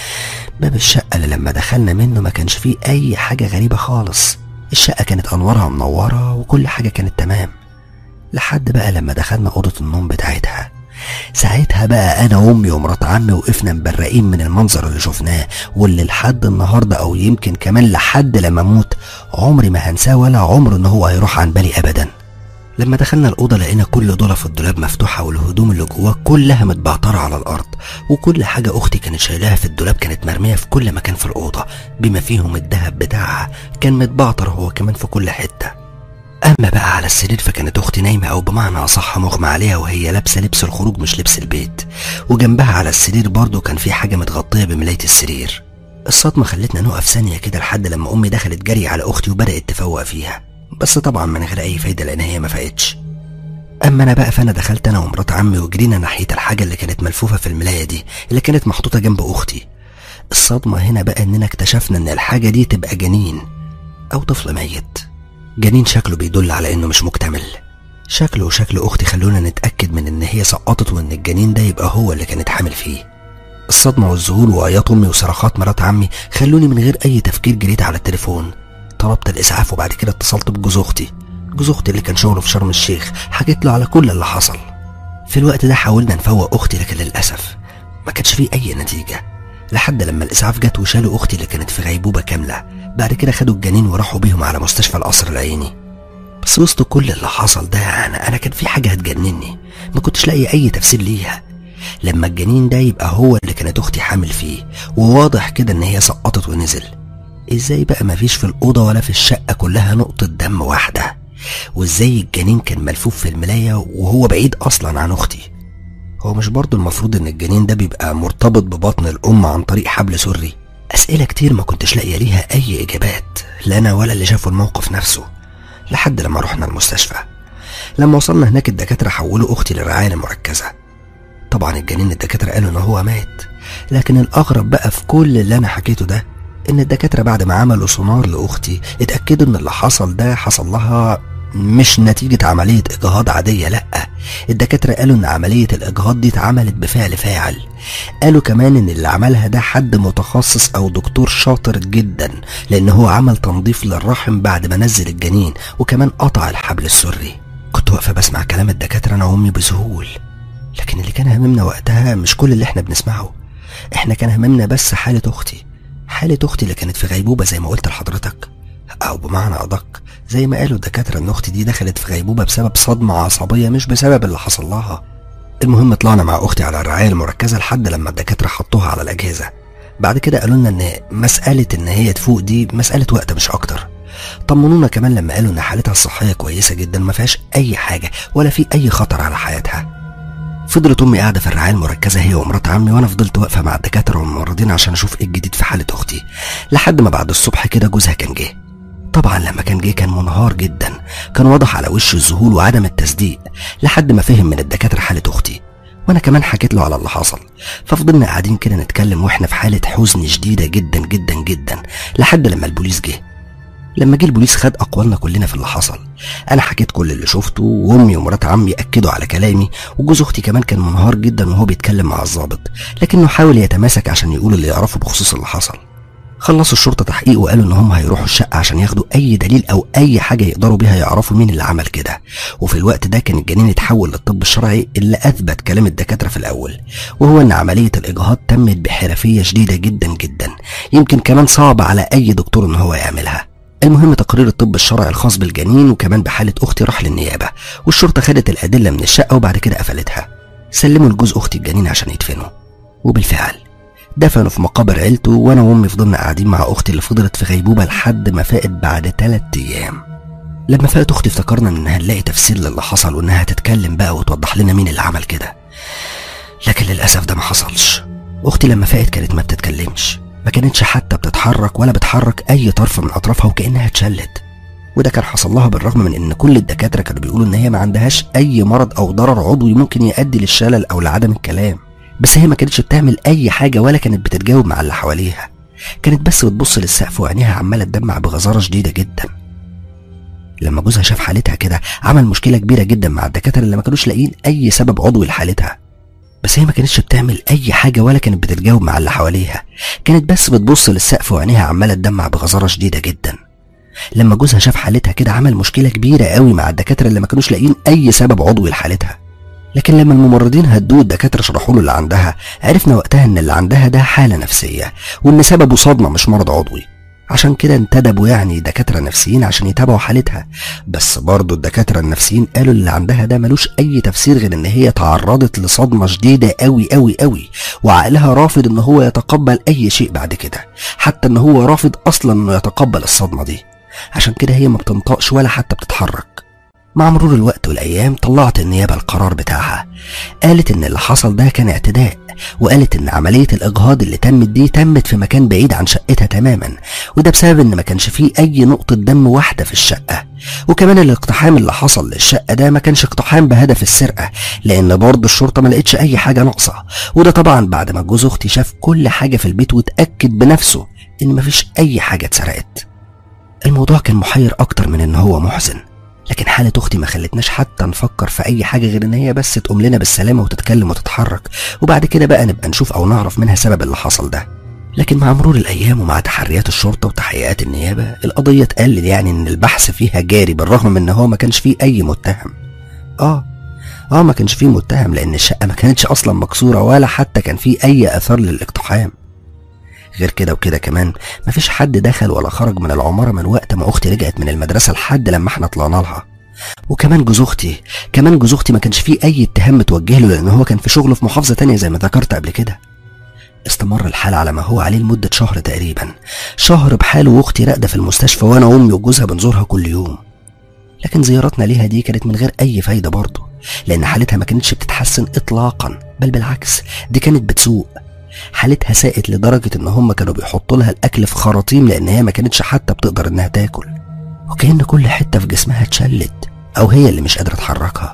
باب الشقه اللي لما دخلنا منه ما كانش فيه اي حاجه غريبه خالص الشقه كانت انوارها منوره وكل حاجه كانت تمام لحد بقى لما دخلنا اوضه النوم بتاعتها ساعتها بقى انا وامي ومرات عمي وقفنا مبرقين من المنظر اللي شفناه واللي لحد النهارده او يمكن كمان لحد لما اموت عمري ما هنساه ولا عمر ان هو هيروح عن بالي ابدا لما دخلنا الأوضة لقينا كل دولة في الدولاب مفتوحة والهدوم اللي جواه كلها متبعترة على الأرض وكل حاجة أختي كانت شايلاها في الدولاب كانت مرمية في كل مكان في الأوضة بما فيهم الذهب بتاعها كان متبعتر هو كمان في كل حتة أما بقى على السرير فكانت أختي نايمة أو بمعنى أصح مغمى عليها وهي لابسة لبس الخروج مش لبس البيت وجنبها على السرير برضه كان في حاجة متغطية بملاية السرير الصدمة خلتنا نقف ثانية كده لحد لما أمي دخلت جري على أختي وبدأت تفوق فيها بس طبعا من غير أي فايدة لأن هي ما فاقتش أما أنا بقى فأنا دخلت أنا ومرات عمي وجرينا ناحية الحاجة اللي كانت ملفوفة في الملاية دي اللي كانت محطوطة جنب أختي الصدمة هنا بقى إننا اكتشفنا إن الحاجة دي تبقى جنين أو طفل ميت جنين شكله بيدل على إنه مش مكتمل شكله وشكل أختي خلونا نتأكد من إن هي سقطت وإن الجنين ده يبقى هو اللي كانت حامل فيه الصدمة والذهول وعياط أمي وصرخات مرات عمي خلوني من غير أي تفكير جريت على التليفون طلبت الإسعاف وبعد كده اتصلت بجوز أختي جوز أختي اللي كان شغله في شرم الشيخ حكيت له على كل اللي حصل في الوقت ده حاولنا نفوق أختي لكن للأسف ما كانش فيه أي نتيجة لحد لما الإسعاف جت وشالوا أختي اللي كانت في غيبوبة كاملة بعد كده خدوا الجنين وراحوا بيهم على مستشفى القصر العيني بس وسط كل اللي حصل ده أنا أنا كان في حاجة هتجنني ما كنتش لاقي أي تفسير ليها لما الجنين ده يبقى هو اللي كانت أختي حامل فيه وواضح كده إن هي سقطت ونزل ازاي بقى مفيش في الأوضة ولا في الشقة كلها نقطة دم واحدة وازاي الجنين كان ملفوف في الملاية وهو بعيد أصلا عن أختي هو مش برضه المفروض إن الجنين ده بيبقى مرتبط ببطن الأم عن طريق حبل سري أسئلة كتير ما كنتش لاقية ليها أي إجابات لا أنا ولا اللي شافوا الموقف نفسه لحد لما رحنا المستشفى لما وصلنا هناك الدكاترة حولوا أختي للرعاية المركزة طبعا الجنين الدكاترة قالوا إن هو مات لكن الأغرب بقى في كل اللي أنا حكيته ده إن الدكاترة بعد ما عملوا سونار لأختي اتأكدوا إن اللي حصل ده حصل لها مش نتيجة عملية إجهاض عادية لأ الدكاترة قالوا إن عملية الإجهاض دي اتعملت بفعل فاعل قالوا كمان إن اللي عملها ده حد متخصص أو دكتور شاطر جدا لأن هو عمل تنظيف للرحم بعد ما نزل الجنين وكمان قطع الحبل السري كنت واقفة بسمع كلام الدكاترة أنا وأمي بذهول لكن اللي كان هممنا وقتها مش كل اللي احنا بنسمعه احنا كان هممنا بس حالة أختي حالة أختي اللي كانت في غيبوبة زي ما قلت لحضرتك أو بمعنى أدق زي ما قالوا الدكاترة إن أختي دي دخلت في غيبوبة بسبب صدمة عصبية مش بسبب اللي حصل لها المهم طلعنا مع أختي على الرعاية المركزة لحد لما الدكاترة حطوها على الأجهزة بعد كده قالوا لنا إن مسألة إن هي تفوق دي مسألة وقت مش أكتر طمنونا كمان لما قالوا إن حالتها الصحية كويسة جدا ما فيهاش أي حاجة ولا في أي خطر على حياتها فضلت امي قاعده في الرعايه المركزه هي ومرات عمي وانا فضلت واقفه مع الدكاتره والممرضين عشان اشوف ايه الجديد في حاله اختي لحد ما بعد الصبح كده جوزها كان جه طبعا لما كان جه كان منهار جدا كان واضح على وشه الذهول وعدم التصديق لحد ما فهم من الدكاتره حاله اختي وانا كمان حكيت له على اللي حصل ففضلنا قاعدين كده نتكلم واحنا في حاله حزن شديده جدا جدا جدا لحد لما البوليس جه لما جه البوليس خد اقوالنا كلنا في اللي حصل انا حكيت كل اللي شفته وامي ومرات عمي اكدوا على كلامي وجوز اختي كمان كان منهار جدا وهو بيتكلم مع الضابط لكنه حاول يتماسك عشان يقول اللي يعرفه بخصوص اللي حصل خلصوا الشرطه تحقيق وقالوا ان هم هيروحوا الشقه عشان ياخدوا اي دليل او اي حاجه يقدروا بيها يعرفوا مين اللي عمل كده وفي الوقت ده كان الجنين اتحول للطب الشرعي اللي اثبت كلام الدكاتره في الاول وهو ان عمليه الاجهاض تمت بحرفيه شديده جدا جدا يمكن كمان صعب على اي دكتور ان هو يعملها المهم تقرير الطب الشرعي الخاص بالجنين وكمان بحالة أختي راح للنيابة والشرطة خدت الأدلة من الشقة وبعد كده قفلتها سلموا لجوز أختي الجنين عشان يدفنوا وبالفعل دفنوا في مقابر عيلته وأنا وأمي فضلنا قاعدين مع أختي اللي فضلت في غيبوبة لحد ما فاقت بعد تلات أيام لما فاقت أختي افتكرنا إن هنلاقي تفسير للي حصل وإنها تتكلم بقى وتوضح لنا مين اللي عمل كده لكن للأسف ده ما حصلش أختي لما فاقت كانت ما بتتكلمش ما كانتش حتى بتتحرك ولا بتحرك اي طرف من اطرافها وكانها اتشلت وده كان حصل لها بالرغم من ان كل الدكاتره كانوا بيقولوا ان هي ما عندهاش اي مرض او ضرر عضوي ممكن يؤدي للشلل او لعدم الكلام بس هي ما كانتش بتعمل اي حاجه ولا كانت بتتجاوب مع اللي حواليها كانت بس بتبص للسقف وعينيها عماله تدمع بغزاره شديده جدا لما جوزها شاف حالتها كده عمل مشكله كبيره جدا مع الدكاتره اللي ما كانوش لاقيين اي سبب عضوي لحالتها بس هي ما كانتش بتعمل اي حاجه ولا كانت بتتجاوب مع اللي حواليها كانت بس بتبص للسقف وعينيها عماله تدمع بغزاره شديده جدا لما جوزها شاف حالتها كده عمل مشكله كبيره قوي مع الدكاتره اللي ما كانوش لاقيين اي سبب عضوي لحالتها لكن لما الممرضين هدوه الدكاتره شرحوا له اللي عندها عرفنا وقتها ان اللي عندها ده حاله نفسيه وان سببه صدمه مش مرض عضوي عشان كده انتدبوا يعني دكاترة نفسيين عشان يتابعوا حالتها بس برضه الدكاترة النفسيين قالوا اللي عندها ده ملوش أي تفسير غير إن هي تعرضت لصدمة شديدة أوي أوي أوي وعقلها رافض إن هو يتقبل أي شيء بعد كده حتى إن هو رافض أصلا إنه يتقبل الصدمة دي عشان كده هي ما بتنطقش ولا حتى بتتحرك مع مرور الوقت والأيام طلعت النيابة القرار بتاعها قالت إن اللي حصل ده كان اعتداء وقالت إن عملية الإجهاض اللي تمت دي تمت في مكان بعيد عن شقتها تماما وده بسبب إن ما كانش فيه أي نقطة دم واحدة في الشقة وكمان الاقتحام اللي حصل للشقة ده ما كانش اقتحام بهدف السرقة لأن برضه الشرطة ما لقتش أي حاجة ناقصة وده طبعا بعد ما جوز أختي شاف كل حاجة في البيت واتأكد بنفسه إن مفيش أي حاجة اتسرقت الموضوع كان محير أكتر من إن هو محزن لكن حالة أختي ما خلتناش حتى نفكر في أي حاجة غير إن هي بس تقوم لنا بالسلامة وتتكلم وتتحرك وبعد كده بقى نبقى نشوف أو نعرف منها سبب اللي حصل ده لكن مع مرور الأيام ومع تحريات الشرطة وتحقيقات النيابة القضية تقلل يعني إن البحث فيها جاري بالرغم من إن هو ما كانش فيه أي متهم آه آه ما كانش فيه متهم لأن الشقة ما كانتش أصلا مكسورة ولا حتى كان فيه أي آثار للاقتحام غير كده وكده كمان مفيش حد دخل ولا خرج من العمارة من وقت ما أختي رجعت من المدرسة لحد لما احنا طلعنا لها وكمان جوز أختي كمان جوز أختي ما كانش فيه أي اتهام متوجه له لأن هو كان في شغله في محافظة تانية زي ما ذكرت قبل كده استمر الحال على ما هو عليه لمدة شهر تقريبا شهر بحاله وأختي راقدة في المستشفى وأنا وأمي وجوزها بنزورها كل يوم لكن زياراتنا ليها دي كانت من غير أي فايدة برضه لأن حالتها ما كانتش بتتحسن إطلاقا بل بالعكس دي كانت بتسوء حالتها ساءت لدرجة إن هم كانوا بيحطوا لها الأكل في خراطيم لأن هي ما كانتش حتى بتقدر إنها تاكل وكأن كل حتة في جسمها اتشلت أو هي اللي مش قادرة تحركها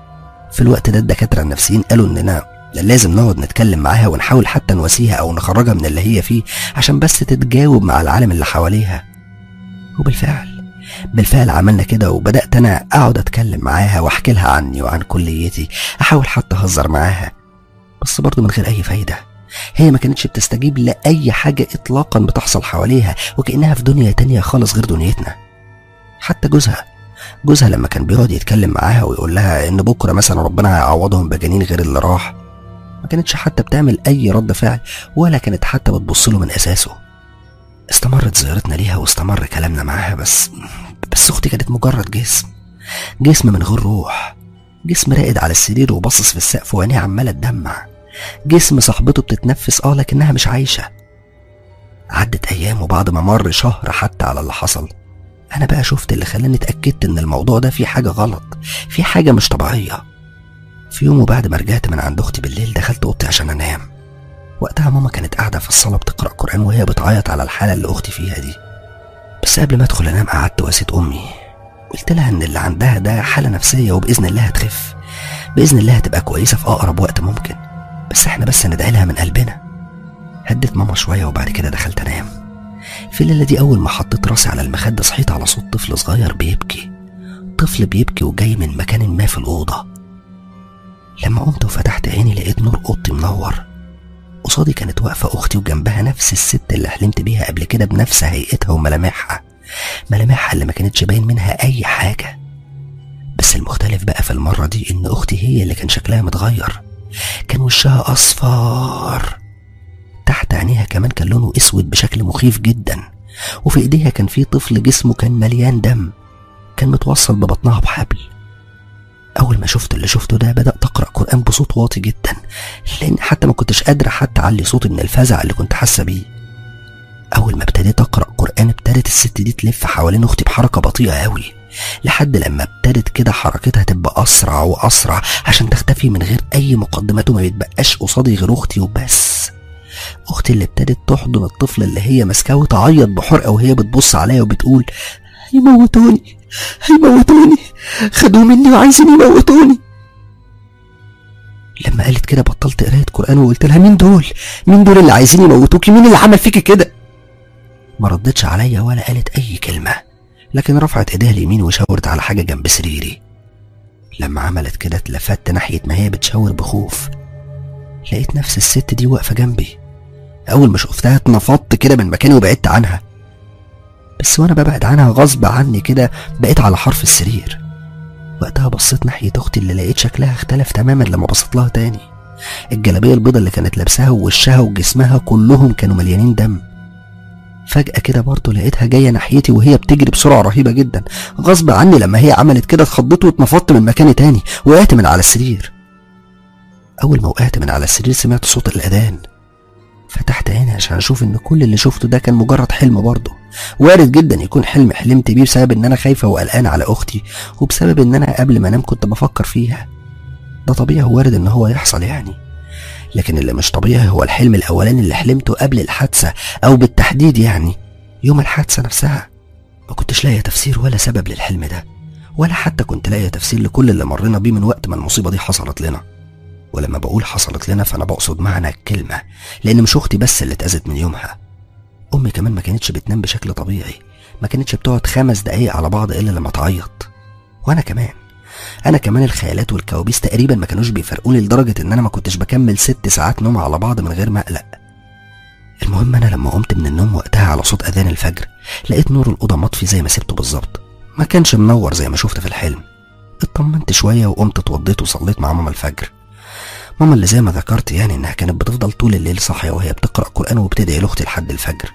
في الوقت ده الدكاترة النفسيين قالوا إننا لازم نقعد نتكلم معاها ونحاول حتى نواسيها أو نخرجها من اللي هي فيه عشان بس تتجاوب مع العالم اللي حواليها وبالفعل بالفعل عملنا كده وبدأت أنا أقعد أتكلم معاها وأحكي لها عني وعن كليتي أحاول حتى أهزر معاها بس برضه من غير أي فايدة هي ما كانتش بتستجيب لأي حاجة إطلاقا بتحصل حواليها وكأنها في دنيا تانية خالص غير دنيتنا حتى جوزها جوزها لما كان بيقعد يتكلم معاها ويقول لها إن بكرة مثلا ربنا هيعوضهم بجنين غير اللي راح ما كانتش حتى بتعمل أي رد فعل ولا كانت حتى بتبص له من أساسه استمرت زيارتنا ليها واستمر كلامنا معاها بس بس أختي كانت مجرد جسم جسم من غير روح جسم راقد على السرير وباصص في السقف وعينيها عمالة تدمع جسم صاحبته بتتنفس اه لكنها مش عايشة عدت أيام وبعد ما مر شهر حتى على اللي حصل أنا بقى شفت اللي خلاني اتأكدت إن الموضوع ده فيه حاجة غلط في حاجة مش طبيعية في يوم وبعد ما رجعت من عند أختي بالليل دخلت أوضتي عشان أنام وقتها ماما كانت قاعدة في الصالة بتقرأ قرآن وهي بتعيط على الحالة اللي أختي فيها دي بس قبل ما أدخل أنام قعدت واسيت أمي قلت لها إن اللي عندها ده حالة نفسية وبإذن الله هتخف بإذن الله هتبقى كويسة في أقرب وقت ممكن بس إحنا بس ندعي لها من قلبنا هديت ماما شوية وبعد كده دخلت أنام في الليلة دي أول ما حطيت راسي على المخدة صحيت على صوت طفل صغير بيبكي طفل بيبكي وجاي من مكان ما في الأوضة لما قمت وفتحت عيني لقيت نور أوضتي منور قصادي كانت واقفة أختي وجنبها نفس الست اللي حلمت بيها قبل كده بنفس هيئتها وملامحها ملامحها اللي ما كانتش باين منها أي حاجة بس المختلف بقى في المرة دي إن أختي هي اللي كان شكلها متغير كان وشها أصفر تحت عينيها كمان كان لونه أسود بشكل مخيف جدا وفي إيديها كان في طفل جسمه كان مليان دم كان متوصل ببطنها بحبل أول ما شفت اللي شفته ده بدأت أقرأ قرآن بصوت واطي جدا لأن حتى ما كنتش قادرة حتى أعلي صوتي من الفزع اللي كنت حاسة بيه أول ما ابتديت أقرأ قرآن ابتدت الست دي تلف حوالين أختي بحركة بطيئة أوي لحد لما ابتدت كده حركتها تبقى أسرع وأسرع عشان تختفي من غير أي مقدمات وما يتبقاش قصادي غير أختي وبس أختي اللي ابتدت تحضن الطفل اللي هي ماسكاه وتعيط بحرقة وهي بتبص عليا وبتقول هيموتوني هيموتوني خدوه مني وعايزين يموتوني لما قالت كده بطلت قراية قرآن وقلت لها مين دول؟ مين دول اللي عايزين يموتوكي؟ مين اللي عمل فيكي كده؟ ما ردتش عليا ولا قالت أي كلمة لكن رفعت ايديها اليمين وشاورت على حاجة جنب سريري لما عملت كده اتلفت ناحية ما هي بتشاور بخوف لقيت نفس الست دي واقفة جنبي أول ما شفتها اتنفضت كده من مكاني وبعدت عنها بس وأنا ببعد عنها غصب عني كده بقيت على حرف السرير وقتها بصيت ناحية أختي اللي لقيت شكلها اختلف تماما لما بصيت لها تاني الجلابية البيضة اللي كانت لابساها ووشها وجسمها كلهم كانوا مليانين دم فجأة كده برضه لقيتها جاية ناحيتي وهي بتجري بسرعة رهيبة جدا غصب عني لما هي عملت كده اتخضيت واتنفضت من مكاني تاني وقعت من على السرير أول ما وقعت من على السرير سمعت صوت الأذان فتحت عيني عشان أشوف إن كل اللي شفته ده كان مجرد حلم برضه وارد جدا يكون حلم حلمت بيه بسبب إن أنا خايفة وقلقانة على أختي وبسبب إن أنا قبل ما أنام كنت بفكر فيها ده طبيعي وارد إن هو يحصل يعني لكن اللي مش طبيعي هو الحلم الأولاني اللي حلمته قبل الحادثة أو بالتحديد يعني يوم الحادثة نفسها ما كنتش لاقي تفسير ولا سبب للحلم ده ولا حتى كنت لاقي تفسير لكل اللي مرينا بيه من وقت ما المصيبة دي حصلت لنا ولما بقول حصلت لنا فأنا بقصد معنى الكلمة لأن مش أختي بس اللي اتأذت من يومها أمي كمان ما كانتش بتنام بشكل طبيعي ما كانتش بتقعد خمس دقايق على بعض إلا لما تعيط وأنا كمان انا كمان الخيالات والكوابيس تقريبا ما كانوش بيفرقوني لدرجه ان انا ما كنتش بكمل ست ساعات نوم على بعض من غير ما اقلق المهم انا لما قمت من النوم وقتها على صوت اذان الفجر لقيت نور الاوضه مطفي زي ما سبته بالظبط ما كانش منور زي ما شفت في الحلم اطمنت شويه وقمت اتوضيت وصليت مع ماما الفجر ماما اللي زي ما ذكرت يعني انها كانت بتفضل طول الليل صاحيه وهي بتقرا قران وبتدعي لاختي لحد الفجر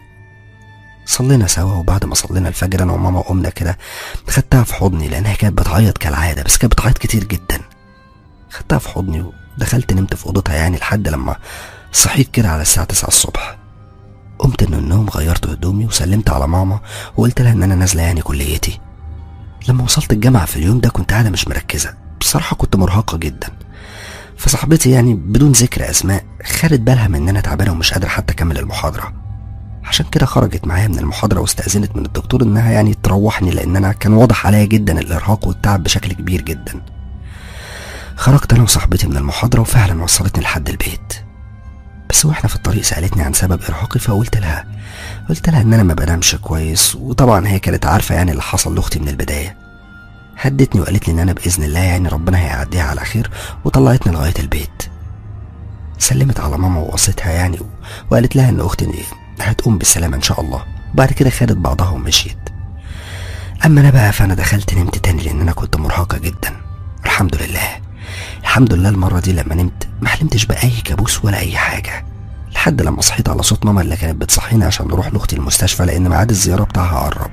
صلينا سوا وبعد ما صلينا الفجر انا وماما قمنا كده خدتها في حضني لانها كانت بتعيط كالعاده بس كانت بتعيط كتير جدا خدتها في حضني ودخلت نمت في اوضتها يعني لحد لما صحيت كده على الساعه 9 الصبح قمت من النوم غيرت هدومي وسلمت على ماما وقلت لها ان انا نازله يعني كليتي لما وصلت الجامعه في اليوم ده كنت قاعده مش مركزه بصراحه كنت مرهقه جدا فصاحبتي يعني بدون ذكر اسماء خدت بالها من ان انا تعبانه ومش قادره حتى اكمل المحاضره عشان كده خرجت معايا من المحاضرة واستأذنت من الدكتور إنها يعني تروحني لأن أنا كان واضح عليا جدا الإرهاق والتعب بشكل كبير جدا. خرجت أنا وصاحبتي من المحاضرة وفعلا وصلتني لحد البيت. بس واحنا في الطريق سالتني عن سبب ارهاقي فقلت لها قلت لها ان انا ما بنامش كويس وطبعا هي كانت عارفه يعني اللي حصل لاختي من البدايه هدتني وقالت لي ان انا باذن الله يعني ربنا هيعديها على خير وطلعتني لغايه البيت سلمت على ماما ووصيتها يعني وقالت لها ان اختي هتقوم بالسلامه ان شاء الله وبعد كده خدت بعضها ومشيت اما انا بقى فانا دخلت نمت تاني لان انا كنت مرهقه جدا الحمد لله الحمد لله المره دي لما نمت ما حلمتش باي كابوس ولا اي حاجه لحد لما صحيت على صوت ماما اللي كانت بتصحيني عشان نروح لاختي المستشفى لان ميعاد الزياره بتاعها قرب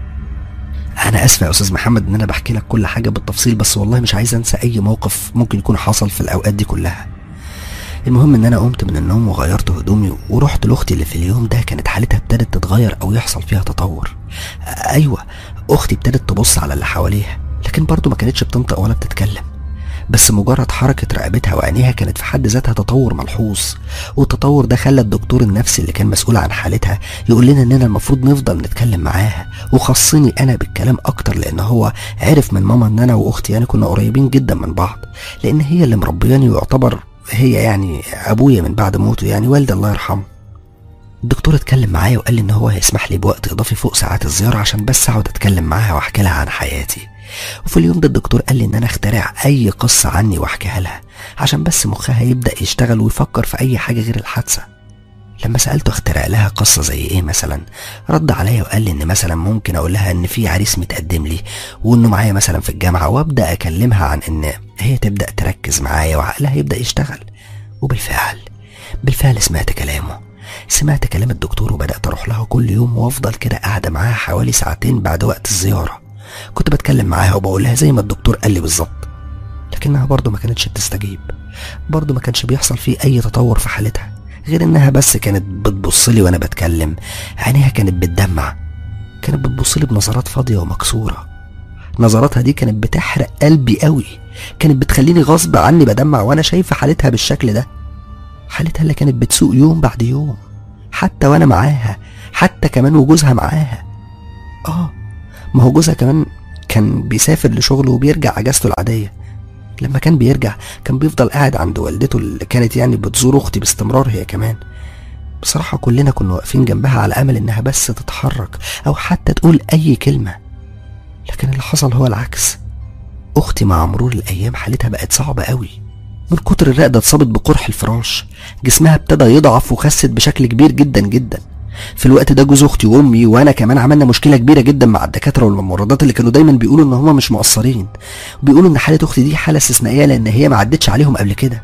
انا اسف يا استاذ محمد ان انا بحكي لك كل حاجه بالتفصيل بس والله مش عايز انسى اي موقف ممكن يكون حصل في الاوقات دي كلها المهم ان انا قمت من النوم وغيرت هدومي ورحت لاختي اللي في اليوم ده كانت حالتها ابتدت تتغير او يحصل فيها تطور ايوه اختي ابتدت تبص على اللي حواليها لكن برضه ما كانتش بتنطق ولا بتتكلم بس مجرد حركة رقبتها وعينيها كانت في حد ذاتها تطور ملحوظ والتطور ده خلى الدكتور النفسي اللي كان مسؤول عن حالتها يقول لنا اننا المفروض نفضل نتكلم معاها وخصني انا بالكلام اكتر لان هو عرف من ماما ان انا واختي يعني كنا قريبين جدا من بعض لان هي اللي مربياني ويعتبر هي يعني ابويا من بعد موته يعني والدي الله يرحمه الدكتور اتكلم معايا وقال لي ان هو هيسمح لي بوقت اضافي فوق ساعات الزياره عشان بس اقعد اتكلم معاها واحكي لها عن حياتي وفي اليوم ده الدكتور قال لي ان انا اخترع اي قصه عني واحكيها لها عشان بس مخها يبدا يشتغل ويفكر في اي حاجه غير الحادثه لما سالته اخترع لها قصه زي ايه مثلا رد عليا وقال لي ان مثلا ممكن اقول لها ان في عريس متقدم لي وانه معايا مثلا في الجامعه وابدا اكلمها عن ان هي تبدا تركز معايا وعقلها يبدا يشتغل وبالفعل بالفعل سمعت كلامه سمعت كلام الدكتور وبدات اروح لها كل يوم وافضل كده قاعده معاها حوالي ساعتين بعد وقت الزياره كنت بتكلم معاها وبقول لها زي ما الدكتور قال لي بالظبط لكنها برضه ما كانتش بتستجيب برضه ما كانش بيحصل فيه اي تطور في حالتها غير انها بس كانت بتبص لي وانا بتكلم عينيها كانت بتدمع كانت بتبص لي بنظرات فاضيه ومكسوره نظراتها دي كانت بتحرق قلبي قوي كانت بتخليني غصب عني بدمع وانا شايفه حالتها بالشكل ده حالتها اللي كانت بتسوق يوم بعد يوم حتى وانا معاها حتى كمان وجوزها معاها اه ما هو جوزها كمان كان بيسافر لشغله وبيرجع اجازته العاديه لما كان بيرجع كان بيفضل قاعد عند والدته اللي كانت يعني بتزور اختي باستمرار هي كمان بصراحة كلنا كنا واقفين جنبها على أمل إنها بس تتحرك أو حتى تقول أي كلمة لكن اللي حصل هو العكس أختي مع مرور الأيام حالتها بقت صعبة قوي من كتر الرقدة اتصابت بقرح الفراش جسمها ابتدى يضعف وخست بشكل كبير جدا جدا في الوقت ده جوز اختي وامي وانا كمان عملنا مشكله كبيره جدا مع الدكاتره والممرضات اللي كانوا دايما بيقولوا ان هما مش مقصرين وبيقولوا ان حاله اختي دي حاله استثنائيه لان هي ما عدتش عليهم قبل كده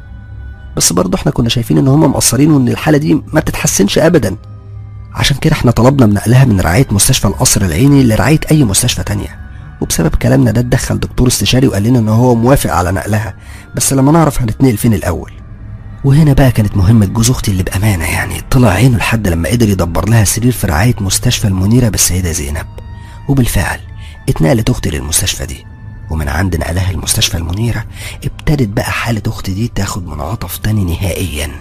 بس برضه احنا كنا شايفين ان هما مقصرين وان الحاله دي ما بتتحسنش ابدا عشان كده احنا طلبنا من نقلها من رعايه مستشفى القصر العيني لرعايه اي مستشفى تانية وبسبب كلامنا ده اتدخل دكتور استشاري وقال لنا ان هو موافق على نقلها بس لما نعرف هنتنقل فين الاول وهنا بقى كانت مهمة جوز أختي اللي بأمانة يعني طلع عينه لحد لما قدر يدبر لها سرير في رعاية مستشفى المنيرة بالسيدة زينب وبالفعل اتنقلت أختي للمستشفى دي ومن عند نقلها المستشفى المنيرة ابتدت بقى حالة أختي دي تاخد منعطف تاني نهائيا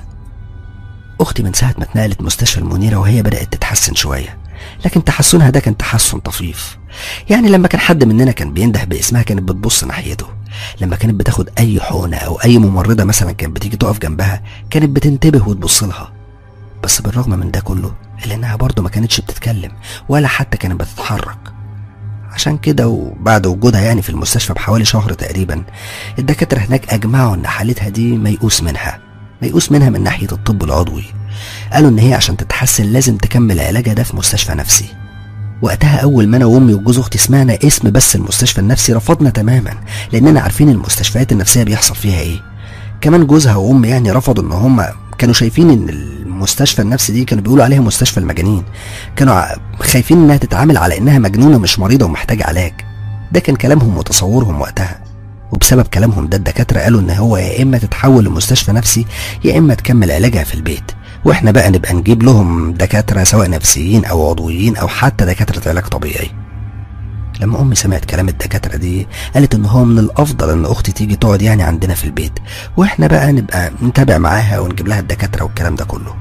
أختي من ساعة ما اتنقلت مستشفى المنيرة وهي بدأت تتحسن شوية لكن تحسنها ده كان تحسن طفيف يعني لما كان حد مننا كان بينده باسمها كانت بتبص ناحيته لما كانت بتاخد اي حقنه او اي ممرضه مثلا كانت بتيجي تقف جنبها كانت بتنتبه وتبص لها بس بالرغم من ده كله الا انها برضه ما كانتش بتتكلم ولا حتى كانت بتتحرك عشان كده وبعد وجودها يعني في المستشفى بحوالي شهر تقريبا الدكاتره هناك اجمعوا ان حالتها دي ميؤوس منها ميؤوس منها من ناحيه الطب العضوي قالوا ان هي عشان تتحسن لازم تكمل علاجها ده في مستشفى نفسي وقتها اول ما انا وامي وجوز اختي سمعنا اسم بس المستشفى النفسي رفضنا تماما لاننا عارفين المستشفيات النفسيه بيحصل فيها ايه كمان جوزها وامي يعني رفضوا ان هم كانوا شايفين ان المستشفى النفسي دي كانوا بيقولوا عليها مستشفى المجانين كانوا خايفين انها تتعامل على انها مجنونه مش مريضه ومحتاجه علاج ده كان كلامهم وتصورهم وقتها وبسبب كلامهم ده الدكاتره قالوا ان هو يا اما تتحول لمستشفى نفسي يا اما تكمل علاجها في البيت واحنا بقى نبقى نجيب لهم دكاتره سواء نفسيين او عضويين او حتى دكاتره علاج طبيعي لما امي سمعت كلام الدكاتره دي قالت ان هو من الافضل ان اختي تيجي تقعد يعني عندنا في البيت واحنا بقى نبقى نتابع معاها ونجيب لها الدكاتره والكلام ده كله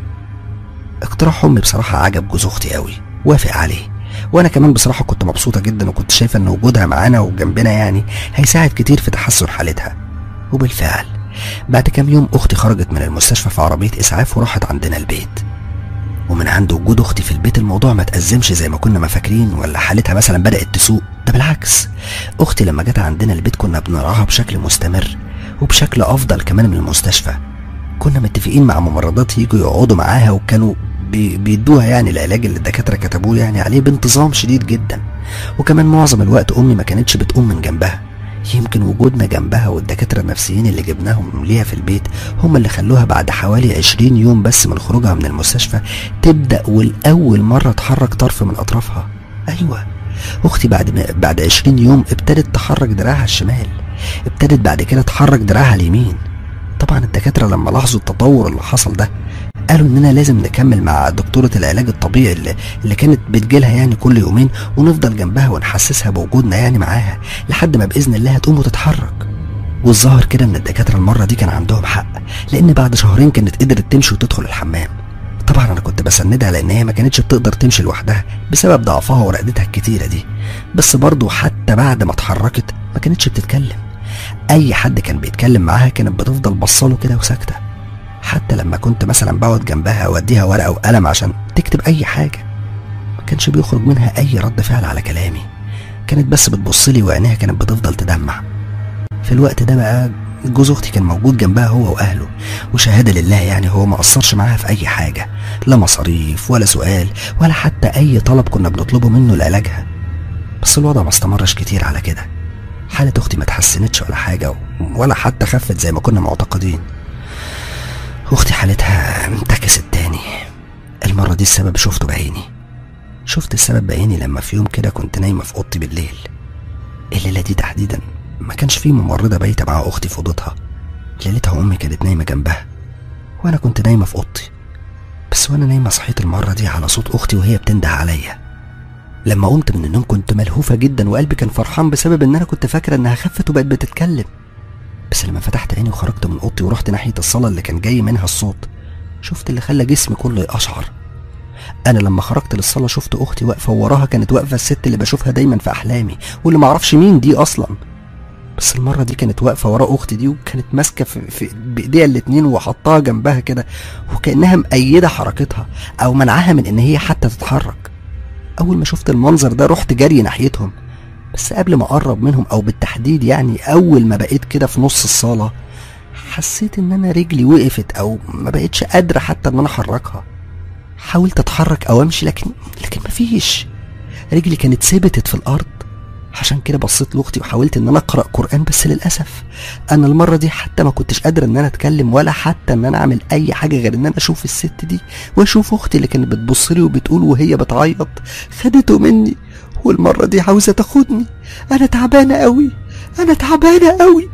اقتراح امي بصراحه عجب جوز اختي قوي وافق عليه وانا كمان بصراحه كنت مبسوطه جدا وكنت شايفه ان وجودها معانا وجنبنا يعني هيساعد كتير في تحسن حالتها وبالفعل بعد كام يوم اختي خرجت من المستشفى في عربيه اسعاف وراحت عندنا البيت ومن عند وجود اختي في البيت الموضوع ما تأزمش زي ما كنا ما فاكرين ولا حالتها مثلا بدأت تسوء ده بالعكس اختي لما جت عندنا البيت كنا بنراها بشكل مستمر وبشكل افضل كمان من المستشفى كنا متفقين مع ممرضات يجوا يقعدوا معاها وكانوا بي- بيدوها يعني العلاج اللي الدكاتره كتبوه يعني عليه بانتظام شديد جدا وكمان معظم الوقت امي ما كانتش بتقوم من جنبها يمكن وجودنا جنبها والدكاتره النفسيين اللي جبناهم ليها في البيت هم اللي خلوها بعد حوالي 20 يوم بس من خروجها من المستشفى تبدا والاول مره تحرك طرف من اطرافها ايوه اختي بعد ما بعد 20 يوم ابتدت تحرك دراعها الشمال ابتدت بعد كده تحرك دراعها اليمين طبعا الدكاتره لما لاحظوا التطور اللي حصل ده قالوا اننا لازم نكمل مع دكتوره العلاج الطبيعي اللي, اللي كانت بتجيلها يعني كل يومين ونفضل جنبها ونحسسها بوجودنا يعني معاها لحد ما باذن الله هتقوم وتتحرك والظاهر كده ان الدكاتره المره دي كان عندهم حق لان بعد شهرين كانت قدرت تمشي وتدخل الحمام طبعا انا كنت بسندها لان هي ما كانتش بتقدر تمشي لوحدها بسبب ضعفها ورقدتها الكتيره دي بس برضه حتى بعد ما اتحركت ما كانتش بتتكلم اي حد كان بيتكلم معاها كانت بتفضل بصله كده وساكته حتى لما كنت مثلا بقعد جنبها اوديها ورقه وقلم عشان تكتب اي حاجه ما كانش بيخرج منها اي رد فعل على كلامي كانت بس بتبص لي وعينيها كانت بتفضل تدمع في الوقت ده بقى جوز اختي كان موجود جنبها هو واهله وشهاده لله يعني هو ما قصرش معاها في اي حاجه لا مصاريف ولا سؤال ولا حتى اي طلب كنا بنطلبه منه لعلاجها بس الوضع ما استمرش كتير على كده حالة أختي ما اتحسنتش ولا حاجة ولا حتى خفت زي ما كنا معتقدين أختي حالتها انتكست تاني المرة دي السبب شفته بعيني شفت السبب بعيني لما في يوم كده كنت نايمة في أوضتي بالليل الليلة دي تحديدا ما كانش في ممرضة بايتة مع أختي في أوضتها ليلتها أمي كانت نايمة جنبها وأنا كنت نايمة في أوضتي بس وأنا نايمة صحيت المرة دي على صوت أختي وهي بتنده عليا لما قمت من النوم كنت ملهوفة جدا وقلبي كان فرحان بسبب ان انا كنت فاكرة انها خفت وبقت بتتكلم بس لما فتحت عيني وخرجت من اوضتي ورحت ناحية الصالة اللي كان جاي منها الصوت شفت اللي خلى جسمي كله يقشعر انا لما خرجت للصالة شفت اختي واقفة ووراها كانت واقفة الست اللي بشوفها دايما في احلامي واللي معرفش مين دي اصلا بس المرة دي كانت واقفة ورا أختي دي وكانت ماسكة في, في بإيديها الاتنين وحطاها جنبها كده وكأنها مأيدة حركتها أو منعها من إن هي حتى تتحرك اول ما شفت المنظر ده رحت جري ناحيتهم بس قبل ما اقرب منهم او بالتحديد يعني اول ما بقيت كده في نص الصاله حسيت ان انا رجلي وقفت او ما بقتش قادره حتى ان انا احركها حاولت اتحرك او امشي لكن لكن مفيش رجلي كانت ثبتت في الارض عشان كده بصيت لاختي وحاولت ان انا اقرا قران بس للاسف انا المره دي حتى ما كنتش قادر ان انا اتكلم ولا حتى ان انا اعمل اي حاجه غير ان انا اشوف الست دي واشوف اختي اللي كانت بتبص لي وبتقول وهي بتعيط خدته مني والمره دي عاوزه تاخدني انا تعبانه قوي انا تعبانه قوي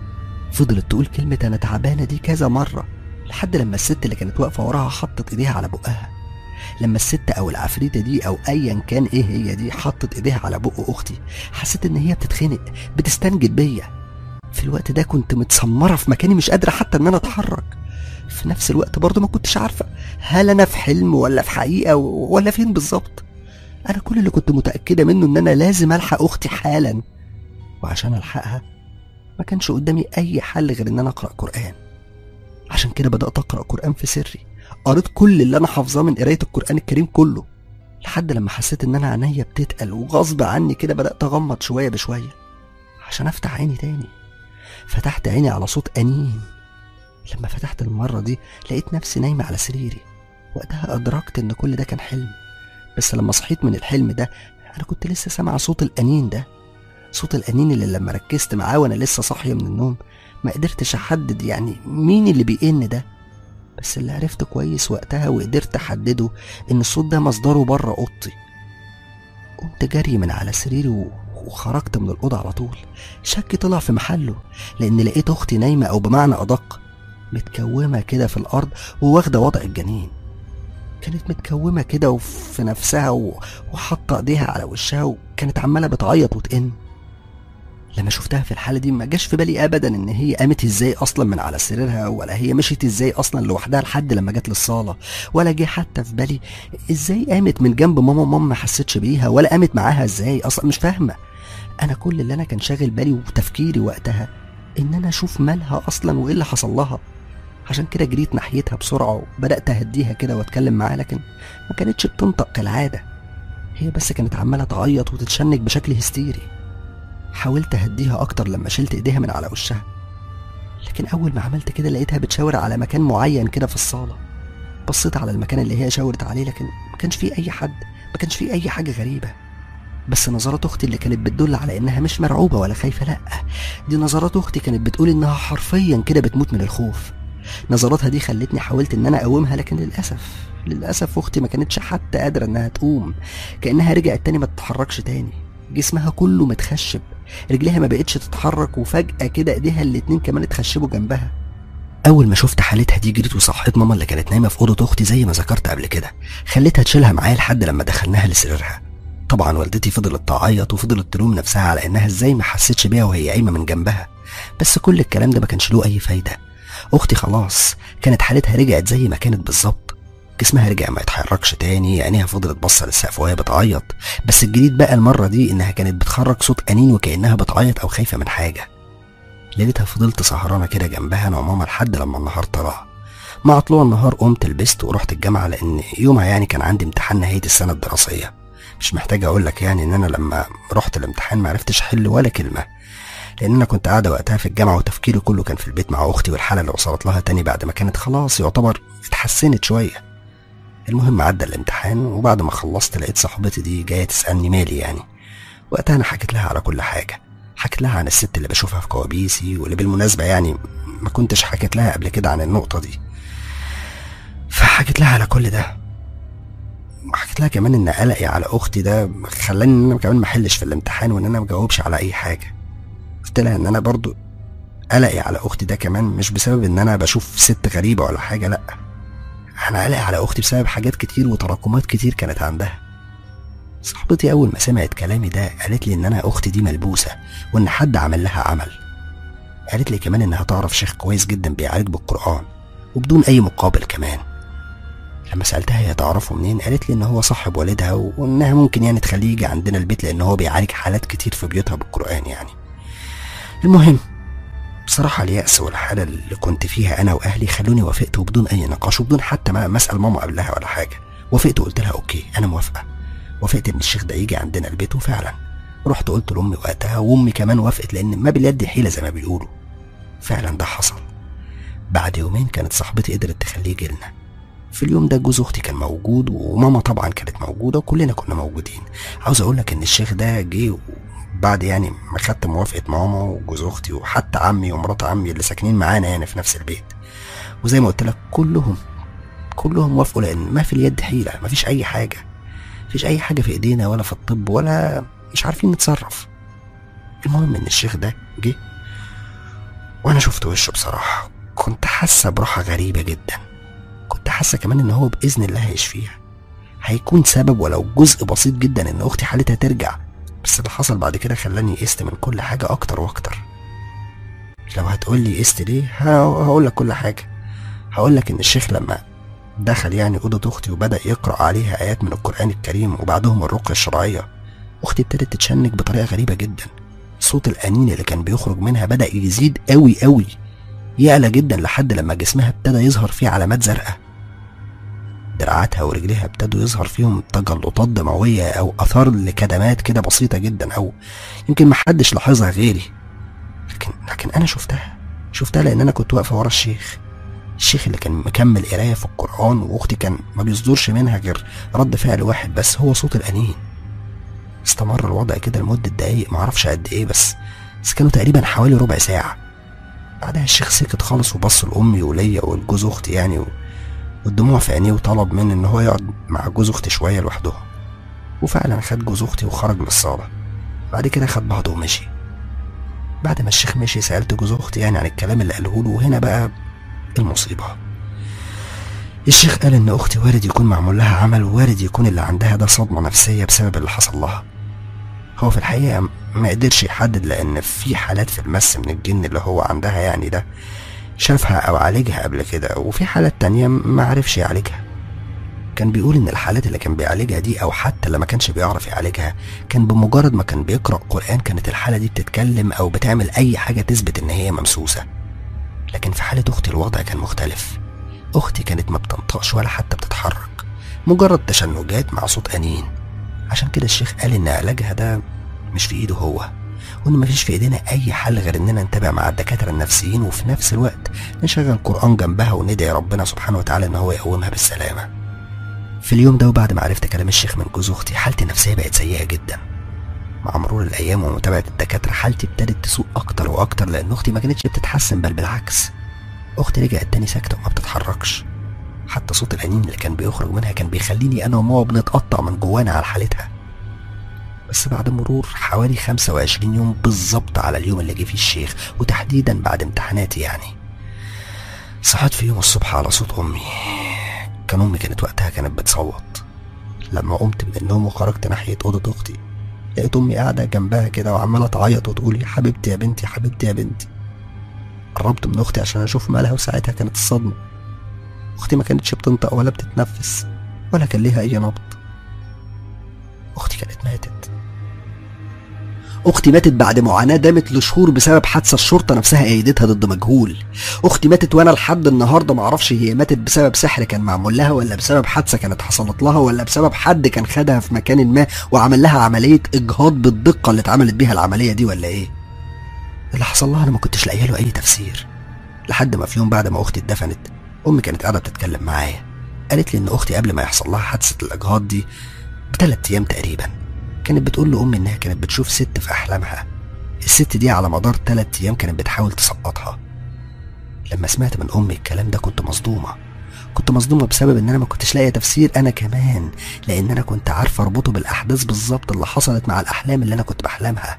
فضلت تقول كلمه انا تعبانه دي كذا مره لحد لما الست اللي كانت واقفه وراها حطت ايديها على بقها لما الست او العفريته دي او ايا كان ايه هي دي حطت ايديها على بق اختي حسيت ان هي بتتخنق بتستنجد بيا في الوقت ده كنت متسمره في مكاني مش قادره حتى ان انا اتحرك في نفس الوقت برضه ما كنتش عارفه هل انا في حلم ولا في حقيقه ولا فين بالظبط انا كل اللي كنت متاكده منه ان انا لازم الحق اختي حالا وعشان الحقها ما كانش قدامي اي حل غير ان انا اقرا قران عشان كده بدات اقرا قران في سري قريت كل اللي انا حافظاه من قرايه القران الكريم كله لحد لما حسيت ان انا عينيا بتتقل وغصب عني كده بدات اغمض شويه بشويه عشان افتح عيني تاني فتحت عيني على صوت انين لما فتحت المره دي لقيت نفسي نايمه على سريري وقتها ادركت ان كل ده كان حلم بس لما صحيت من الحلم ده انا كنت لسه سامع صوت الانين ده صوت الانين اللي لما ركزت معاه وانا لسه صاحيه من النوم ما قدرتش احدد يعني مين اللي بيئن ده بس اللي عرفت كويس وقتها وقدرت احدده ان الصوت ده مصدره بره اوضتي قمت جري من على سريري و... وخرجت من الأوضة على طول شكي طلع في محله لأن لقيت أختي نايمة أو بمعنى أدق متكومة كده في الأرض وواخدة وضع الجنين كانت متكومة كده وفي نفسها و... وحاطة ايديها على وشها وكانت عمالة بتعيط وتئن لما شفتها في الحالة دي ما جاش في بالي أبدا إن هي قامت إزاي أصلا من على سريرها ولا هي مشيت إزاي أصلا لوحدها لحد لما جت للصالة ولا جه حتى في بالي إزاي قامت من جنب ماما ماما ما حسيتش بيها ولا قامت معاها إزاي أصلا مش فاهمة أنا كل اللي أنا كان شاغل بالي وتفكيري وقتها ان انا اشوف مالها اصلا وايه اللي حصل لها عشان كده جريت ناحيتها بسرعه وبدات اهديها كده واتكلم معاها لكن ما كانتش بتنطق كالعاده هي بس كانت عماله تعيط وتتشنج بشكل هستيري حاولت اهديها اكتر لما شلت ايديها من على وشها لكن اول ما عملت كده لقيتها بتشاور على مكان معين كده في الصاله بصيت على المكان اللي هي شاورت عليه لكن ما كانش فيه اي حد ما كانش فيه اي حاجه غريبه بس نظرات اختي اللي كانت بتدل على انها مش مرعوبه ولا خايفه لا دي نظرات اختي كانت بتقول انها حرفيا كده بتموت من الخوف نظراتها دي خلتني حاولت ان انا اقومها لكن للاسف للاسف اختي ما كانتش حتى قادره انها تقوم كانها رجعت تاني ما تتحركش تاني جسمها كله متخشب رجليها ما بقتش تتحرك وفجاه كده ايديها الاتنين كمان اتخشبوا جنبها اول ما شفت حالتها دي جريت وصحيت ماما اللي كانت نايمه في اوضه اختي زي ما ذكرت قبل كده خليتها تشيلها معايا لحد لما دخلناها لسريرها طبعا والدتي فضلت تعيط وفضلت تلوم نفسها على انها ازاي ما حسيتش بيها وهي قايمه من جنبها بس كل الكلام ده ما كانش له اي فايده اختي خلاص كانت حالتها رجعت زي ما كانت بالظبط جسمها رجع ما يتحركش تاني عينيها فضلت باصه للسقف وهي بتعيط بس الجديد بقى المره دي انها كانت بتخرج صوت انين وكانها بتعيط او خايفه من حاجه ليلتها فضلت سهرانه كده جنبها انا وماما لحد لما النهار طلع مع طلوع النهار قمت لبست ورحت الجامعه لان يومها يعني كان عندي امتحان نهايه السنه الدراسيه مش محتاج اقول لك يعني ان انا لما رحت الامتحان ما عرفتش احل ولا كلمه لان انا كنت قاعده وقتها في الجامعه وتفكيري كله كان في البيت مع اختي والحاله اللي وصلت لها تاني بعد ما كانت خلاص يعتبر اتحسنت شويه المهم عدى الامتحان وبعد ما خلصت لقيت صاحبتي دي جايه تسالني مالي يعني وقتها انا حكيت لها على كل حاجه حكيت لها عن الست اللي بشوفها في كوابيسي واللي بالمناسبه يعني ما كنتش حكيت لها قبل كده عن النقطه دي فحكيت لها على كل ده وحكيت لها كمان ان قلقي على اختي ده خلاني ان انا كمان ما احلش في الامتحان وان انا ما اجاوبش على اي حاجه قلت لها ان انا برضو قلقي على اختي ده كمان مش بسبب ان انا بشوف ست غريبه ولا حاجه لا انا قلقي على اختي بسبب حاجات كتير وتراكمات كتير كانت عندها صاحبتي اول ما سمعت كلامي ده قالت لي ان انا اختي دي ملبوسه وان حد عمل لها عمل قالت لي كمان انها تعرف شيخ كويس جدا بيعالج بالقران وبدون اي مقابل كمان لما سالتها هي تعرفه منين قالت لي ان هو صاحب والدها وانها ممكن يعني تخليه يجي عندنا البيت لان هو بيعالج حالات كتير في بيوتها بالقران يعني المهم بصراحة اليأس والحالة اللي كنت فيها أنا وأهلي خلوني وافقت وبدون أي نقاش وبدون حتى ما مسأل ماما قبلها ولا حاجة وافقت وقلت لها أوكي أنا موافقة وافقت إن الشيخ ده يجي عندنا البيت وفعلا رحت قلت لأمي وقتها وأمي كمان وافقت لأن ما باليد حيلة زي ما بيقولوا فعلا ده حصل بعد يومين كانت صاحبتي قدرت تخليه جيلنا في اليوم ده جوز اختي كان موجود وماما طبعا كانت موجوده وكلنا كنا موجودين عاوز اقول لك ان الشيخ ده جه بعد يعني ما خدت موافقه ماما وجوز اختي وحتى عمي ومرات عمي اللي ساكنين معانا يعني في نفس البيت وزي ما قلت لك كلهم كلهم وافقوا لان ما في اليد حيله ما فيش اي حاجه مفيش اي حاجه في ايدينا ولا في الطب ولا مش عارفين نتصرف المهم ان الشيخ ده جه وانا شفت وشه بصراحه كنت حاسه براحه غريبه جدا كنت حاسه كمان ان هو باذن الله هيشفيها هيكون سبب ولو جزء بسيط جدا ان اختي حالتها ترجع بس اللي حصل بعد كده خلاني قست من كل حاجه اكتر واكتر لو هتقولي قست ليه هقول لك كل حاجه هقول لك ان الشيخ لما دخل يعني اوضه اختي وبدا يقرا عليها ايات من القران الكريم وبعدهم الرقيه الشرعيه اختي ابتدت تتشنج بطريقه غريبه جدا صوت الانين اللي كان بيخرج منها بدا يزيد قوي قوي يعلى جدا لحد لما جسمها ابتدى يظهر فيه علامات زرقاء دراعاتها ورجليها ابتدوا يظهر فيهم تجلطات دموية أو آثار لكدمات كده بسيطة جدا أو يمكن محدش لاحظها غيري لكن لكن أنا شفتها شفتها لأن أنا كنت واقفة ورا الشيخ الشيخ اللي كان مكمل قراية في القرآن وأختي كان ما بيصدرش منها غير رد فعل واحد بس هو صوت الأنين استمر الوضع كده لمدة دقايق معرفش قد إيه بس بس كانوا تقريبا حوالي ربع ساعة بعدها الشيخ سكت خالص وبص لأمي وليا ولجوز أختي يعني و... والدموع في عينيه وطلب مني إن هو يقعد مع جوز أختي شوية لوحدهم وفعلا خد جوز أختي وخرج للصالة بعد كده خد بعضه ومشي بعد ما الشيخ مشي سألت جوز أختي يعني عن الكلام اللي قاله له وهنا بقى المصيبة الشيخ قال إن أختي وارد يكون معمول لها عمل ووارد يكون اللي عندها ده صدمة نفسية بسبب اللي حصل لها هو في الحقيقة ما قدرش يحدد لأن في حالات في المس من الجن اللي هو عندها يعني ده شافها أو عالجها قبل كده وفي حالات تانية ما عرفش يعالجها كان بيقول ان الحالات اللي كان بيعالجها دي او حتى لما كانش بيعرف يعالجها كان بمجرد ما كان بيقرا قران كانت الحاله دي بتتكلم او بتعمل اي حاجه تثبت ان هي ممسوسه لكن في حاله اختي الوضع كان مختلف اختي كانت ما بتنطقش ولا حتى بتتحرك مجرد تشنجات مع صوت انين عشان كده الشيخ قال ان علاجها ده مش في ايده هو وان مفيش في ايدينا اي حل غير اننا نتابع مع الدكاتره النفسيين وفي نفس الوقت نشغل قران جنبها وندعي ربنا سبحانه وتعالى ان هو يقومها بالسلامه في اليوم ده وبعد ما عرفت كلام الشيخ من جوز اختي حالتي النفسيه بقت سيئه جدا مع مرور الايام ومتابعه الدكاتره حالتي ابتدت تسوء اكتر واكتر لان اختي ما كانتش بتتحسن بل بالعكس اختي رجعت تاني ساكته وما بتتحركش حتى صوت الانين اللي كان بيخرج منها كان بيخليني انا وماما بنتقطع من جوانا على حالتها بس بعد مرور حوالي 25 يوم بالظبط على اليوم اللي جه فيه الشيخ وتحديدا بعد امتحاناتي يعني صحيت في يوم الصبح على صوت امي كان امي كانت وقتها كانت بتصوت لما قمت من النوم وخرجت ناحيه اوضه اختي لقيت امي قاعده جنبها كده وعماله تعيط وتقول يا حبيبتي يا بنتي حبيبتي يا بنتي قربت من اختي عشان اشوف مالها وساعتها كانت الصدمه اختي ما كانتش بتنطق ولا بتتنفس ولا كان ليها اي نبض اختي كانت ماتت اختي ماتت بعد معاناه دامت لشهور بسبب حادثه الشرطه نفسها ايدتها ضد مجهول اختي ماتت وانا لحد النهارده معرفش هي ماتت بسبب سحر كان معمول لها ولا بسبب حادثه كانت حصلت لها ولا بسبب حد كان خدها في مكان ما وعمل لها عمليه اجهاض بالدقه اللي اتعملت بيها العمليه دي ولا ايه اللي حصل لها انا ما كنتش لاقيه له اي تفسير لحد ما في يوم بعد ما اختي اتدفنت امي كانت قاعده بتتكلم معايا قالت لي ان اختي قبل ما يحصل لها حادثه الاجهاض دي بثلاث ايام تقريبا كانت بتقول لامي انها كانت بتشوف ست في احلامها الست دي على مدار ثلاث ايام كانت بتحاول تسقطها لما سمعت من امي الكلام ده كنت مصدومه كنت مصدومه بسبب ان انا ما كنتش لاقيه تفسير انا كمان لان انا كنت عارفه اربطه بالاحداث بالظبط اللي حصلت مع الاحلام اللي انا كنت بحلمها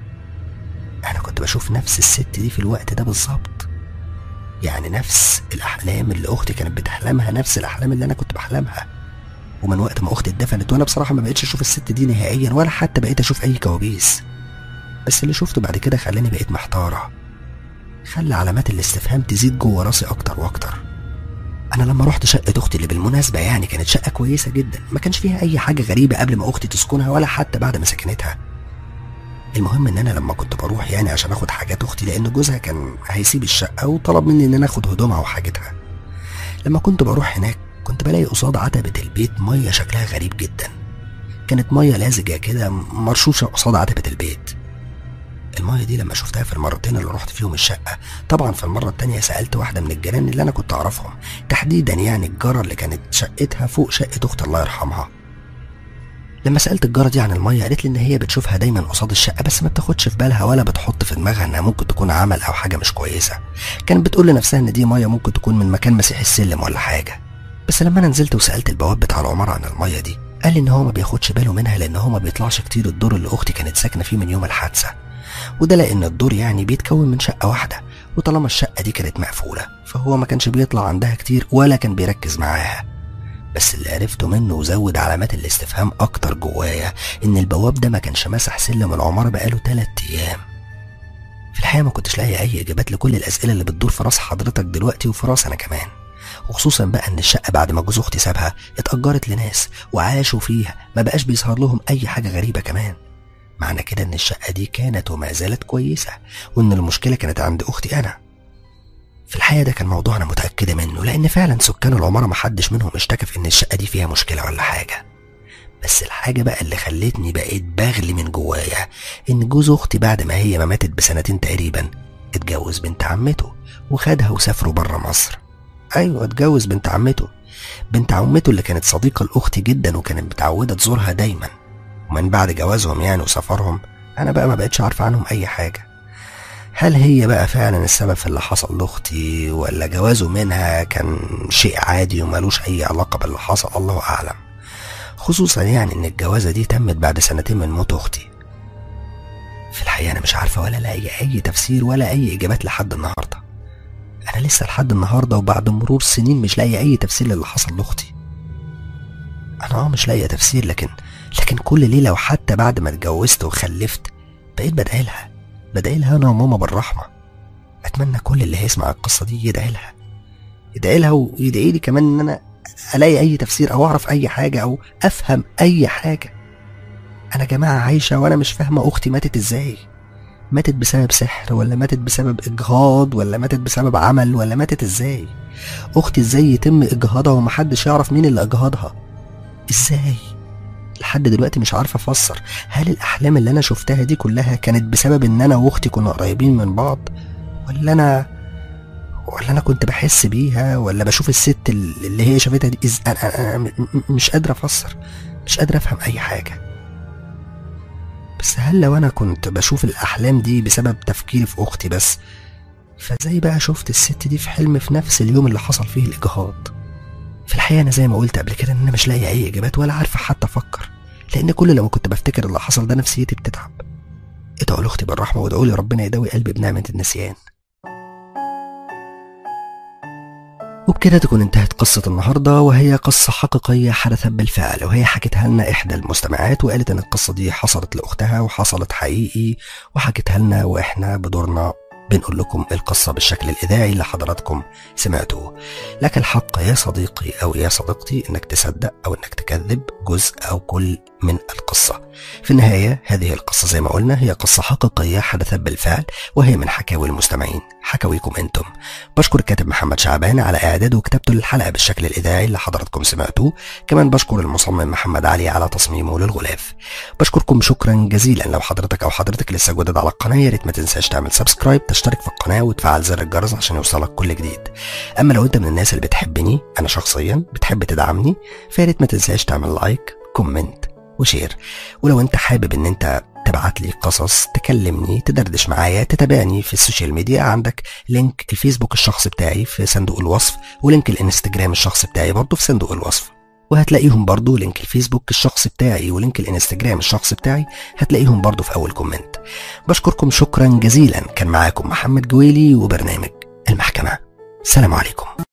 انا كنت بشوف نفس الست دي في الوقت ده بالظبط يعني نفس الاحلام اللي اختي كانت بتحلمها نفس الاحلام اللي انا كنت بحلمها ومن وقت ما اختي اتدفنت وانا بصراحه ما بقتش اشوف الست دي نهائيا ولا حتى بقيت اشوف اي كوابيس بس اللي شفته بعد كده خلاني بقيت محتاره خلى علامات الاستفهام تزيد جوه راسي اكتر واكتر انا لما رحت شقه اختي اللي بالمناسبه يعني كانت شقه كويسه جدا ما كانش فيها اي حاجه غريبه قبل ما اختي تسكنها ولا حتى بعد ما سكنتها المهم ان انا لما كنت بروح يعني عشان اخد حاجات اختي لان جوزها كان هيسيب الشقه وطلب مني ان انا اخد هدومها وحاجتها لما كنت بروح هناك كنت بلاقي قصاد عتبة البيت مية شكلها غريب جدا كانت مية لازجة كده مرشوشة قصاد عتبة البيت المية دي لما شفتها في المرتين اللي رحت فيهم الشقة طبعا في المرة التانية سألت واحدة من الجيران اللي أنا كنت أعرفهم تحديدا يعني الجارة اللي كانت شقتها فوق شقة أختي الله يرحمها لما سألت الجارة دي عن المية قالت لي إن هي بتشوفها دايما قصاد الشقة بس ما بتاخدش في بالها ولا بتحط في دماغها إنها ممكن تكون عمل أو حاجة مش كويسة كانت بتقول لنفسها إن دي مية ممكن تكون من مكان مسيح السلم ولا حاجة بس لما انا نزلت وسالت البواب بتاع العماره عن الميه دي قال لي ان هو ما بياخدش باله منها لان هو ما بيطلعش كتير الدور اللي اختي كانت ساكنه فيه من يوم الحادثه وده لان الدور يعني بيتكون من شقه واحده وطالما الشقه دي كانت مقفوله فهو ما كانش بيطلع عندها كتير ولا كان بيركز معاها بس اللي عرفته منه وزود علامات الاستفهام اكتر جوايا ان البواب ده ما كانش مسح سلم العماره بقاله تلات ايام في الحقيقه ما كنتش لاقي اي اجابات لكل الاسئله اللي بتدور في راس حضرتك دلوقتي وفي راس انا كمان وخصوصا بقى ان الشقه بعد ما جوز اختي سابها اتاجرت لناس وعاشوا فيها ما بقاش بيظهر لهم اي حاجه غريبه كمان معنى كده ان الشقه دي كانت وما زالت كويسه وان المشكله كانت عند اختي انا في الحقيقه ده كان موضوع انا متاكده منه لان فعلا سكان العماره ما حدش منهم اشتكى في ان الشقه دي فيها مشكله ولا حاجه بس الحاجة بقى اللي خلتني بقيت بغلي من جوايا إن جوز أختي بعد ما هي ما ماتت بسنتين تقريبا اتجوز بنت عمته وخدها وسافروا بره مصر ايوه اتجوز بنت عمته بنت عمته اللي كانت صديقه لاختي جدا وكانت متعوده تزورها دايما ومن بعد جوازهم يعني وسفرهم انا بقى ما بقتش عارفه عنهم اي حاجه هل هي بقى فعلا السبب في اللي حصل لاختي ولا جوازه منها كان شيء عادي ومالوش اي علاقه باللي حصل الله اعلم خصوصا يعني ان الجوازه دي تمت بعد سنتين من موت اختي في الحقيقه انا مش عارفه ولا لاقي اي تفسير ولا اي اجابات لحد النهارده انا لسه لحد النهارده وبعد مرور سنين مش لاقي اي تفسير للي حصل لاختي انا اه مش لاقي تفسير لكن لكن كل ليله وحتى بعد ما اتجوزت وخلفت بقيت بدعي لها بدعي لها انا وماما بالرحمه اتمنى كل اللي هيسمع القصه دي يدعي لها يدعي لها ويدعي لي كمان ان انا الاقي اي تفسير او اعرف اي حاجه او افهم اي حاجه انا جماعه عايشه وانا مش فاهمه اختي ماتت ازاي ماتت بسبب سحر ولا ماتت بسبب اجهاض ولا ماتت بسبب عمل ولا ماتت ازاي اختي ازاي يتم اجهاضها ومحدش يعرف مين اللي اجهضها ازاي لحد دلوقتي مش عارف افسر هل الاحلام اللي انا شفتها دي كلها كانت بسبب ان انا واختي كنا قريبين من بعض ولا انا ولا انا كنت بحس بيها ولا بشوف الست اللي هي شافتها دي إز... أنا, أنا, أنا مش قادر افسر مش قادر افهم اي حاجه بس هل لو انا كنت بشوف الاحلام دي بسبب تفكيري في اختي بس فازاي بقى شفت الست دي في حلم في نفس اليوم اللي حصل فيه الاجهاض في الحقيقه انا زي ما قلت قبل كده ان انا مش لاقي اي اجابات ولا عارفه حتى افكر لان كل لما كنت بفتكر اللي حصل ده نفسيتي بتتعب ادعوا لاختي بالرحمه وادعوا لي ربنا يداوي قلبي بنعمه النسيان وبكده تكون انتهت قصة النهاردة وهي قصة حقيقية حدثت بالفعل وهي حكتها لنا إحدى المستمعات وقالت إن القصة دي حصلت لأختها وحصلت حقيقي وحكتها لنا وإحنا بدورنا بنقول لكم القصة بالشكل الإذاعي اللي حضراتكم سمعتوه لك الحق يا صديقي أو يا صديقتي إنك تصدق أو إنك تكذب جزء أو كل من القصة في النهاية هذه القصة زي ما قلنا هي قصة حقيقية حدثت بالفعل وهي من حكاوي المستمعين حكاويكم أنتم بشكر الكاتب محمد شعبان على إعداده وكتابته للحلقة بالشكل الإذاعي اللي حضراتكم سمعتوه كمان بشكر المصمم محمد علي على تصميمه للغلاف بشكركم شكرا جزيلا لو حضرتك أو حضرتك لسه جدد على القناة يا ريت ما تنساش تعمل سبسكرايب تشترك في القناة وتفعل زر الجرس عشان يوصلك كل جديد أما لو أنت من الناس اللي بتحبني أنا شخصيا بتحب تدعمني فيا ريت ما تنساش تعمل لايك كومنت وشير ولو انت حابب ان انت تبعت لي قصص تكلمني تدردش معايا تتابعني في السوشيال ميديا عندك لينك الفيسبوك الشخصي بتاعي في صندوق الوصف ولينك الانستجرام الشخصي بتاعي برضه في صندوق الوصف وهتلاقيهم برضه لينك الفيسبوك الشخصي بتاعي ولينك الانستجرام الشخصي بتاعي هتلاقيهم برضه في اول كومنت بشكركم شكرا جزيلا كان معاكم محمد جويلي وبرنامج المحكمة سلام عليكم